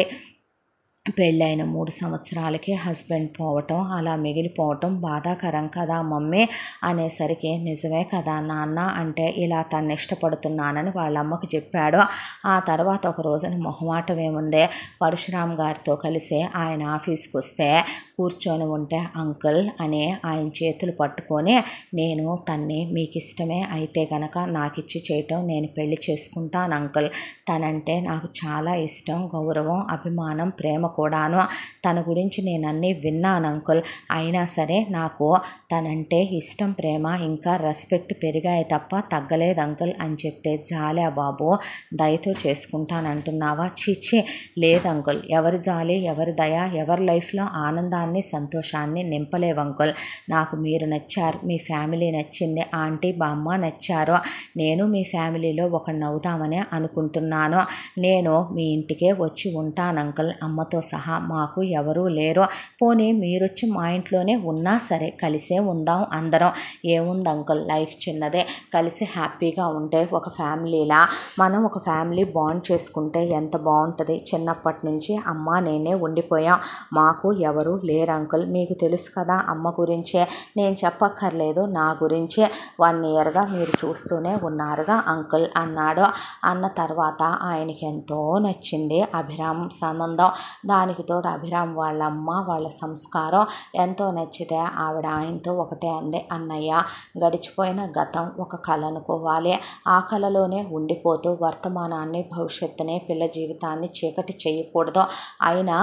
పెళ్ళైన మూడు సంవత్సరాలకి హస్బెండ్ పోవటం అలా మిగిలిపోవటం బాధాకరం కదా మమ్మీ అనేసరికి నిజమే కదా నాన్న అంటే ఇలా తను ఇష్టపడుతున్నానని వాళ్ళ అమ్మకు చెప్పాడు ఆ తర్వాత ఒక రోజున మొహమాటం ఏముందే పరశురామ్ గారితో కలిసి ఆయన ఆఫీస్కి వస్తే కూర్చొని ఉంటే అంకుల్ అని ఆయన చేతులు పట్టుకొని నేను తన్ని మీకు ఇష్టమే అయితే గనక నాకు ఇచ్చి చేయటం నేను పెళ్లి చేసుకుంటాను అంకుల్ తనంటే నాకు చాలా ఇష్టం గౌరవం అభిమానం ప్రేమ కూడాను తన గురించి నేను అన్నీ విన్నాను అంకుల్ అయినా సరే నాకు తనంటే ఇష్టం ప్రేమ ఇంకా రెస్పెక్ట్ పెరిగాయి తప్ప తగ్గలేదు అంకుల్ అని చెప్తే జాలే బాబు దయతో చేసుకుంటానంటున్నావా చీచి లేదు అంకుల్ ఎవరి జాలి ఎవరి దయ ఎవరి లైఫ్లో ఆనందాన్ని సంతోషాన్ని నింపలేవు అంకుల్ నాకు మీరు నచ్చారు మీ ఫ్యామిలీ నచ్చింది ఆంటీ బామ్మ నచ్చారు నేను మీ ఫ్యామిలీలో ఒకడిని అవుదామని అనుకుంటున్నాను నేను మీ ఇంటికే వచ్చి ఉంటాను అంకుల్ అమ్మతో సహా మాకు ఎవరూ లేరు పోనీ మీరొచ్చి మా ఇంట్లోనే ఉన్నా సరే కలిసే ఉందాం అందరం ఏముంది అంకుల్ లైఫ్ చిన్నదే కలిసి హ్యాపీగా ఉంటే ఒక ఫ్యామిలీలా మనం ఒక ఫ్యామిలీ బాండ్ చేసుకుంటే ఎంత బాగుంటుంది చిన్నప్పటి నుంచి అమ్మ నేనే ఉండిపోయాం మాకు ఎవరు లేరు డేర్ అంకుల్ మీకు తెలుసు కదా అమ్మ గురించే నేను చెప్పక్కర్లేదు నా గురించే వన్ ఇయర్గా మీరు చూస్తూనే ఉన్నారుగా అంకుల్ అన్నాడు అన్న తర్వాత ఆయనకి ఎంతో నచ్చింది అభిరామ్ సంబంధం దానికి తోడు అభిరామ్ వాళ్ళ అమ్మ వాళ్ళ సంస్కారం ఎంతో నచ్చితే ఆవిడ ఆయనతో ఒకటే అంది అన్నయ్య గడిచిపోయిన గతం ఒక కళ అనుకోవాలి ఆ కళలోనే ఉండిపోతూ వర్తమానాన్ని భవిష్యత్తుని పిల్ల జీవితాన్ని చీకటి చేయకూడదు అయినా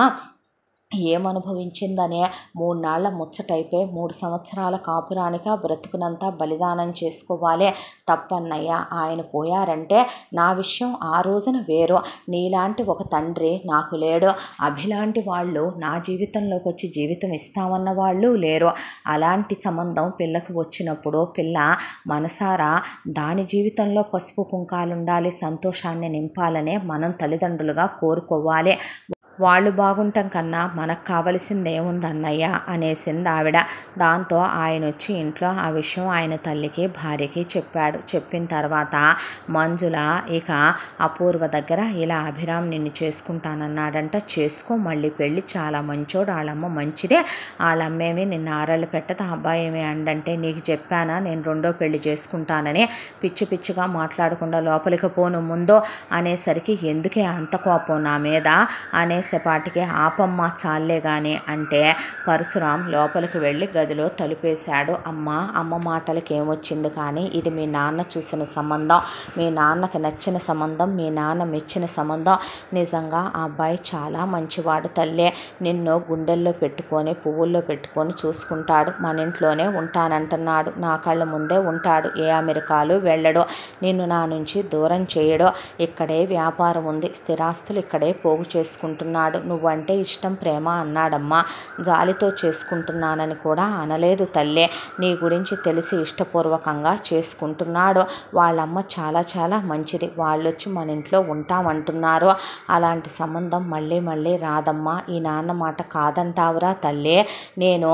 ఏమనుభవించిందనే మూడు నాళ్ల ముచ్చటైపోయి మూడు సంవత్సరాల కాపురానిక బ్రతుకునంతా బలిదానం చేసుకోవాలి తప్పన్నయ్య ఆయన పోయారంటే నా విషయం ఆ రోజున వేరు నీలాంటి ఒక తండ్రి నాకు లేడు అభిలాంటి వాళ్ళు నా జీవితంలోకి వచ్చి జీవితం ఇస్తామన్న వాళ్ళు లేరు అలాంటి సంబంధం పిల్లకు వచ్చినప్పుడు పిల్ల మనసారా దాని జీవితంలో పసుపు కుంకాలు ఉండాలి సంతోషాన్ని నింపాలనే మనం తల్లిదండ్రులుగా కోరుకోవాలి వాళ్ళు బాగుంటాం కన్నా మనకు కావలసింది ఏముంది అన్నయ్య అనేసింది ఆవిడ దాంతో ఆయన వచ్చి ఇంట్లో ఆ విషయం ఆయన తల్లికి భార్యకి చెప్పాడు చెప్పిన తర్వాత మంజుల ఇక అపూర్వ దగ్గర ఇలా అభిరామ్ నిన్ను చేసుకుంటానన్నాడంట చేసుకో మళ్ళీ పెళ్ళి చాలా మంచోడు వాళ్ళమ్మ మంచిదే వాళ్ళమ్మేమి నిన్ను ఆరళ్ళు పెట్టదు ఆ అబ్బాయి ఏమి అండంటే నీకు చెప్పానా నేను రెండో పెళ్లి చేసుకుంటానని పిచ్చి పిచ్చిగా మాట్లాడకుండా లోపలికి పోను ముందో అనేసరికి ఎందుకే అంత కోపం నా మీద అనేసేపాటికి ఆపమ్మ చాలే గాని అంటే పరశురాం లోపలికి వెళ్ళి గదిలో తలుపేశాడు అమ్మ అమ్మ మాటలకి ఏమొచ్చింది కానీ ఇది మీ నాన్న చూసిన సంబంధం మీ నాన్నకి నచ్చిన సంబంధం మీ నాన్న మెచ్చిన సంబంధం నిజంగా ఆ అబ్బాయి చాలా మంచివాడు తల్లే నిన్ను గుండెల్లో పెట్టుకొని పువ్వుల్లో పెట్టుకొని చూసుకుంటాడు మన ఇంట్లోనే ఉంటానంటున్నాడు నా కళ్ళ ముందే ఉంటాడు ఏ అమెరికాలు వెళ్ళడు నిన్ను నా నుంచి దూరం చేయడు ఇక్కడే వ్యాపారం ఉంది స్థిరాస్తులు ఇక్కడే పోగు చేసుకుంటున్నాడు నువ్వంటే ఇష్టం ప్రేమ అన్నాడమ్మా జాలితో చేసుకుంటున్నానని కూడా అనలేదు తల్లే నీ గురించి తెలిసి ఇష్టపూర్వకంగా చేసుకుంటున్నాడు వాళ్ళమ్మ చాలా చాలా మంచిది వాళ్ళొచ్చి మన ఇంట్లో ఉంటామంటున్నారు అలాంటి సంబంధం మళ్ళీ మళ్ళీ రాదమ్మా ఈ నాన్న మాట కాదంటావురా తల్లే నేను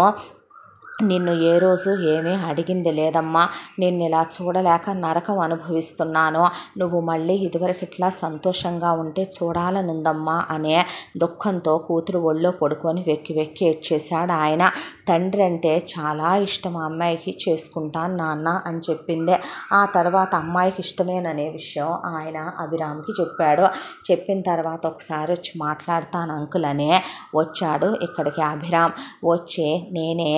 నిన్ను ఏ రోజు ఏమీ అడిగింది లేదమ్మా నిన్ను ఇలా చూడలేక నరకం అనుభవిస్తున్నాను నువ్వు మళ్ళీ ఇదివరకు ఇట్లా సంతోషంగా ఉంటే చూడాలనుందమ్మా అనే దుఃఖంతో కూతురు ఒళ్ళో పడుకొని వెక్కి వెక్కి ఏడ్చేశాడు ఆయన తండ్రి అంటే చాలా ఇష్టం ఆ అమ్మాయికి చేసుకుంటాను నాన్న అని చెప్పింది ఆ తర్వాత అమ్మాయికి ఇష్టమేననే విషయం ఆయన అభిరామ్కి చెప్పాడు చెప్పిన తర్వాత ఒకసారి వచ్చి మాట్లాడతాను అంకుల్ అనే వచ్చాడు ఇక్కడికి అభిరామ్ వచ్చి నేనే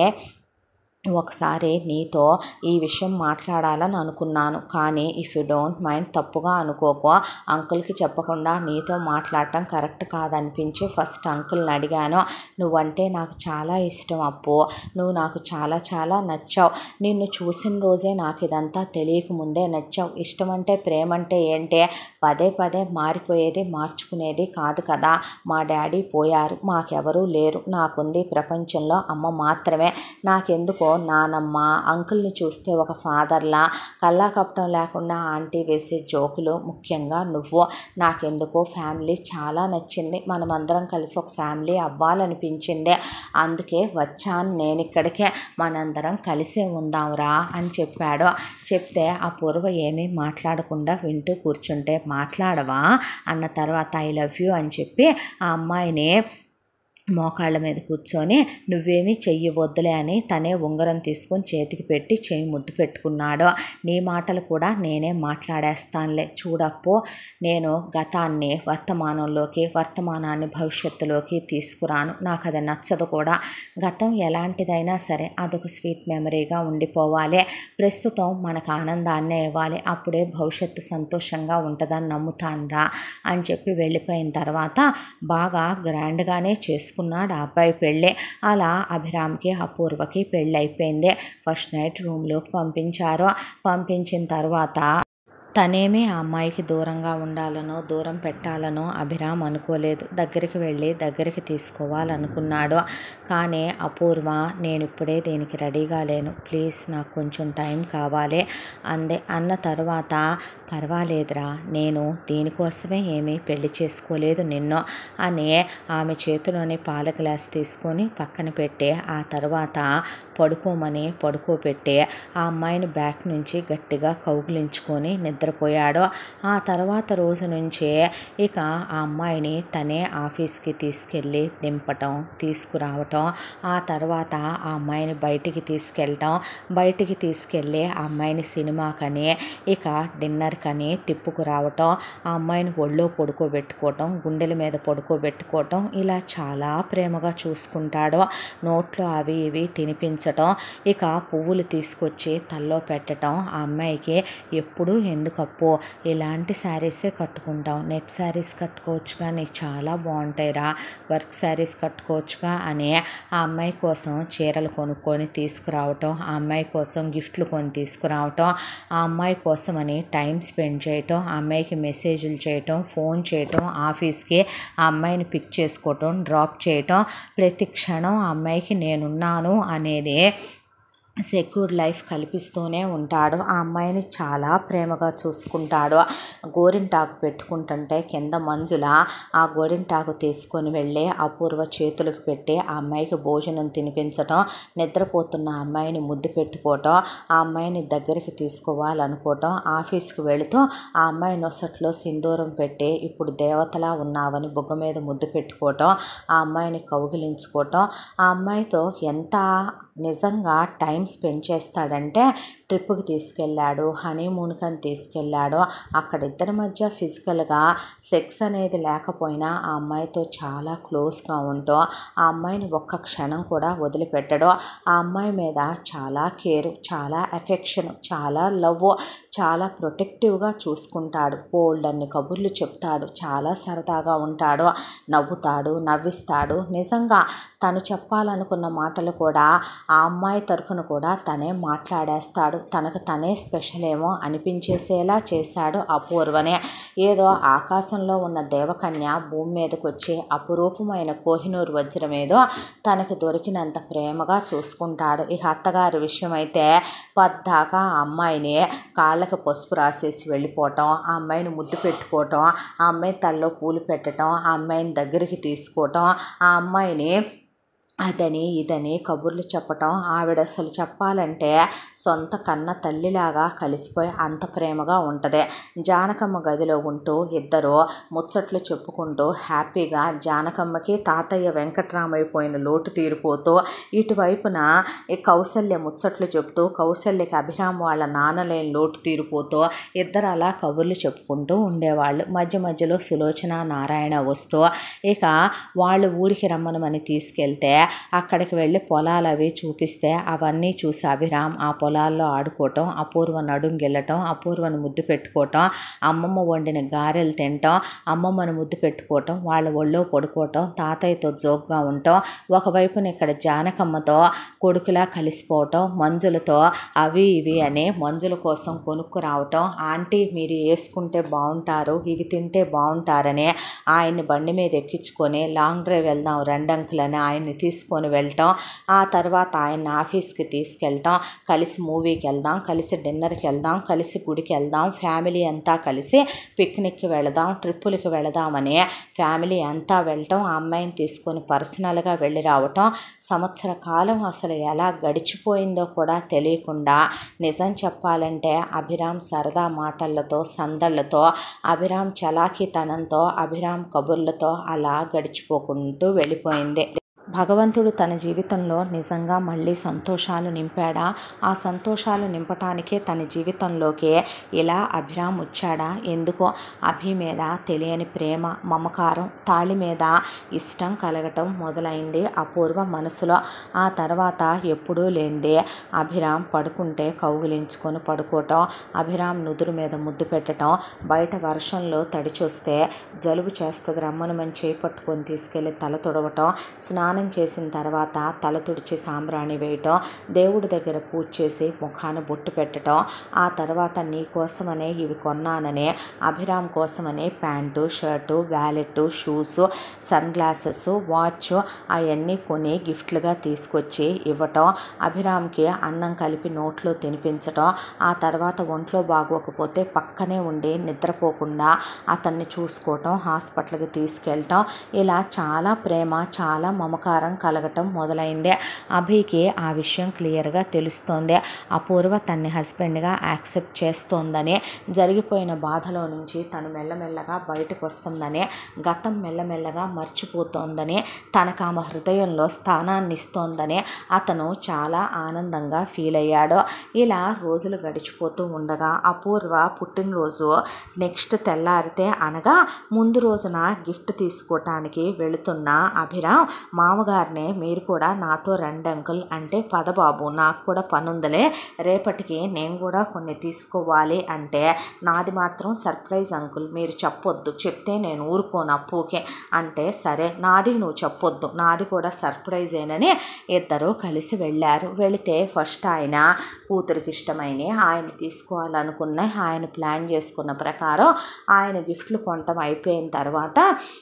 ఒకసారి నీతో ఈ విషయం మాట్లాడాలని అనుకున్నాను కానీ ఇఫ్ యూ డోంట్ మైండ్ తప్పుగా అనుకోకో అంకుల్కి చెప్పకుండా నీతో మాట్లాడటం కరెక్ట్ కాదనిపించి ఫస్ట్ అంకుల్ని అడిగాను నువ్వంటే నాకు చాలా ఇష్టం అప్పు నువ్వు నాకు చాలా చాలా నచ్చావు నిన్ను చూసిన రోజే నాకు ఇదంతా తెలియక ముందే నచ్చావు ఇష్టం అంటే ప్రేమ అంటే ఏంటే పదే పదే మారిపోయేది మార్చుకునేది కాదు కదా మా డాడీ పోయారు మాకెవరూ లేరు నాకుంది ప్రపంచంలో అమ్మ మాత్రమే నాకెందుకో నానమ్మ అంకుల్ని చూస్తే ఒక ఫాదర్లా కల్లా కప్పటం లేకుండా ఆంటీ వేసే జోకులు ముఖ్యంగా నువ్వు నాకెందుకో ఫ్యామిలీ చాలా నచ్చింది మనమందరం కలిసి ఒక ఫ్యామిలీ అవ్వాలనిపించింది అందుకే వచ్చాను నేను ఇక్కడికే మనందరం కలిసే ఉందాంరా అని చెప్పాడు చెప్తే ఆ పూర్వ ఏమీ మాట్లాడకుండా వింటూ కూర్చుంటే మాట్లాడవా అన్న తర్వాత ఐ లవ్ యూ అని చెప్పి ఆ అమ్మాయిని మోకాళ్ళ మీద కూర్చొని నువ్వేమీ చెయ్యి వద్దులే అని తనే ఉంగరం తీసుకొని చేతికి పెట్టి చేయి ముద్దు పెట్టుకున్నాడు నీ మాటలు కూడా నేనే మాట్లాడేస్తానులే చూడప్పో నేను గతాన్ని వర్తమానంలోకి వర్తమానాన్ని భవిష్యత్తులోకి తీసుకురాను నాకు అది నచ్చదు కూడా గతం ఎలాంటిదైనా సరే అదొక స్వీట్ మెమరీగా ఉండిపోవాలి ప్రస్తుతం మనకు ఆనందాన్నే ఇవ్వాలి అప్పుడే భవిష్యత్తు సంతోషంగా ఉంటుందని నమ్ముతానురా అని చెప్పి వెళ్ళిపోయిన తర్వాత బాగా గ్రాండ్గానే చేసుకున్నాడు ఆ అబ్బాయి పెళ్ళి అలా అభిరామ్కి అపూర్వకి పెళ్ళి అయిపోయింది ఫస్ట్ నైట్ రూమ్లోకి పంపించారు పంపించిన తర్వాత తనేమీ ఆ అమ్మాయికి దూరంగా ఉండాలనో దూరం పెట్టాలనో అభిరామ్ అనుకోలేదు దగ్గరికి వెళ్ళి దగ్గరికి తీసుకోవాలనుకున్నాడు కానీ అపూర్వ నేను ఇప్పుడే దీనికి రెడీగా లేను ప్లీజ్ నాకు కొంచెం టైం కావాలి అందే అన్న తర్వాత పర్వాలేదురా నేను దీనికోసమే ఏమీ పెళ్లి చేసుకోలేదు నిన్ను అని ఆమె చేతిలోని పాల గ్లాస్ తీసుకొని పక్కన పెట్టి ఆ తర్వాత పడుకోమని పడుకోబెట్టి ఆ అమ్మాయిని బ్యాక్ నుంచి గట్టిగా కౌగిలించుకొని నిద్ర నిద్రపోయాడు ఆ తర్వాత రోజు నుంచే ఇక ఆ అమ్మాయిని తనే ఆఫీస్కి తీసుకెళ్ళి దింపటం తీసుకురావటం ఆ తర్వాత ఆ అమ్మాయిని బయటికి తీసుకెళ్ళటం బయటికి తీసుకెళ్ళి ఆ అమ్మాయిని సినిమాకని ఇక డిన్నర్కని తిప్పుకురావటం ఆ అమ్మాయిని ఒళ్ళో పడుకోబెట్టుకోవటం గుండెల మీద పడుకోబెట్టుకోవటం ఇలా చాలా ప్రేమగా చూసుకుంటాడు నోట్లో అవి ఇవి తినిపించటం ఇక పువ్వులు తీసుకొచ్చి తల్లో పెట్టటం ఆ అమ్మాయికి ఎప్పుడు ఎందుకప్పు ఇలాంటి శారీసే కట్టుకుంటాం నెట్ శారీస్ కట్టుకోవచ్చుగా నీకు చాలా బాగుంటాయిరా వర్క్ శారీస్ కట్టుకోవచ్చుగా అని ఆ అమ్మాయి కోసం చీరలు కొనుక్కొని తీసుకురావటం ఆ అమ్మాయి కోసం గిఫ్ట్లు కొని తీసుకురావటం ఆ అమ్మాయి కోసం అని టైం స్పెండ్ చేయటం ఆ అమ్మాయికి మెసేజ్లు చేయటం ఫోన్ చేయటం ఆఫీస్కి ఆ అమ్మాయిని పిక్ చేసుకోవటం డ్రాప్ చేయటం ప్రతి క్షణం ఆ అమ్మాయికి నేనున్నాను అనేది సెక్యూర్ లైఫ్ కల్పిస్తూనే ఉంటాడు ఆ అమ్మాయిని చాలా ప్రేమగా చూసుకుంటాడు గోరింటాకు పెట్టుకుంటుంటే కింద మంజుల ఆ గోరింటాకు తీసుకొని వెళ్ళి అపూర్వ చేతులకు పెట్టి ఆ అమ్మాయికి భోజనం తినిపించటం నిద్రపోతున్న ఆ అమ్మాయిని ముద్దు పెట్టుకోవటం ఆ అమ్మాయిని దగ్గరికి తీసుకోవాలనుకోవటం ఆఫీస్కి వెళుతూ ఆ అమ్మాయి నొసట్లో సింధూరం పెట్టి ఇప్పుడు దేవతలా ఉన్నావని బుగ్గ మీద ముద్దు పెట్టుకోవటం ఆ అమ్మాయిని కౌగిలించుకోవటం ఆ అమ్మాయితో ఎంత నిజంగా టైం స్పెండ్ చేస్తాడంటే ట్రిప్కి తీసుకెళ్ళాడు హనీమూన్కి అని తీసుకెళ్ళాడు అక్కడ ఇద్దరి మధ్య ఫిజికల్గా సెక్స్ అనేది లేకపోయినా ఆ అమ్మాయితో చాలా క్లోజ్గా ఉంటూ ఆ అమ్మాయిని ఒక్క క్షణం కూడా వదిలిపెట్టడు ఆ అమ్మాయి మీద చాలా కేరు చాలా ఎఫెక్షన్ చాలా లవ్ చాలా ప్రొటెక్టివ్గా చూసుకుంటాడు బోల్డ్ అన్ని కబుర్లు చెప్తాడు చాలా సరదాగా ఉంటాడు నవ్వుతాడు నవ్విస్తాడు నిజంగా తను చెప్పాలనుకున్న మాటలు కూడా ఆ అమ్మాయి తరఫున కూడా తనే మాట్లాడేస్తాడు తనకు తనే స్పెషల్ ఏమో అనిపించేసేలా చేశాడు అపూర్వనే ఏదో ఆకాశంలో ఉన్న దేవకన్య భూమి మీదకి వచ్చి అపురూపమైన కోహినూరు వజ్రం ఏదో తనకు దొరికినంత ప్రేమగా చూసుకుంటాడు ఇక అత్తగారి విషయం అయితే పద్దాకా ఆ అమ్మాయిని కాళ్ళకి పసుపు రాసేసి వెళ్ళిపోవటం ఆ అమ్మాయిని ముద్దు పెట్టుకోవటం ఆ అమ్మాయి తల్లో పూలు పెట్టడం ఆ అమ్మాయిని దగ్గరికి తీసుకోవటం ఆ అమ్మాయిని అదని ఇదని కబుర్లు చెప్పటం ఆవిడ అసలు చెప్పాలంటే సొంత కన్న తల్లిలాగా కలిసిపోయి అంత ప్రేమగా ఉంటుంది జానకమ్మ గదిలో ఉంటూ ఇద్దరు ముచ్చట్లు చెప్పుకుంటూ హ్యాపీగా జానకమ్మకి తాతయ్య వెంకట్రామైపోయిన లోటు తీరిపోతూ ఇటువైపున ఈ కౌసల్య ముచ్చట్లు చెప్తూ కౌసల్యకి అభిరామ్ వాళ్ళ నాన్నలేని లోటు తీరిపోతూ ఇద్దరు అలా కబుర్లు చెప్పుకుంటూ ఉండేవాళ్ళు మధ్య మధ్యలో సులోచన నారాయణ వస్తూ ఇక వాళ్ళు ఊరికి రమ్మనమని తీసుకెళ్తే అక్కడికి వెళ్ళి పొలాలు అవి చూపిస్తే అవన్నీ చూసి అభిరామ్ ఆ పొలాల్లో ఆడుకోవటం అపూర్వ నడుంగెళ్ళటం అపూర్వను ముద్దు పెట్టుకోవటం అమ్మమ్మ వండిన గారెలు తినటం అమ్మమ్మను ముద్దు పెట్టుకోవటం వాళ్ళ ఒళ్ళో పడుకోవటం తాతయ్యతో జోక్గా ఉండటం ఒకవైపున ఇక్కడ జానకమ్మతో కొడుకులా కలిసిపోవటం మంజులతో అవి ఇవి అని మంజుల కోసం కొనుక్కు రావటం ఆంటీ మీరు వేసుకుంటే బాగుంటారు ఇవి తింటే బాగుంటారని ఆయన్ని బండి మీద ఎక్కించుకొని లాంగ్ డ్రైవ్ వెళ్దాం రెండంకుల్ అని ఆయన్ని తీసుకొని వెళ్ళటం ఆ తర్వాత ఆయన ఆఫీస్కి తీసుకెళ్ళటం కలిసి మూవీకి వెళ్దాం కలిసి డిన్నర్కి వెళ్దాం కలిసి గుడికి వెళ్దాం ఫ్యామిలీ అంతా కలిసి పిక్నిక్కి వెళదాం ట్రిప్పులకి వెళదామని ఫ్యామిలీ అంతా వెళ్ళటం ఆ అమ్మాయిని తీసుకొని పర్సనల్గా వెళ్ళి రావటం సంవత్సర కాలం అసలు ఎలా గడిచిపోయిందో కూడా తెలియకుండా నిజం చెప్పాలంటే అభిరామ్ సరదా మాటలతో సందళ్ళతో అభిరామ్ చలాకీతనంతో అభిరామ్ కబుర్లతో అలా గడిచిపోకుంటూ వెళ్ళిపోయింది భగవంతుడు తన జీవితంలో నిజంగా మళ్ళీ సంతోషాలు నింపాడా ఆ సంతోషాలు నింపటానికే తన జీవితంలోకి ఇలా అభిరామ్ వచ్చాడా ఎందుకో అభి మీద తెలియని ప్రేమ మమకారం తాళి మీద ఇష్టం కలగటం మొదలైంది అపూర్వ మనసులో ఆ తర్వాత ఎప్పుడూ లేనిదే అభిరామ్ పడుకుంటే కౌగిలించుకొని పడుకోవటం అభిరామ్ నుదురు మీద ముద్దు పెట్టడం బయట వర్షంలో తడిచొస్తే జలుబు చేస్తుంది రమ్మనమని చేయి పట్టుకొని తీసుకెళ్ళి తల తుడవటం స్నానం చేసిన తర్వాత తల తుడిచి సాంబ్రాణి వేయటం దేవుడి దగ్గర పూజ చేసి ముఖాన బొట్టు పెట్టడం ఆ తర్వాత నీ కోసమనే ఇవి కొన్నాననే అభిరామ్ కోసమనే pant shirt wallet shoes sunglasses watch అవన్నీ కొని గిఫ్ట్లుగా తీసుకొచ్చి ఇవ్వటం అభిరామ్కి అన్నం కలిపి నోట్లో తినిపించటం ఆ తర్వాత ఒంట్లో బాగోకపోతే పక్కనే ఉండి నిద్రపోకుండా అతన్ని చూసుకోవటం హాస్పిటల్కి తీసుకెళ్ళటం ఇలా చాలా ప్రేమ చాలా మమకారం అహంకారం కలగటం మొదలైంది అభికి ఆ విషయం క్లియర్గా తెలుస్తోంది అపూర్వ తన్ని హస్బెండ్గా యాక్సెప్ట్ చేస్తోందని జరిగిపోయిన బాధలో నుంచి తను మెల్లమెల్లగా బయటకు వస్తుందని గతం మెల్లమెల్లగా మర్చిపోతోందని తనకు ఆమె హృదయంలో స్థానాన్ని ఇస్తోందని అతను చాలా ఆనందంగా ఫీల్ అయ్యాడు ఇలా రోజులు గడిచిపోతూ ఉండగా అపూర్వ పుట్టినరోజు నెక్స్ట్ తెల్లారితే అనగా ముందు రోజున గిఫ్ట్ తీసుకోవటానికి వెళుతున్న అభిరామ్ మామగారిని మీరు కూడా నాతో రండి అంకుల్ అంటే పదబాబు నాకు కూడా పనుందలే రేపటికి నేను కూడా కొన్ని తీసుకోవాలి అంటే నాది మాత్రం సర్ప్రైజ్ అంకుల్ మీరు చెప్పొద్దు చెప్తే నేను ఊరుకోను అప్పుకే అంటే సరే నాది నువ్వు చెప్పొద్దు నాది కూడా సర్ప్రైజేనని ఇద్దరు కలిసి వెళ్ళారు వెళితే ఫస్ట్ ఆయన కూతురికి ఇష్టమైన ఆయన తీసుకోవాలనుకున్న ఆయన ప్లాన్ చేసుకున్న ప్రకారం ఆయన గిఫ్ట్లు కొనటం అయిపోయిన తర్వాత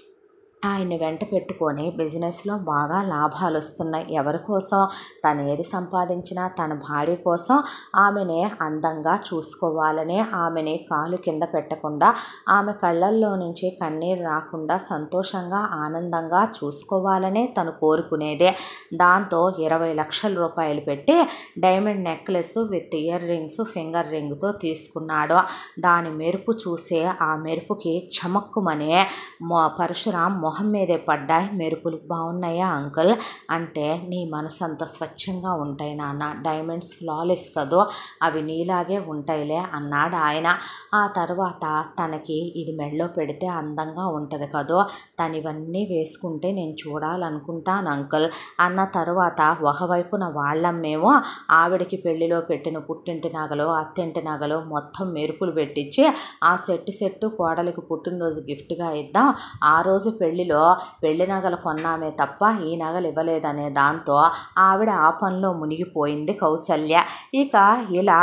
ఆయన్ని వెంట పెట్టుకొని బిజినెస్లో బాగా లాభాలు వస్తున్నాయి ఎవరి కోసం తను ఏది సంపాదించినా తన భార్య కోసం ఆమెనే అందంగా చూసుకోవాలని ఆమెని కాలు కింద పెట్టకుండా ఆమె కళ్ళల్లో నుంచి కన్నీరు రాకుండా సంతోషంగా ఆనందంగా చూసుకోవాలనే తను కోరుకునేదే దాంతో ఇరవై లక్షల రూపాయలు పెట్టి diamond necklace with earrings finger రింగ్తో తీసుకున్నాడు దాని మెరుపు చూసే ఆ మెరుపుకి చమక్కుమనే మొ పరశురాం మొహం మీదే పడ్డాయి మెరుపులు బాగున్నాయా అంకుల్ అంటే నీ మనసు అంత స్వచ్ఛంగా ఉంటాయి నాన్న డైమండ్స్ ఫ్లాలెస్ కదో అవి నీలాగే ఉంటాయిలే అన్నాడు ఆయన ఆ తర్వాత తనకి ఇది మెడలో పెడితే అందంగా ఉంటుంది కదో తను ఇవన్నీ వేసుకుంటే నేను చూడాలనుకుంటాను అంకుల్ అన్న తర్వాత ఒకవైపున వాళ్ళమ్మేమో ఆవిడకి పెళ్లిలో పెట్టిన పుట్టింటి నగలు అత్తింటి నగలు మొత్తం మెరుపులు పెట్టించి ఆ సెట్టు సెట్టు కోడలికి పుట్టినరోజు గిఫ్ట్గా ఇద్దాం ఆ రోజు పెళ్లిలో పెళ్లి నగలు కొన్నామే తప్ప ఈ నగలు ఇవ్వలేదనే దాంతో ఆవిడ ఆ పనిలో మునిగిపోయింది కౌసల్య ఇక ఇలా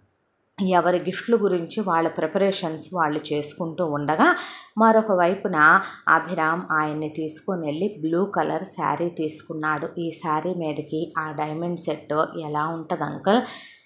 ఎవరి గిఫ్ట్ల గురించి వాళ్ళ ప్రిపరేషన్స్ వాళ్ళు చేసుకుంటూ ఉండగా మరొక వైపున అభిరామ్ ఆయన్ని తీసుకొని వెళ్ళి బ్లూ కలర్ శారీ తీసుకున్నాడు ఈ శారీ మీదకి ఆ డైమండ్ సెట్ ఎలా ఉంటుంది అంకుల్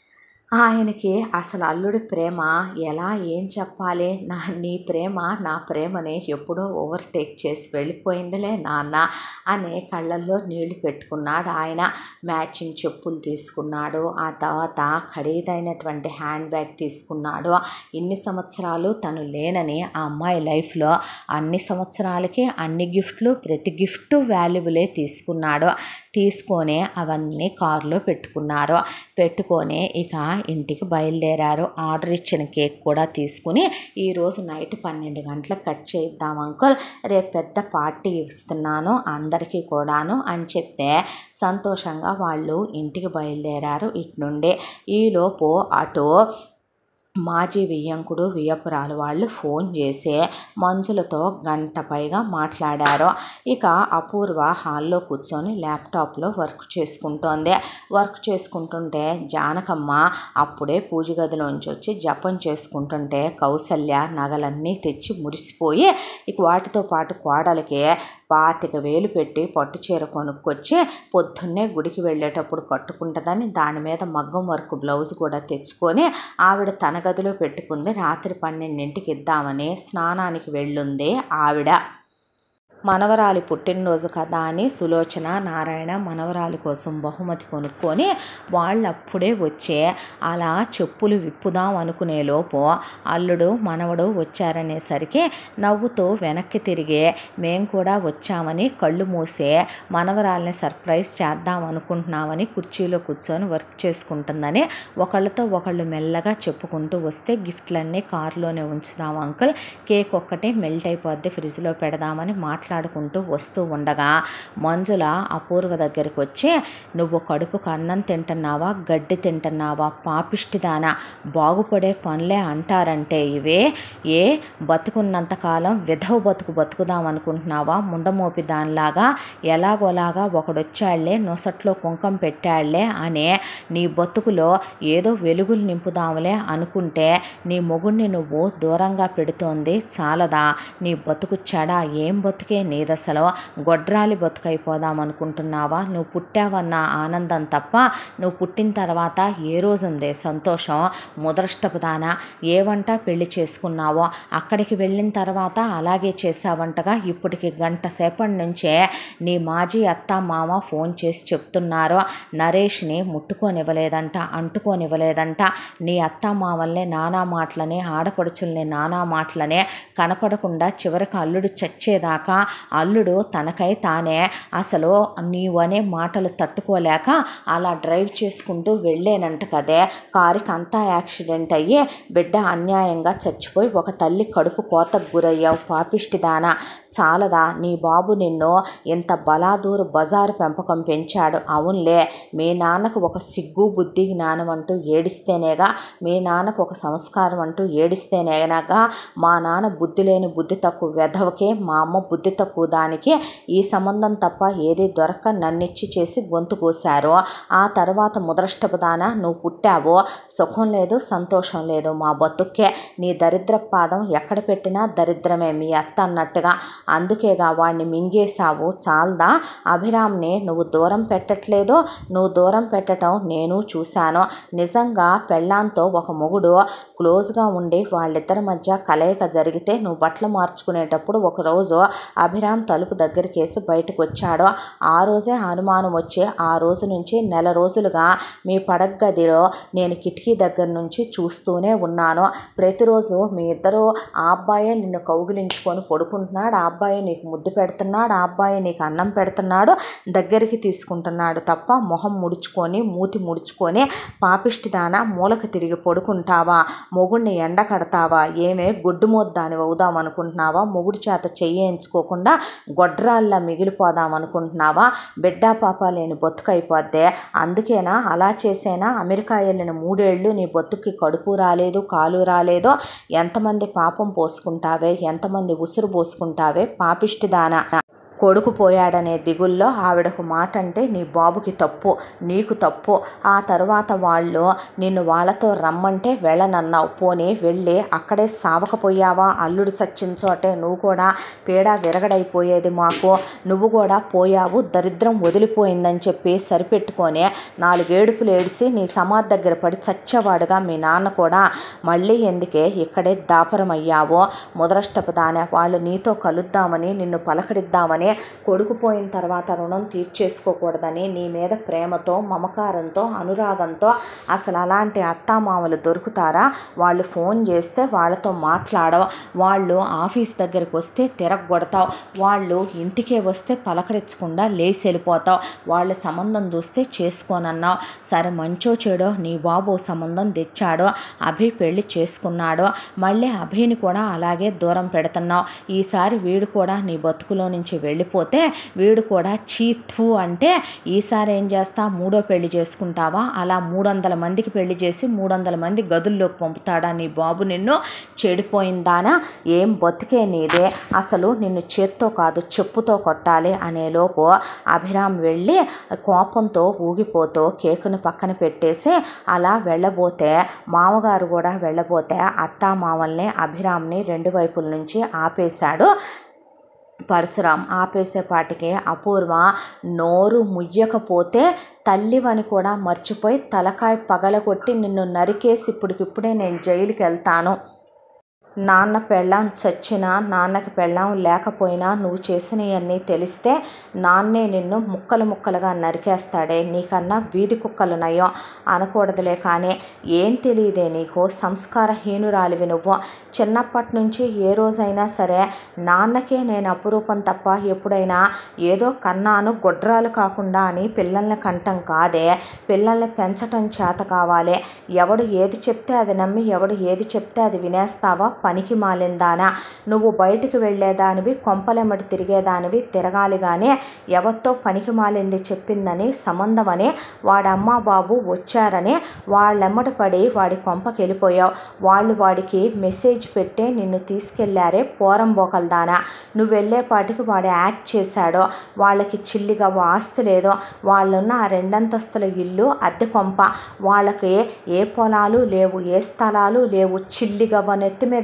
ఆయనకి అసలు అల్లుడి ప్రేమ ఎలా ఏం చెప్పాలి నా నీ ప్రేమ నా ప్రేమని ఎప్పుడో ఓవర్టేక్ చేసి వెళ్ళిపోయిందిలే నాన్న అనే కళ్ళల్లో నీళ్లు పెట్టుకున్నాడు ఆయన మ్యాచింగ్ చెప్పులు తీసుకున్నాడు ఆ తర్వాత ఖరీదైనటువంటి హ్యాండ్ బ్యాగ్ తీసుకున్నాడు ఇన్ని సంవత్సరాలు తను లేనని ఆ అమ్మాయి లైఫ్లో అన్ని సంవత్సరాలకి అన్ని గిఫ్ట్లు ప్రతి గిఫ్ట్ వాల్యుబులే తీసుకున్నాడు తీసుకొని అవన్నీ కారులో పెట్టుకున్నారు పెట్టుకొని ఇక ఇంటికి బయలుదేరారు ఆర్డర్ ఇచ్చిన కేక్ కూడా తీసుకుని ఈరోజు నైట్ పన్నెండు గంటలకు కట్ చేద్దాం అంకుల్ రేపు పెద్ద పార్టీ ఇస్తున్నాను అందరికీ కూడాను అని చెప్తే సంతోషంగా వాళ్ళు ఇంటికి బయలుదేరారు ఇటు నుండి ఈలోపు అటు మాజీ వియ్యంకుడు వియ్యపురాలు వాళ్ళు ఫోన్ చేసి మంజులతో గంట పైగా మాట్లాడారు ఇక అపూర్వ హాల్లో కూర్చొని ల్యాప్టాప్లో వర్క్ చేసుకుంటోంది వర్క్ చేసుకుంటుంటే జానకమ్మ అప్పుడే పూజ గదిలోంచి వచ్చి జపం చేసుకుంటుంటే కౌసల్య నగలన్నీ తెచ్చి మురిసిపోయి ఇక వాటితో పాటు కోడలికి పాతిక వేలు పెట్టి పట్టు చీర కొనుక్కొచ్చి పొద్దున్నే గుడికి వెళ్ళేటప్పుడు కట్టుకుంటుందని దాని మీద మగ్గం వర్క్ బ్లౌజ్ కూడా తెచ్చుకొని ఆవిడ తన గదిలో పెట్టుకుంది రాత్రి పన్నెండింటికి ఇద్దామని స్నానానికి వెళ్ళుంది ఆవిడ మనవరాలి పుట్టినరోజు కదా అని సులోచన నారాయణ మనవరాలి కోసం బహుమతి కొనుక్కొని వాళ్ళు అప్పుడే వచ్చే అలా చెప్పులు విప్పుదాం అనుకునే లోపు అల్లుడు మనవడు వచ్చారనేసరికి నవ్వుతూ వెనక్కి తిరిగే మేం కూడా వచ్చామని కళ్ళు మూసే మనవరాల్ని సర్ప్రైజ్ చేద్దాం అనుకుంటున్నామని కుర్చీలో కూర్చొని వర్క్ చేసుకుంటుందని ఒకళ్ళతో ఒకళ్ళు మెల్లగా చెప్పుకుంటూ వస్తే గిఫ్ట్లన్నీ కారులోనే ఉంచుదాం అంకుల్ కేక్ ఒక్కటే మెల్ట్ అయిపోద్ది ఫ్రిడ్జ్లో పెడదామని మాట్లాడుకుంటూ వస్తూ ఉండగా మంజుల అపూర్వ దగ్గరికి వచ్చి నువ్వు కడుపుకు అన్నం తింటున్నావా గడ్డి తింటున్నావా పాపిష్టిదానా బాగుపడే పనులే అంటారంటే ఇవే ఏ బతుకున్నంతకాలం విధవ బతుకు బతుకుదాం అనుకుంటున్నావా ముండమోపి దానిలాగా ఎలాగోలాగా ఒకడొచ్చాళ్లే నొసట్లో కుంకం పెట్టాళ్లే అనే నీ బతుకులో ఏదో వెలుగులు నింపుదాములే అనుకుంటే నీ మొగుణ్ణి నువ్వు దూరంగా పెడుతోంది చాలదా నీ బతుకు చెడ ఏం బతుకే నీదసలు గొడ్రాలి బతుకైపోదాం అనుకుంటున్నావా నువ్వు పుట్టావన్న ఆనందం తప్ప నువ్వు పుట్టిన తర్వాత ఏ రోజు ఉంది సంతోషం ముదరష్టపు దాన ఏ వంట పెళ్లి చేసుకున్నావో అక్కడికి వెళ్ళిన తర్వాత అలాగే చేసావంటగా ఇప్పటికి గంట సేపటి నుంచే నీ మాజీ అత్త మామ ఫోన్ చేసి చెప్తున్నారు నరేష్ని ముట్టుకోనివ్వలేదంట అంటుకోనివ్వలేదంట నీ అత్త మామల్ని నానా మాటలని ఆడపడుచుల్ని నానా మాటలనే కనపడకుండా చివరికి అల్లుడు చచ్చేదాకా అల్లుడు తనకై తానే అసలు నీవు అనే మాటలు తట్టుకోలేక అలా డ్రైవ్ చేసుకుంటూ వెళ్ళేనంట కదే కారుకి అంతా యాక్సిడెంట్ అయ్యి బిడ్డ అన్యాయంగా చచ్చిపోయి ఒక తల్లి కడుపు కోతకు గురయ్యావు పాపిష్టిదానా చాలదా నీ బాబు నిన్ను ఇంత బలాదూరు బజారు పెంపకం పెంచాడు అవునులే మీ నాన్నకు ఒక సిగ్గు బుద్ధి జ్ఞానం అంటూ ఏడిస్తేనేగా మీ నాన్నకు ఒక సంస్కారం అంటూ ఏడిస్తేనేగా మా నాన్న బుద్ధి లేని బుద్ధి తక్కువ వెధవకే మా అమ్మ బుద్ధి తక్కువ దానికి ఈ సంబంధం తప్ప ఏది దొరక్క నన్నిచ్చి చేసి గొంతు కోసారు ఆ తర్వాత ముదరష్టపు దాన నువ్వు పుట్టావో సుఖం లేదు సంతోషం లేదు మా బతుక్కే నీ దరిద్ర పాదం ఎక్కడ పెట్టినా దరిద్రమే మీ అత్త అన్నట్టుగా అందుకేగా వాడిని మింగేశావు చాలదా అభిరామ్ని నువ్వు దూరం పెట్టట్లేదు నువ్వు దూరం పెట్టడం నేను చూశాను నిజంగా పెళ్ళాంతో ఒక మొగుడు క్లోజ్గా ఉండి వాళ్ళిద్దరి మధ్య కలయిక జరిగితే నువ్వు బట్టలు మార్చుకునేటప్పుడు ఒకరోజు అభిరామ్ తలుపు దగ్గరికి వేసి బయటకు వచ్చాడు ఆ రోజే అనుమానం వచ్చి ఆ రోజు నుంచి నెల రోజులుగా మీ పడగదిలో నేను కిటికీ దగ్గర నుంచి చూస్తూనే ఉన్నాను ప్రతిరోజు మీ ఇద్దరు ఆ అబ్బాయే నిన్ను కౌగిలించుకొని పడుకుంటున్నాడు ఆ అబ్బాయి నీకు ముద్దు పెడుతున్నాడు ఆ అబ్బాయి నీకు అన్నం పెడుతున్నాడు దగ్గరికి తీసుకుంటున్నాడు తప్ప మొహం ముడుచుకొని మూతి ముడుచుకొని పాపిష్టిదాన మూలకి తిరిగి పడుకుంటావా మొగుడిని ఎండ కడతావా ఏమే గుడ్డు మోద్దాని అవుదాం అనుకుంటున్నావా మొగుడి చేత చెయ్యించుకోకుండా గొడ్రాల్లా మిగిలిపోదాం అనుకుంటున్నావా బిడ్డా పాప లేని బతుకైపోద్దే అందుకేనా అలా చేసేనా అమెరికా వెళ్ళిన మూడేళ్ళు నీ బతుక్కి కడుపు రాలేదు కాలు రాలేదో ఎంతమంది పాపం పోసుకుంటావే ఎంతమంది ఉసురు పోసుకుంటావే పాపిష్టిదాన కొడుకు పోయాడనే దిగుల్లో ఆవిడకు మాట అంటే నీ బాబుకి తప్పు నీకు తప్పు ఆ తర్వాత వాళ్ళు నిన్ను వాళ్ళతో రమ్మంటే వెళ్ళనన్నావు పోనీ వెళ్ళి అక్కడే సావకపోయావా అల్లుడు సచ్చిన చోటే నువ్వు కూడా పీడ విరగడైపోయేది మాకు నువ్వు కూడా పోయావు దరిద్రం వదిలిపోయిందని చెప్పి సరిపెట్టుకొని నాలుగేడుపులు ఏడిసి నీ సమాధి దగ్గర పడి చచ్చేవాడుగా మీ నాన్న కూడా మళ్ళీ ఎందుకే ఇక్కడే దాపరమయ్యావో ముదరష్టపు దానే వాళ్ళు నీతో కలుద్దామని నిన్ను పలకరిద్దామని కొడుకు పోయిన తర్వాత రుణం తీర్చేసుకోకూడదని నీ మీద ప్రేమతో మమకారంతో అనురాగంతో అసలు అలాంటి అత్తామామలు దొరుకుతారా వాళ్ళు ఫోన్ చేస్తే వాళ్ళతో మాట్లాడవు వాళ్ళు ఆఫీస్ దగ్గరికి వస్తే తిరగొడతావు వాళ్ళు ఇంటికే వస్తే పలకరించకుండా లేచి వెళ్ళిపోతావు వాళ్ళ సంబంధం చూస్తే చేసుకోనన్నావు సరే మంచో చెడో నీ బాబు సంబంధం తెచ్చాడో అభి పెళ్లి చేసుకున్నాడో మళ్ళీ అభిని కూడా అలాగే దూరం పెడుతున్నావు ఈసారి వీడు కూడా నీ బతుకులో నుంచి వెళ్ళిపోతే వీడు కూడా చీత్ఫు అంటే ఈసారి ఏం చేస్తా మూడో పెళ్లి చేసుకుంటావా అలా మూడు వందల మందికి పెళ్లి చేసి మూడు వందల మంది గదుల్లోకి పంపుతాడా నీ బాబు నిన్ను చెడిపోయిందానా ఏం బతికే నీదే అసలు నిన్ను చేత్తో కాదు చెప్పుతో కొట్టాలి అనేలోపు అభిరామ్ వెళ్ళి కోపంతో ఊగిపోతూ కేకును పక్కన పెట్టేసి అలా వెళ్ళబోతే మామగారు కూడా వెళ్ళబోతే అత్తా మామల్ని అభిరామ్ని రెండు వైపుల నుంచి ఆపేశాడు పరశురాం ఆపేసేపాటికి అపూర్వ నోరు ముయ్యకపోతే తల్లివని కూడా మర్చిపోయి తలకాయ పగలగొట్టి నిన్ను నరికేసి ఇప్పటికిప్పుడే నేను జైలుకి వెళ్తాను నాన్న పెళ్ళాం చచ్చినా నాన్నకి పెళ్ళాం లేకపోయినా నువ్వు చేసినవన్నీ తెలిస్తే నాన్నే నిన్ను ముక్కలు ముక్కలుగా నరికేస్తాడే నీకన్నా వీధి కుక్కలు నయం అనకూడదులే కానీ ఏం తెలియదే నీకు సంస్కారహీనురాలివి నువ్వు చిన్నప్పటి నుంచి ఏ రోజైనా సరే నాన్నకే నేను అపురూపం తప్ప ఎప్పుడైనా ఏదో కన్నాను గొడ్రాలు కాకుండా అని పిల్లల్ని కంటం కాదే పిల్లల్ని పెంచటం చేత కావాలి ఎవడు ఏది చెప్తే అది నమ్మి ఎవడు ఏది చెప్తే అది వినేస్తావా పనికి మాలిందానా నువ్వు బయటికి వెళ్ళేదానివి కొంపలెమ్మటి తిరిగేదానివి తిరగాలి కానీ ఎవరితో పనికి మాలింది చెప్పిందని సంబంధమని వాడమ్మ బాబు వచ్చారని వాళ్ళెమ్మట పడి వాడి కొంపకి వెళ్ళిపోయావు వాళ్ళు వాడికి మెసేజ్ పెట్టే నిన్ను తీసుకెళ్లారే పోరం బోకల్దానా నువ్వు వెళ్ళేపాటికి వాడు యాక్ట్ చేశాడో వాళ్ళకి చిల్లిగా ఆస్తి లేదో వాళ్ళున్న ఆ రెండంతస్తుల ఇల్లు అద్దె కొంప వాళ్ళకి ఏ పొలాలు లేవు ఏ స్థలాలు లేవు చిల్లిగవ్వ నెత్తి మీద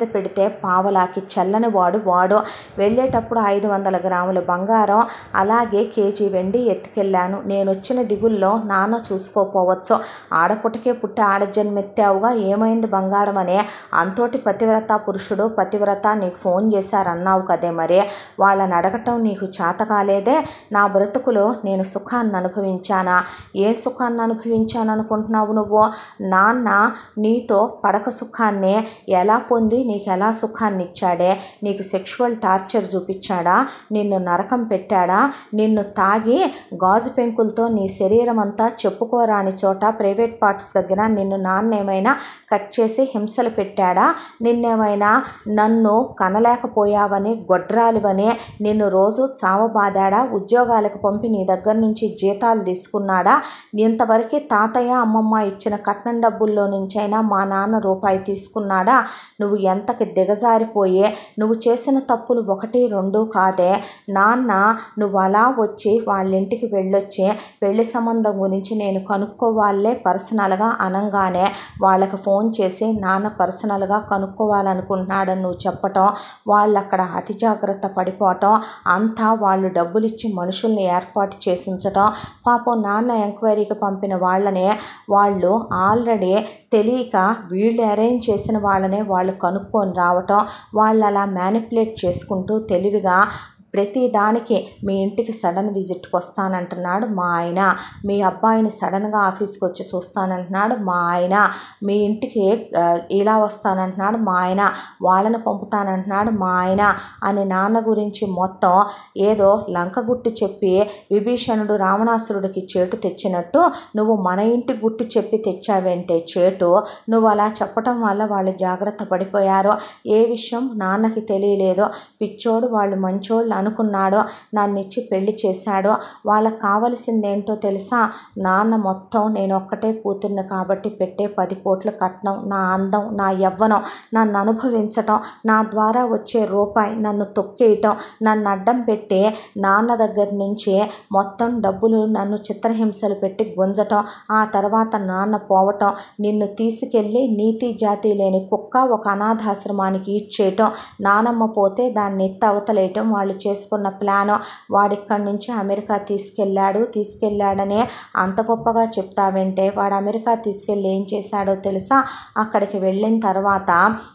పెడితే పావలాకి చెల్లని వాడు వాడు వెళ్ళేటప్పుడు ఐదు వందల గ్రాముల బంగారం అలాగే కేజీ వెండి ఎత్తుకెళ్ళాను నేను వచ్చిన దిగుల్లో నాన్న చూసుకోపోవచ్చు ఆడపుటకే పుట్టి ఆడ జన్మెత్తావుగా ఏమైంది బంగారం అనే అంతోటి పతివ్రత పురుషుడు పతివ్రత నీకు ఫోన్ చేశారన్నావు కదే మరి వాళ్ళని అడగటం నీకు చేత కాలేదే నా బ్రతుకులో నేను సుఖాన్ని అనుభవించానా ఏ సుఖాన్ని అనుభవించాను అనుకుంటున్నావు నువ్వు నాన్న నీతో పడక సుఖాన్ని ఎలా పొంది నీకు ఎలా సుఖాన్ని ఇచ్చాడే నీకు సెక్షువల్ టార్చర్ చూపించాడా నిన్ను నరకం పెట్టాడా నిన్ను తాగి గాజు పెంకులతో నీ శరీరం అంతా చెప్పుకోరాని చోట ప్రైవేట్ పార్ట్స్ దగ్గర నిన్ను నాన్న ఏమైనా కట్ చేసి హింసలు పెట్టాడా నిన్నేమైనా నన్ను కనలేకపోయావని గొడ్రాలివని నిన్ను రోజు చావబాదాడా ఉద్యోగాలకు పంపి నీ దగ్గర నుంచి జీతాలు తీసుకున్నాడా ఇంతవరకు తాతయ్య అమ్మమ్మ ఇచ్చిన కట్నం డబ్బుల్లో నుంచైనా మా నాన్న రూపాయి తీసుకున్నాడా నువ్వు ఎంతకి దిగజారిపోయే నువ్వు చేసిన తప్పులు ఒకటి రెండు కాదే నాన్న నువ్వు అలా వచ్చి వాళ్ళ ఇంటికి వెళ్ళొచ్చి పెళ్లి సంబంధం గురించి నేను కనుక్కోవాలే పర్సనల్గా అనంగానే వాళ్ళకి ఫోన్ చేసి నాన్న పర్సనల్గా కనుక్కోవాలనుకుంటున్నాడని నువ్వు చెప్పటం వాళ్ళు అక్కడ అతి జాగ్రత్త పడిపోవటం అంతా వాళ్ళు డబ్బులు ఇచ్చి మనుషుల్ని ఏర్పాటు చేసి ఉంచటం పాపం నాన్న ఎంక్వైరీకి పంపిన వాళ్ళనే వాళ్ళు ఆల్రెడీ తెలియక వీళ్ళు అరేంజ్ చేసిన వాళ్ళనే వాళ్ళు కనుక్కొని రావటం వాళ్ళు అలా మ్యానిపులేట్ చేసుకుంటూ తెలివిగా ప్రతి దానికి మీ ఇంటికి సడన్ విజిట్కి వస్తానంటున్నాడు మా ఆయన మీ అబ్బాయిని సడన్గా ఆఫీస్కి వచ్చి చూస్తానంటున్నాడు మా ఆయన మీ ఇంటికి ఆ, ఇలా వస్తానంటున్నాడు మా ఆయన వాళ్ళని పంపుతానంటున్నాడు మా ఆయన అని నాన్న గురించి మొత్తం ఏదో లంక గుట్టు చెప్పి విభీషణుడు రావణాసురుడికి చేటు తెచ్చినట్టు నువ్వు మన ఇంటి గుట్టు చెప్పి తెచ్చావేంటే చేటు నువ్వు అలా చెప్పటం వల్ల వాళ్ళు జాగ్రత్త పడిపోయారో ఏ విషయం నాన్నకి తెలియలేదో పిచ్చోడు వాళ్ళు మంచోళ్ళు అనుకున్నాడో నన్ను ఇచ్చి పెళ్లి చేశాడో వాళ్ళకి కావలసిందేంటో తెలుసా నాన్న మొత్తం నేను ఒక్కటే కూతుర్ని కాబట్టి పెట్టే పది కోట్ల కట్నం నా అందం నా యవ్వనం నన్ను అనుభవించటం నా ద్వారా వచ్చే రూపాయి నన్ను తొక్కేయటం నన్ను అడ్డం పెట్టి నాన్న దగ్గర నుంచి మొత్తం డబ్బులు నన్ను చిత్రహింసలు పెట్టి గుంజటం ఆ తర్వాత నాన్న పోవటం నిన్ను తీసుకెళ్ళి నీతి జాతి లేని కుక్క ఒక అనాథాశ్రమానికి ఈడ్చేయటం నానమ్మ పోతే దాన్ని ఎత్తి అవతలేయటం వాళ్ళు చేసుకున్న ప్లాన్ వాడిక్కడి నుంచి అమెరికా తీసుకెళ్ళాడు తీసుకెళ్ళాడనే అంత గొప్పగా చెప్తావంటే వాడు అమెరికా తీసుకెళ్ళి ఏం చేశాడో తెలుసా అక్కడికి వెళ్ళిన తర్వాత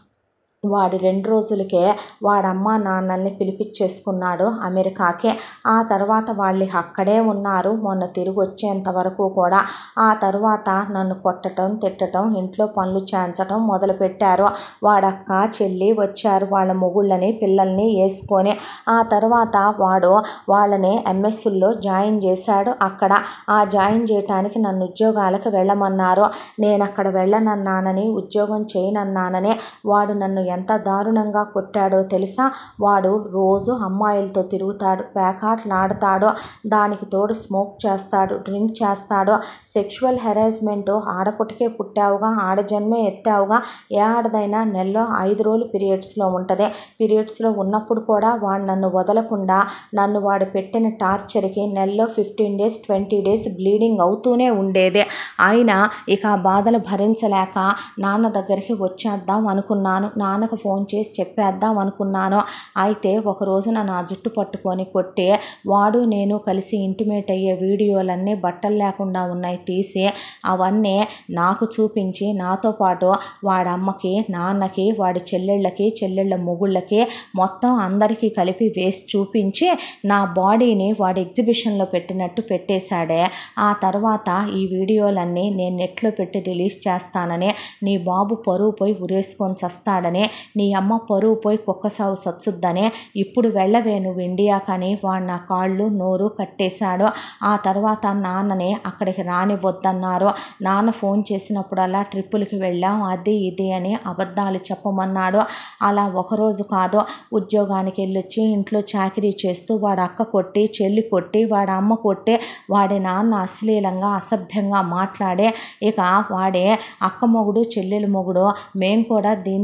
వాడు రెండు రోజులకే వాడు అమ్మ నాన్నల్ని పిలిపించేసుకున్నాడు అమెరికాకే ఆ తర్వాత వాళ్ళు అక్కడే ఉన్నారు మొన్న తిరిగి వచ్చేంత వరకు కూడా ఆ తర్వాత నన్ను కొట్టటం తిట్టటం ఇంట్లో పనులు చేయించటం మొదలుపెట్టారు వాడక్క చెల్లి వచ్చారు వాళ్ళ మొగుళ్ళని పిల్లల్ని వేసుకొని ఆ తర్వాత వాడు వాళ్ళని ఎంఎస్సుల్లో జాయిన్ చేశాడు అక్కడ ఆ జాయిన్ చేయటానికి నన్ను ఉద్యోగాలకు వెళ్ళమన్నారు నేను అక్కడ వెళ్ళనన్నానని ఉద్యోగం చేయనన్నానని వాడు నన్ను ఎంత దారుణంగా కొట్టాడో తెలుసా వాడు రోజు అమ్మాయిలతో తిరుగుతాడు పేకాట్లాడతాడు దానికి తోడు స్మోక్ చేస్తాడు డ్రింక్ చేస్తాడు సెక్షువల్ హెరాస్మెంట్ ఆడపుటికే పుట్టావుగా ఆడ జన్మే ఎత్తావుగా ఏ ఆడదైనా నెలలో ఐదు రోజులు పీరియడ్స్లో ఉంటుంది పీరియడ్స్లో ఉన్నప్పుడు కూడా వాడు నన్ను వదలకుండా నన్ను వాడు పెట్టిన టార్చర్కి నెలలో fifteen days twenty days bleeding అవుతూనే ఉండేదే అయినా ఇక ఆ బాధలు భరించలేక నాన్న దగ్గరికి వచ్చేద్దాం అనుకున్నాను నాన్నకు ఫోన్ చేసి చెప్పేద్దాం అనుకున్నాను అయితే ఒక రోజున నా జుట్టు పట్టుకొని కొట్టి వాడు నేను కలిసి ఇంటిమేట్ అయ్యే వీడియోలన్నీ బట్టలు లేకుండా ఉన్నాయి తీసి అవన్నీ నాకు చూపించి నాతో పాటు వాడి అమ్మకి నాన్నకి వాడి చెల్లెళ్ళకి చెల్లెళ్ళ మొగుళ్ళకి మొత్తం అందరికీ కలిపి వేసి చూపించి నా బాడీని వాడి ఎగ్జిబిషన్లో పెట్టినట్టు పెట్టేశాడే ఆ తర్వాత ఈ వీడియోలన్నీ నేను నెట్లో పెట్టి రిలీజ్ చేస్తానని నీ బాబు పరువు పోయి ఉరేసుకొని చస్తాడని నీ అమ్మ పరువు పోయి కుక్క సాగు సచ్చుద్దని ఇప్పుడు వెళ్ళవే నువ్వు ఇండియా కానీ వాడు నా కాళ్ళు నోరు కట్టేశాడు ఆ తర్వాత నాన్నని అక్కడికి రానివ్వద్దన్నారు నాన్న ఫోన్ చేసినప్పుడల్లా ట్రిప్పులకి వెళ్ళాం అది ఇది అని అబద్ధాలు చెప్పమన్నాడు అలా ఒకరోజు కాదు ఉద్యోగానికి వెళ్ళొచ్చి ఇంట్లో చాకరీ చేస్తూ వాడు అక్క కొట్టి చెల్లి కొట్టి వాడి అమ్మ కొట్టి వాడి నాన్న అశ్లీలంగా అసభ్యంగా మాట్లాడే ఇక వాడే అక్క మొగుడు చెల్లెలు మొగుడు మేము కూడా దీంతో ఎంజాయ్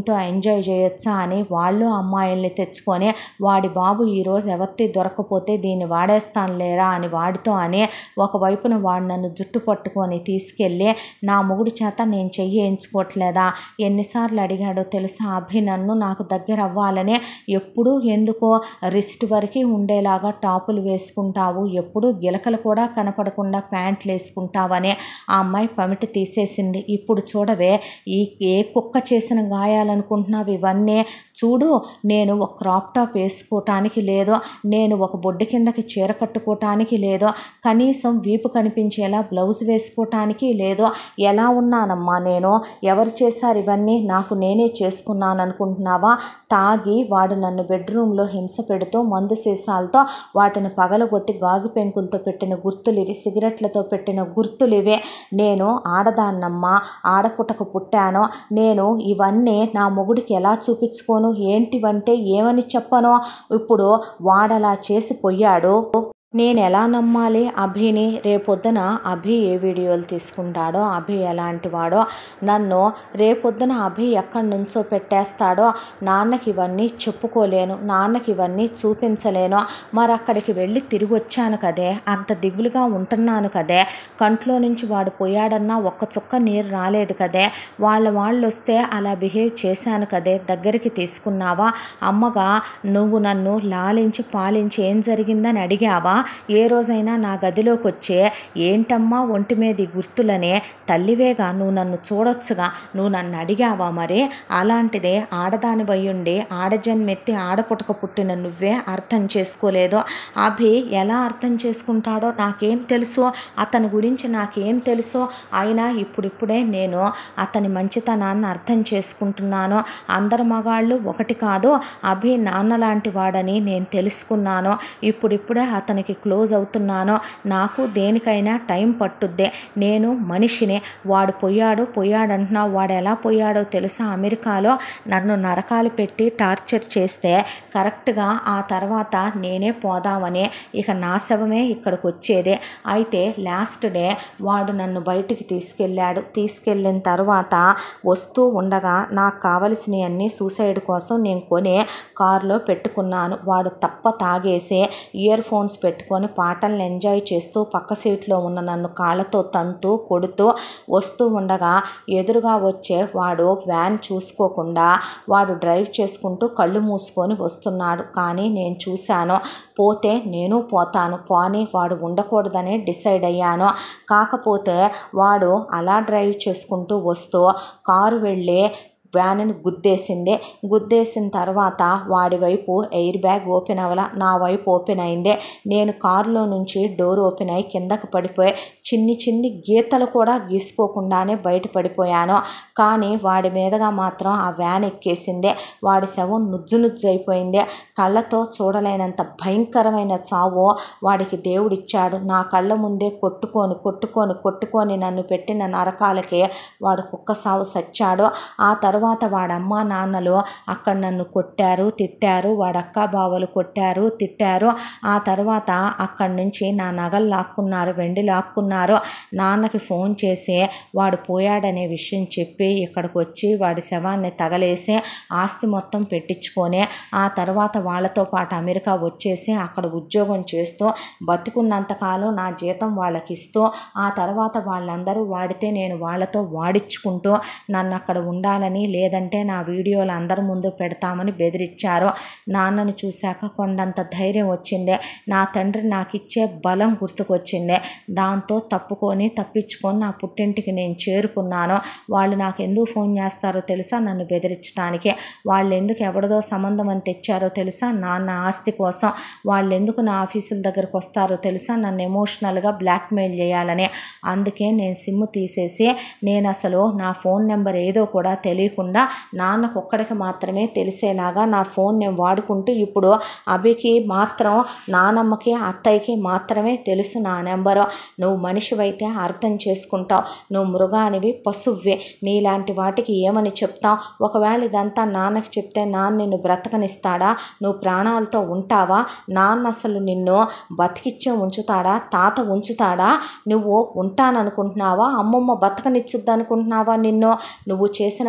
ఎంజాయ్ చేయొచ్చా అని వాళ్ళు అమ్మాయిల్ని తెచ్చుకొని వాడి బాబు ఈరోజు ఎవరిది దొరకపోతే దీన్ని వాడేస్తాను లేరా అని వాడితో అని ఒకవైపున వాడు నన్ను జుట్టు పట్టుకొని తీసుకెళ్ళి నా మొగుడు చేత నేను చెయ్యి వేయించుకోవట్లేదా ఎన్నిసార్లు అడిగాడో తెలుసా అభి నన్ను నాకు దగ్గర అవ్వాలని ఎప్పుడూ ఎందుకో రిస్ట్ వరకు ఉండేలాగా టాపులు వేసుకుంటావు ఎప్పుడు గిలకలు కూడా కనపడకుండా ప్యాంట్లు వేసుకుంటావని ఆ అమ్మాయి పమిటి తీసేసింది ఇప్పుడు చూడవే ఈ ఏ కుక్క చేసిన గాయాలనుకుంటున్నావు ఇవన్నీ చూడు నేను ఒక క్రాప్ టాప్ వేసుకోవటానికి లేదో నేను ఒక బొడ్డు కిందకి చీర కట్టుకోవటానికి లేదో కనీసం వీపు కనిపించేలా బ్లౌజ్ వేసుకోవటానికి లేదో ఎలా ఉన్నానమ్మా నేను ఎవరు చేశారు ఇవన్నీ నాకు నేనే చేసుకున్నాను అనుకుంటున్నావా తాగి వాడు నన్ను బెడ్రూమ్లో హింస పెడుతూ మందు సీసాలతో వాటిని పగలగొట్టి గాజు పెంకులతో పెట్టిన గుర్తులు ఇవి సిగరెట్లతో పెట్టిన గుర్తులు ఇవే నేను ఆడదాన్నమ్మా ఆడపుటకు పుట్టాను నేను ఇవన్నీ నా మొగుడికి ఎలా చూపించుకోను ఏంటివంటే ఏమని చెప్పనో ఇప్పుడు వాడలా చేసి పోయాడు నేను ఎలా నమ్మాలి అభిని రేపొద్దున అభి ఏ వీడియోలు తీసుకుంటాడో అభి ఎలాంటి వాడో నన్ను రేపొద్దున అభి ఎక్కడి నుంచో పెట్టేస్తాడో నాన్నకి ఇవన్నీ చెప్పుకోలేను నాన్నకి ఇవన్నీ చూపించలేను మరి అక్కడికి వెళ్ళి తిరిగి వచ్చాను కదే అంత దిగులుగా ఉంటున్నాను కదే కంట్లో నుంచి వాడు పోయాడన్నా ఒక్క చుక్క నీరు రాలేదు కదే వాళ్ళ వాళ్ళు వస్తే అలా బిహేవ్ చేశాను కదే దగ్గరికి తీసుకున్నావా అమ్మగా నువ్వు నన్ను లాలించి పాలించి ఏం జరిగిందని అడిగావా ఏ రోజైనా నా గదిలోకి వచ్చే ఏంటమ్మా ఒంటి మీద ఈ గుర్తులనే తల్లివేగా నువ్వు నన్ను చూడొచ్చుగా నువ్వు నన్ను అడిగావా మరి అలాంటిదే ఆడదాని వయ్యుండి ఆడజన్మెత్తి ఆడపుటక పుట్టిన నువ్వే అర్థం చేసుకోలేదు అభి ఎలా అర్థం చేసుకుంటాడో నాకేం తెలుసో అతని గురించి నాకేం తెలుసో అయినా ఇప్పుడిప్పుడే నేను అతని మంచితనాన్ని అర్థం చేసుకుంటున్నాను అందరు మగాళ్ళు ఒకటి కాదు అభి నాన్న లాంటి వాడని నేను తెలుసుకున్నాను ఇప్పుడిప్పుడే అతనికి క్లోజ్ అవుతున్నాను నాకు దేనికైనా టైం పట్టుద్దే నేను మనిషిని వాడు పోయాడు పోయాడు అంటున్నావు వాడు ఎలా పోయాడో తెలుసా అమెరికాలో నన్ను నరకాలు పెట్టి టార్చర్ చేస్తే కరెక్ట్గా ఆ తర్వాత నేనే పోదామని ఇక నా శవమే ఇక్కడికి వచ్చేదే అయితే లాస్ట్ డే వాడు నన్ను బయటికి తీసుకెళ్ళాడు తీసుకెళ్ళిన తర్వాత వస్తూ ఉండగా నాకు కావలసినవన్నీ సూసైడ్ కోసం నేను కొని కారులో పెట్టుకున్నాను వాడు తప్ప తాగేసి ఇయర్ ఫోన్స్ పెట్టుకొని పాటలను ఎంజాయ్ చేస్తూ పక్క సీట్లో ఉన్న నన్ను కాళ్ళతో తంతూ కొడుతూ వస్తూ ఉండగా ఎదురుగా వచ్చే వాడు వ్యాన్ చూసుకోకుండా వాడు డ్రైవ్ చేసుకుంటూ కళ్ళు మూసుకొని వస్తున్నాడు కానీ నేను చూశాను పోతే నేను పోతాను పోని వాడు ఉండకూడదనే డిసైడ్ అయ్యాను కాకపోతే వాడు అలా డ్రైవ్ చేసుకుంటూ వస్తూ కారు వెళ్ళి వ్యాన్ని గుద్దేసింది గుద్దేసిన తర్వాత వాడి వైపు ఎయిర్ బ్యాగ్ ఓపెన్ అవ్వాల నా వైపు ఓపెన్ అయింది నేను కారులో నుంచి డోర్ ఓపెన్ అయ్యి కిందకు పడిపోయి చిన్ని చిన్ని గీతలు కూడా గీసుకోకుండానే బయట పడిపోయాను కానీ వాడి మీదగా మాత్రం ఆ వ్యాన్ ఎక్కేసింది వాడి శవం నుజ్జు నుజ్జు అయిపోయింది కళ్ళతో చూడలేనంత భయంకరమైన చావు వాడికి దేవుడిచ్చాడు నా కళ్ళ ముందే కొట్టుకొని కొట్టుకొని కొట్టుకొని నన్ను పెట్టిన నరకాలకి వాడు కుక్క సావు సచ్చాడు ఆ తర్వాత వాడి అమ్మ నాన్నలు అక్కడ నన్ను కొట్టారు తిట్టారు వాడి అక్క బావలు కొట్టారు తిట్టారు ఆ తర్వాత అక్కడి నుంచి నా నగలు లాక్కున్నారు వెండి లాక్కున్నారు నాన్నకి ఫోన్ చేసి వాడు పోయాడనే విషయం చెప్పి ఇక్కడికి వచ్చి వాడి శవాన్ని తగలేసి ఆస్తి మొత్తం పెట్టించుకొని ఆ తర్వాత వాళ్ళతో పాటు అమెరికా వచ్చేసి అక్కడ ఉద్యోగం చేస్తూ బతికున్నంతకాలం నా జీతం వాళ్ళకి ఇస్తూ ఆ తర్వాత వాళ్ళందరూ వాడితే నేను వాళ్ళతో వాడించుకుంటూ నన్ను అక్కడ ఉండాలని లేదంటే నా వీడియోలు అందరి ముందు పెడతామని బెదిరించారు నాన్నను చూశాక కొండంత ధైర్యం వచ్చింది నా తండ్రి నాకు ఇచ్చే బలం గుర్తుకొచ్చింది దాంతో తప్పుకొని తప్పించుకొని నా పుట్టింటికి నేను చేరుకున్నాను వాళ్ళు నాకు ఎందుకు ఫోన్ చేస్తారో తెలుసా నన్ను బెదిరించడానికి వాళ్ళు ఎందుకు ఎవరిదో సంబంధం అని తెచ్చారో తెలుసా నాన్న ఆస్తి కోసం వాళ్ళు ఎందుకు నా ఆఫీసుల దగ్గరకు వస్తారో తెలుసా నన్ను ఎమోషనల్గా బ్లాక్మెయిల్ చేయాలని అందుకే నేను సిమ్ తీసేసి నేను అసలు నా ఫోన్ నెంబర్ ఏదో కూడా తెలియకుండా నాన్నకు ఒక్కడికి మాత్రమే తెలిసేలాగా నా ఫోన్ నేను వాడుకుంటూ ఇప్పుడు అభికి మాత్రం నానమ్మకి అత్తయ్యకి మాత్రమే తెలుసు నా నెంబరు నువ్వు మనిషివైతే అర్థం చేసుకుంటావు నువ్వు మృగానివి పశువ్వి నీలాంటి వాటికి ఏమని చెప్తావు ఒకవేళ ఇదంతా నాన్నకి చెప్తే నాన్న నిన్ను బ్రతకనిస్తాడా నువ్వు ప్రాణాలతో ఉంటావా నాన్న అసలు నిన్ను బతికిచ్చే ఉంచుతాడా తాత ఉంచుతాడా నువ్వు ఉంటాననుకుంటున్నావా అమ్మమ్మ బతకనిచ్చుద్ది అనుకుంటున్నావా నిన్ను నువ్వు చేసిన పనికి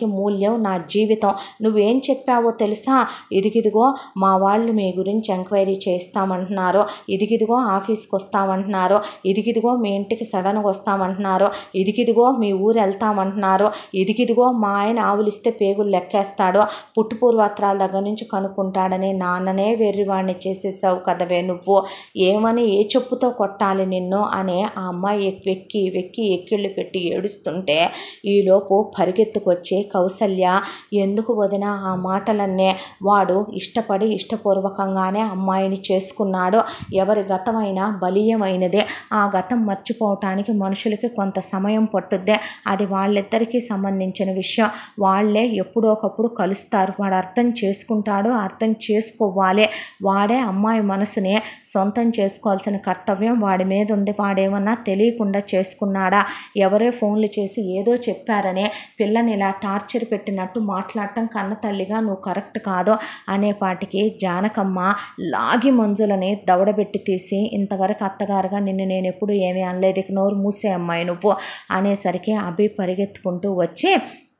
మూల్యం నా జీవితం నువ్వేం చెప్పావో తెలుసా ఇదిగిదిగో మా వాళ్ళు మీ గురించి ఎంక్వైరీ చేస్తామంటున్నారు ఇదిగిదిగో ఆఫీస్కి వస్తామంటున్నారు ఇదిగిదిగో మీ ఇంటికి సడన్గా వస్తామంటున్నారు ఇదిగిదిగో మీ ఊరు వెళ్తామంటున్నారు ఇదిగిదిగో మా ఆయన ఆవులిస్తే పేగులు లెక్కేస్తాడో పుట్టుపూర్వత్రాల దగ్గర నుంచి కనుక్కుంటాడని నాన్ననే వెర్రివాణ్ణి చేసేసావు కదవే నువ్వు ఏమని ఏ చెప్పుతో కొట్టాలి నిన్ను అనే ఆ అమ్మాయి వెక్కి వెక్కి ఎక్కిళ్ళు పెట్టి ఏడుస్తుంటే ఈలోపు పరిగెత్తుకొచ్చి కౌసల్య ఎందుకు వదిన ఆ మాటలన్నే వాడు ఇష్టపడి ఇష్టపూర్వకంగానే అమ్మాయిని చేసుకున్నాడు ఎవరి గతమైనా బలీయమైనదే ఆ గతం మర్చిపోవటానికి మనుషులకి కొంత సమయం పట్టుద్దే అది వాళ్ళిద్దరికీ సంబంధించిన విషయం వాళ్ళే ఎప్పుడో ఒకప్పుడు కలుస్తారు వాడు అర్థం చేసుకుంటాడు అర్థం చేసుకోవాలి వాడే అమ్మాయి మనసుని సొంతం చేసుకోవాల్సిన కర్తవ్యం వాడి మీద ఉంది వాడేమన్నా తెలియకుండా చేసుకున్నాడా ఎవరో ఫోన్లు చేసి ఏదో చెప్పారనే పిల్లని ఇలా టార్చర్ పెట్టినట్టు మాట్లాడటం కన్న తల్లిగా నువ్వు కరెక్ట్ కాదు అనేపాటికి జానకమ్మ లాగి మంజులని దవడబెట్టి తీసి ఇంతవరకు అత్తగారుగా నిన్ను నేను ఎప్పుడు ఏమీ అనలేదు ఇక నోరు మూసే అమ్మాయి నువ్వు అనేసరికి అభి పరిగెత్తుకుంటూ వచ్చి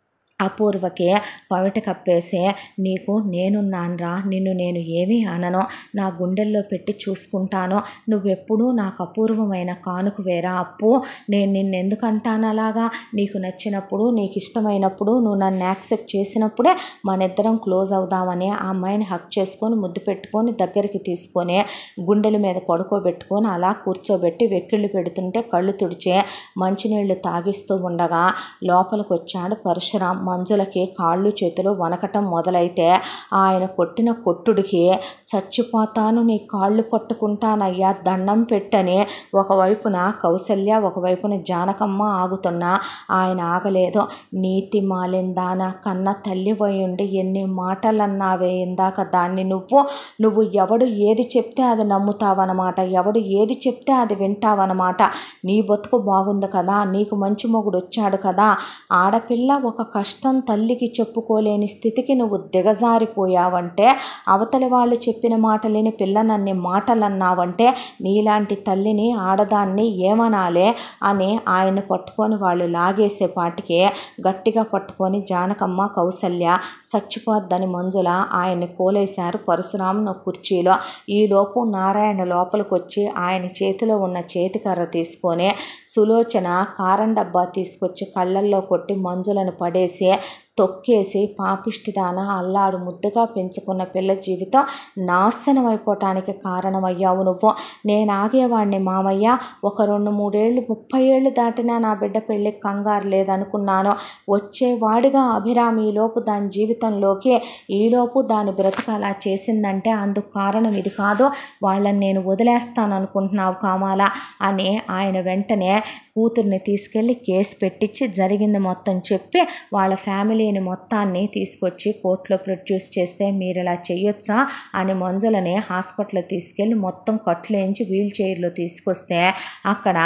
అపూర్వకే పవిట కప్పేసే నీకు నేనున్నాన్రా నిన్ను నేను ఏమీ అనను నా గుండెల్లో పెట్టి చూసుకుంటాను నువ్వెప్పుడూ నాకు అపూర్వమైన కానుక వేరా అప్పు నేను నిన్ను ఎందుకు అంటాను అలాగా నీకు నచ్చినప్పుడు నీకు ఇష్టమైనప్పుడు నువ్వు నన్ను యాక్సెప్ట్ చేసినప్పుడే మన ఇద్దరం క్లోజ్ అవుదామని ఆ అమ్మాయిని హక్ చేసుకొని ముద్దు పెట్టుకొని దగ్గరికి తీసుకొని గుండెల మీద పడుకోబెట్టుకొని అలా కూర్చోబెట్టి వెక్కిళ్ళు పెడుతుంటే కళ్ళు తుడిచే మంచినీళ్లు తాగిస్తూ ఉండగా లోపలికి వచ్చాడు పరశురాం మంజులకి కాళ్ళు చేతులు వనకటం మొదలైతే ఆయన కొట్టిన కొట్టుడికి చచ్చిపోతాను నీ కాళ్ళు పట్టుకుంటానయ్యా దండం పెట్టని ఒకవైపున కౌసల్య ఒకవైపున జానకమ్మ ఆగుతున్నా ఆయన ఆగలేదు నీతి మాలిందాన కన్న తల్లి ఉండి ఎన్ని మాటలు అన్నావే ఇందాక దాన్ని నువ్వు నువ్వు ఎవడు ఏది చెప్తే అది నమ్ముతావన్నమాట ఎవడు ఏది చెప్తే అది వింటావన్నమాట నీ బతుకు బాగుంది కదా నీకు మంచి మొగుడు వచ్చాడు కదా ఆడపిల్ల ఒక కష్టం తల్లికి చెప్పుకోలేని స్థితికి నువ్వు దిగజారిపోయావంటే అవతలి వాళ్ళు చెప్పిన మాటలేని పిల్లనన్ని మాటలు అన్నావంటే నీలాంటి తల్లిని ఆడదాన్ని ఏమనాలే అని ఆయన పట్టుకొని వాళ్ళు లాగేసేపాటికే గట్టిగా పట్టుకొని జానకమ్మ కౌసల్య చచ్చిపోద్దని మంజుల ఆయన్ని కోలేశారు పరశురామును కుర్చీలో ఈలోపు నారాయణ లోపలికి వచ్చి ఆయన చేతిలో ఉన్న చేతికర్ర తీసుకొని సులోచన కారం డబ్బా తీసుకొచ్చి కళ్ళల్లో కొట్టి మంజులను పడేసి తొక్కేసి పాపిష్టిదాన అల్లాడు ముద్దుగా పెంచుకున్న పిల్ల జీవితం నాశనం అయిపోవటానికి కారణమయ్యావు నువ్వు నేను ఆగేవాడిని మామయ్య ఒక రెండు మూడేళ్ళు ముప్పై ఏళ్ళు దాటినా నా బిడ్డ పెళ్ళి కంగారు లేదనుకున్నాను వచ్చేవాడిగా అభిరామి ఈలోపు దాని జీవితంలోకి ఈలోపు దాని బ్రతుకు అలా చేసిందంటే అందుకు కారణం ఇది కాదు వాళ్ళని నేను వదిలేస్తాను అనుకుంటున్నావు కామాల అని ఆయన వెంటనే కూతుర్ని తీసుకెళ్ళి కేసు పెట్టించి జరిగింది మొత్తం చెప్పి వాళ్ళ ఫ్యామిలీని మొత్తాన్ని తీసుకొచ్చి కోర్టులో ప్రొడ్యూస్ చేస్తే మీరు ఇలా చెయ్యొచ్చా అని మంజులని హాస్పిటల్ తీసుకెళ్ళి మొత్తం కట్లేంచి వీల్ చైర్లో తీసుకొస్తే అక్కడ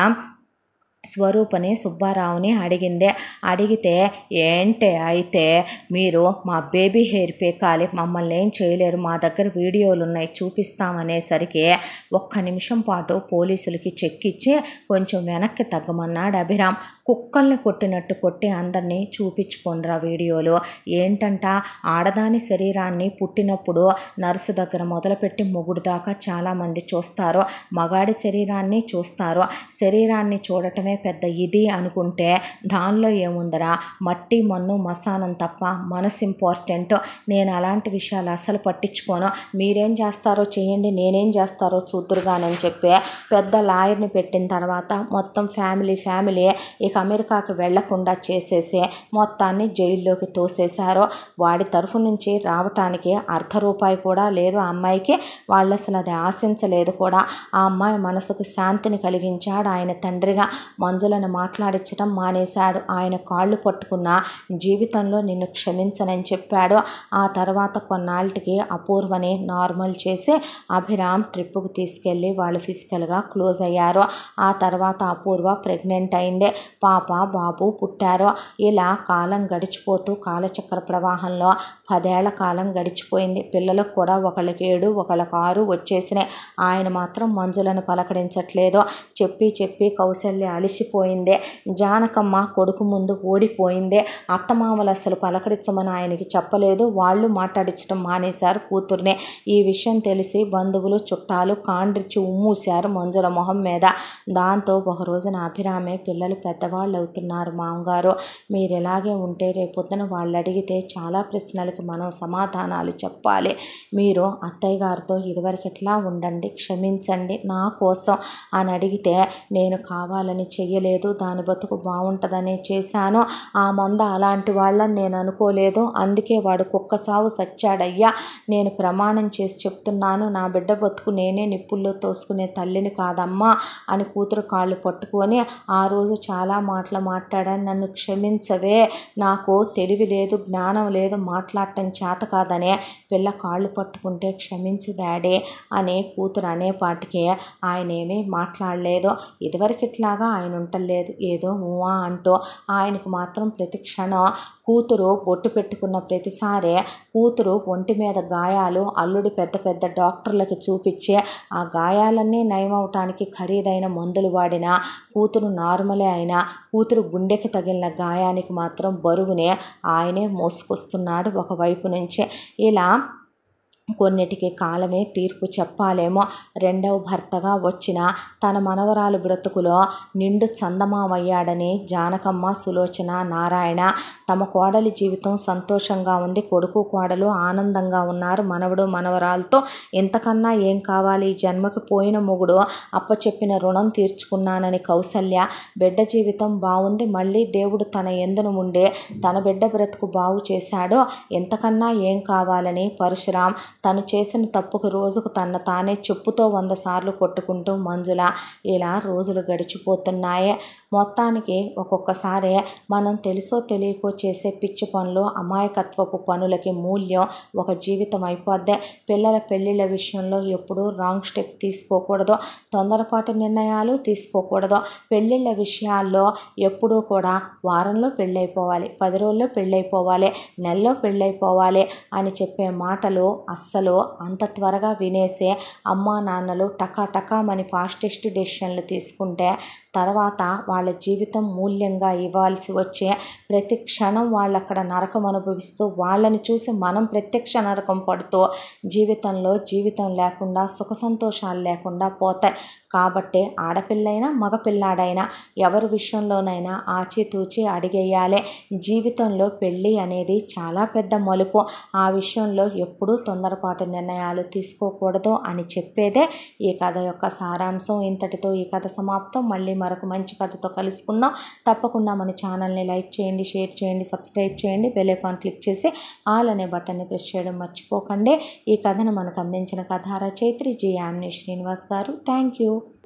స్వరూపని సుబ్బారావుని అడిగిందే అడిగితే ఏంటే అయితే మీరు మా బేబీ హెయిర్ పీకాలి మమ్మల్ని ఏం చేయలేరు మా దగ్గర వీడియోలు ఉన్నాయి చూపిస్తామనేసరికి ఒక్క నిమిషం పాటు పోలీసులకి చెక్ ఇచ్చి కొంచెం వెనక్కి తగ్గమన్నాడు అభిరామ్ కుక్కల్ని కొట్టినట్టు కొట్టి అందరినీ చూపించుకోండిరా వీడియోలు ఏంటంట ఆడదాని శరీరాన్ని పుట్టినప్పుడు నర్సు దగ్గర మొదలుపెట్టి మొగుడు దాకా చాలామంది చూస్తారు మగాడి శరీరాన్ని చూస్తారు శరీరాన్ని చూడటమే పెద్ద ఇది అనుకుంటే దానిలో ఏముందరా మట్టి మన్ను మసానం తప్ప మనసు ఇంపార్టెంట్ నేను అలాంటి విషయాలు అసలు పట్టించుకోను మీరేం చేస్తారో చేయండి నేనేం చేస్తారో చూద్దురుగానని చెప్పి పెద్ద లాయర్ని పెట్టిన తర్వాత మొత్తం ఫ్యామిలీ ఫ్యామిలీ ఇక అమెరికాకి వెళ్లకుండా చేసేసి మొత్తాన్ని జైల్లోకి తోసేశారు వాడి తరఫు నుంచి రావటానికి అర్ధ రూపాయి కూడా లేదు ఆ అమ్మాయికి వాళ్ళు అసలు అది ఆశించలేదు కూడా ఆ అమ్మాయి మనసుకు శాంతిని కలిగించాడు ఆయన తండ్రిగా మంజులను మాట్లాడించడం మానేశాడు ఆయన కాళ్ళు పట్టుకున్న జీవితంలో నిన్ను క్షమించనని చెప్పాడు ఆ తర్వాత కొన్నాళ్ళకి అపూర్వని నార్మల్ చేసి అభిరామ్ ట్రిప్పుకు తీసుకెళ్ళి వాళ్ళు ఫిజికల్గా క్లోజ్ అయ్యారు ఆ తర్వాత అపూర్వ ప్రెగ్నెంట్ అయింది పాప బాబు పుట్టారు ఇలా కాలం గడిచిపోతూ కాలచక్ర ప్రవాహంలో పదేళ్ల కాలం గడిచిపోయింది పిల్లలకు కూడా ఒకళ్ళకి ఏడు ఒకళ్ళకి ఆరు వచ్చేసినాయి ఆయన మాత్రం మంజులను పలకరించట్లేదు చెప్పి చెప్పి కౌశల్య అలిసిపోయిందే జానకమ్మ కొడుకు ముందు ఓడిపోయిందే అత్తమామలు అసలు పలకరించమని ఆయనకి చెప్పలేదు వాళ్ళు మాట్లాడించడం మానేశారు కూతుర్నే ఈ విషయం తెలిసి బంధువులు చుట్టాలు కాండ్రిచ్చి ఉమ్మూశారు మంజుల మొహం మీద దాంతో ఒక రోజున అభిరామే పిల్లలు పెద్దవాళ్ళు అవుతున్నారు మామగారు మీరు ఇలాగే ఉంటే రేపొద్దున వాళ్ళు అడిగితే చాలా ప్రశ్నలకు మనం సమాధానాలు చెప్పాలి మీరు అత్తయ్య గారితో ఇదివరకు ఎట్లా ఉండండి క్షమించండి నా కోసం అని అడిగితే నేను కావాలని చెయ్యలేదు దాని బతుకు బాగుంటుందని చేశాను ఆ మంద అలాంటి వాళ్ళని నేను అనుకోలేదు అందుకే వాడు కుక్క సావు సచ్చాడయ్యా నేను ప్రమాణం చేసి చెప్తున్నాను నా బిడ్డ బతుకు నేనే నిప్పుల్లో తోసుకునే తల్లిని కాదమ్మా అని కూతురు కాళ్ళు పట్టుకొని ఆ రోజు చాలా మాటలు మాట్లాడాను నన్ను క్షమించవే నాకు తెలివి లేదు జ్ఞానం లేదు మాట్లాడటం చేత కాదనే పిల్ల కాళ్ళు పట్టుకుంటే క్షమించు డాడీ అని కూతురు అనేపాటికి ఆయన ఏమీ మాట్లాడలేదు ఇదివరకు ఇట్లాగా ఆయన ఉండలేదు ఏదో ఊవా అంటూ ఆయనకు మాత్రం ప్రతి క్షణం కూతురు బొట్టు పెట్టుకున్న ప్రతిసారి కూతురు ఒంటి మీద గాయాలు అల్లుడి పెద్ద పెద్ద డాక్టర్లకు చూపించి ఆ గాయాలన్నీ నయమవటానికి ఖరీదైన మందులు వాడిన కూతురు నార్మలే అయినా కూతురు గుండెకి తగిలిన గాయానికి మాత్రం బరువునే ఆయనే మోసుకొస్తున్నాడు ఒకవైపు నుంచి ఇలా కొన్నిటికి కాలమే తీర్పు చెప్పాలేమో రెండవ భర్తగా వచ్చిన తన మనవరాలు బ్రతుకులో నిండు చందమామయ్యాడని జానకమ్మ సులోచన నారాయణ తమ కోడలి జీవితం సంతోషంగా ఉంది కొడుకు కోడలు ఆనందంగా ఉన్నారు మనవడు మనవరాలతో ఇంతకన్నా ఏం కావాలి ఈ జన్మకి పోయిన మొగుడు అప్పచెప్పిన రుణం తీర్చుకున్నానని కౌసల్య బిడ్డ జీవితం బాగుంది మళ్ళీ దేవుడు తన ఎందును ఉండే తన బిడ్డ బ్రతుకు బాగు చేశాడో ఎంతకన్నా ఏం కావాలని పరశురాం తను చేసిన తప్పుకు రోజుకు తన తానే చెప్పుతో వంద సార్లు కొట్టుకుంటూ మంజుల ఇలా రోజులు గడిచిపోతున్నాయి మొత్తానికి ఒక్కొక్కసారి మనం తెలుసో తెలియకో చేసే పిచ్చి పనులు అమాయకత్వపు పనులకి మూల్యం ఒక జీవితం అయిపోద్ది పిల్లల పెళ్ళిళ్ళ విషయంలో ఎప్పుడూ రాంగ్ స్టెప్ తీసుకోకూడదు తొందరపాటు నిర్ణయాలు తీసుకోకూడదు పెళ్ళిళ్ళ విషయాల్లో ఎప్పుడూ కూడా వారంలో పెళ్ళైపోవాలి పది రోజుల్లో పెళ్ళైపోవాలి నెలలో పెళ్ళైపోవాలి అని చెప్పే మాటలు అస్సలు అంత త్వరగా వినేసే అమ్మా నాన్నలు టకా టకామని ఫాస్టెస్ట్ డెసిషన్లు తీసుకుంటే తర్వాత వాళ్ళ జీవితం మూల్యంగా ఇవ్వాల్సి వచ్చే ప్రతి క్షణం వాళ్ళు అక్కడ నరకం అనుభవిస్తూ వాళ్ళని చూసి మనం ప్రత్యక్ష నరకం పడుతూ జీవితంలో జీవితం లేకుండా సుఖ సంతోషాలు లేకుండా పోతాయి కాబట్టి ఆడపిల్లైనా మగపిల్లాడైనా ఎవరి విషయంలోనైనా ఆచితూచి అడిగేయాలి జీవితంలో పెళ్ళి అనేది చాలా పెద్ద మలుపు ఆ విషయంలో ఎప్పుడూ తొందరపాటు నిర్ణయాలు తీసుకోకూడదు అని చెప్పేదే ఈ కథ యొక్క సారాంశం ఇంతటితో ఈ కథ సమాప్తం మళ్ళీ మరొక మంచి కథతో కలుసుకుందాం తప్పకుండా మన ఛానల్ని లైక్ చేయండి షేర్ చేయండి సబ్స్క్రైబ్ చేయండి బెల్ ఐకాన్ క్లిక్ చేసి ఆల్ అనే బటన్ని ప్రెస్ చేయడం మర్చిపోకండి ఈ కథను మనకు అందించిన కథ రచయిత్రి జి యామిని శ్రీనివాస్ గారు థ్యాంక్ యూ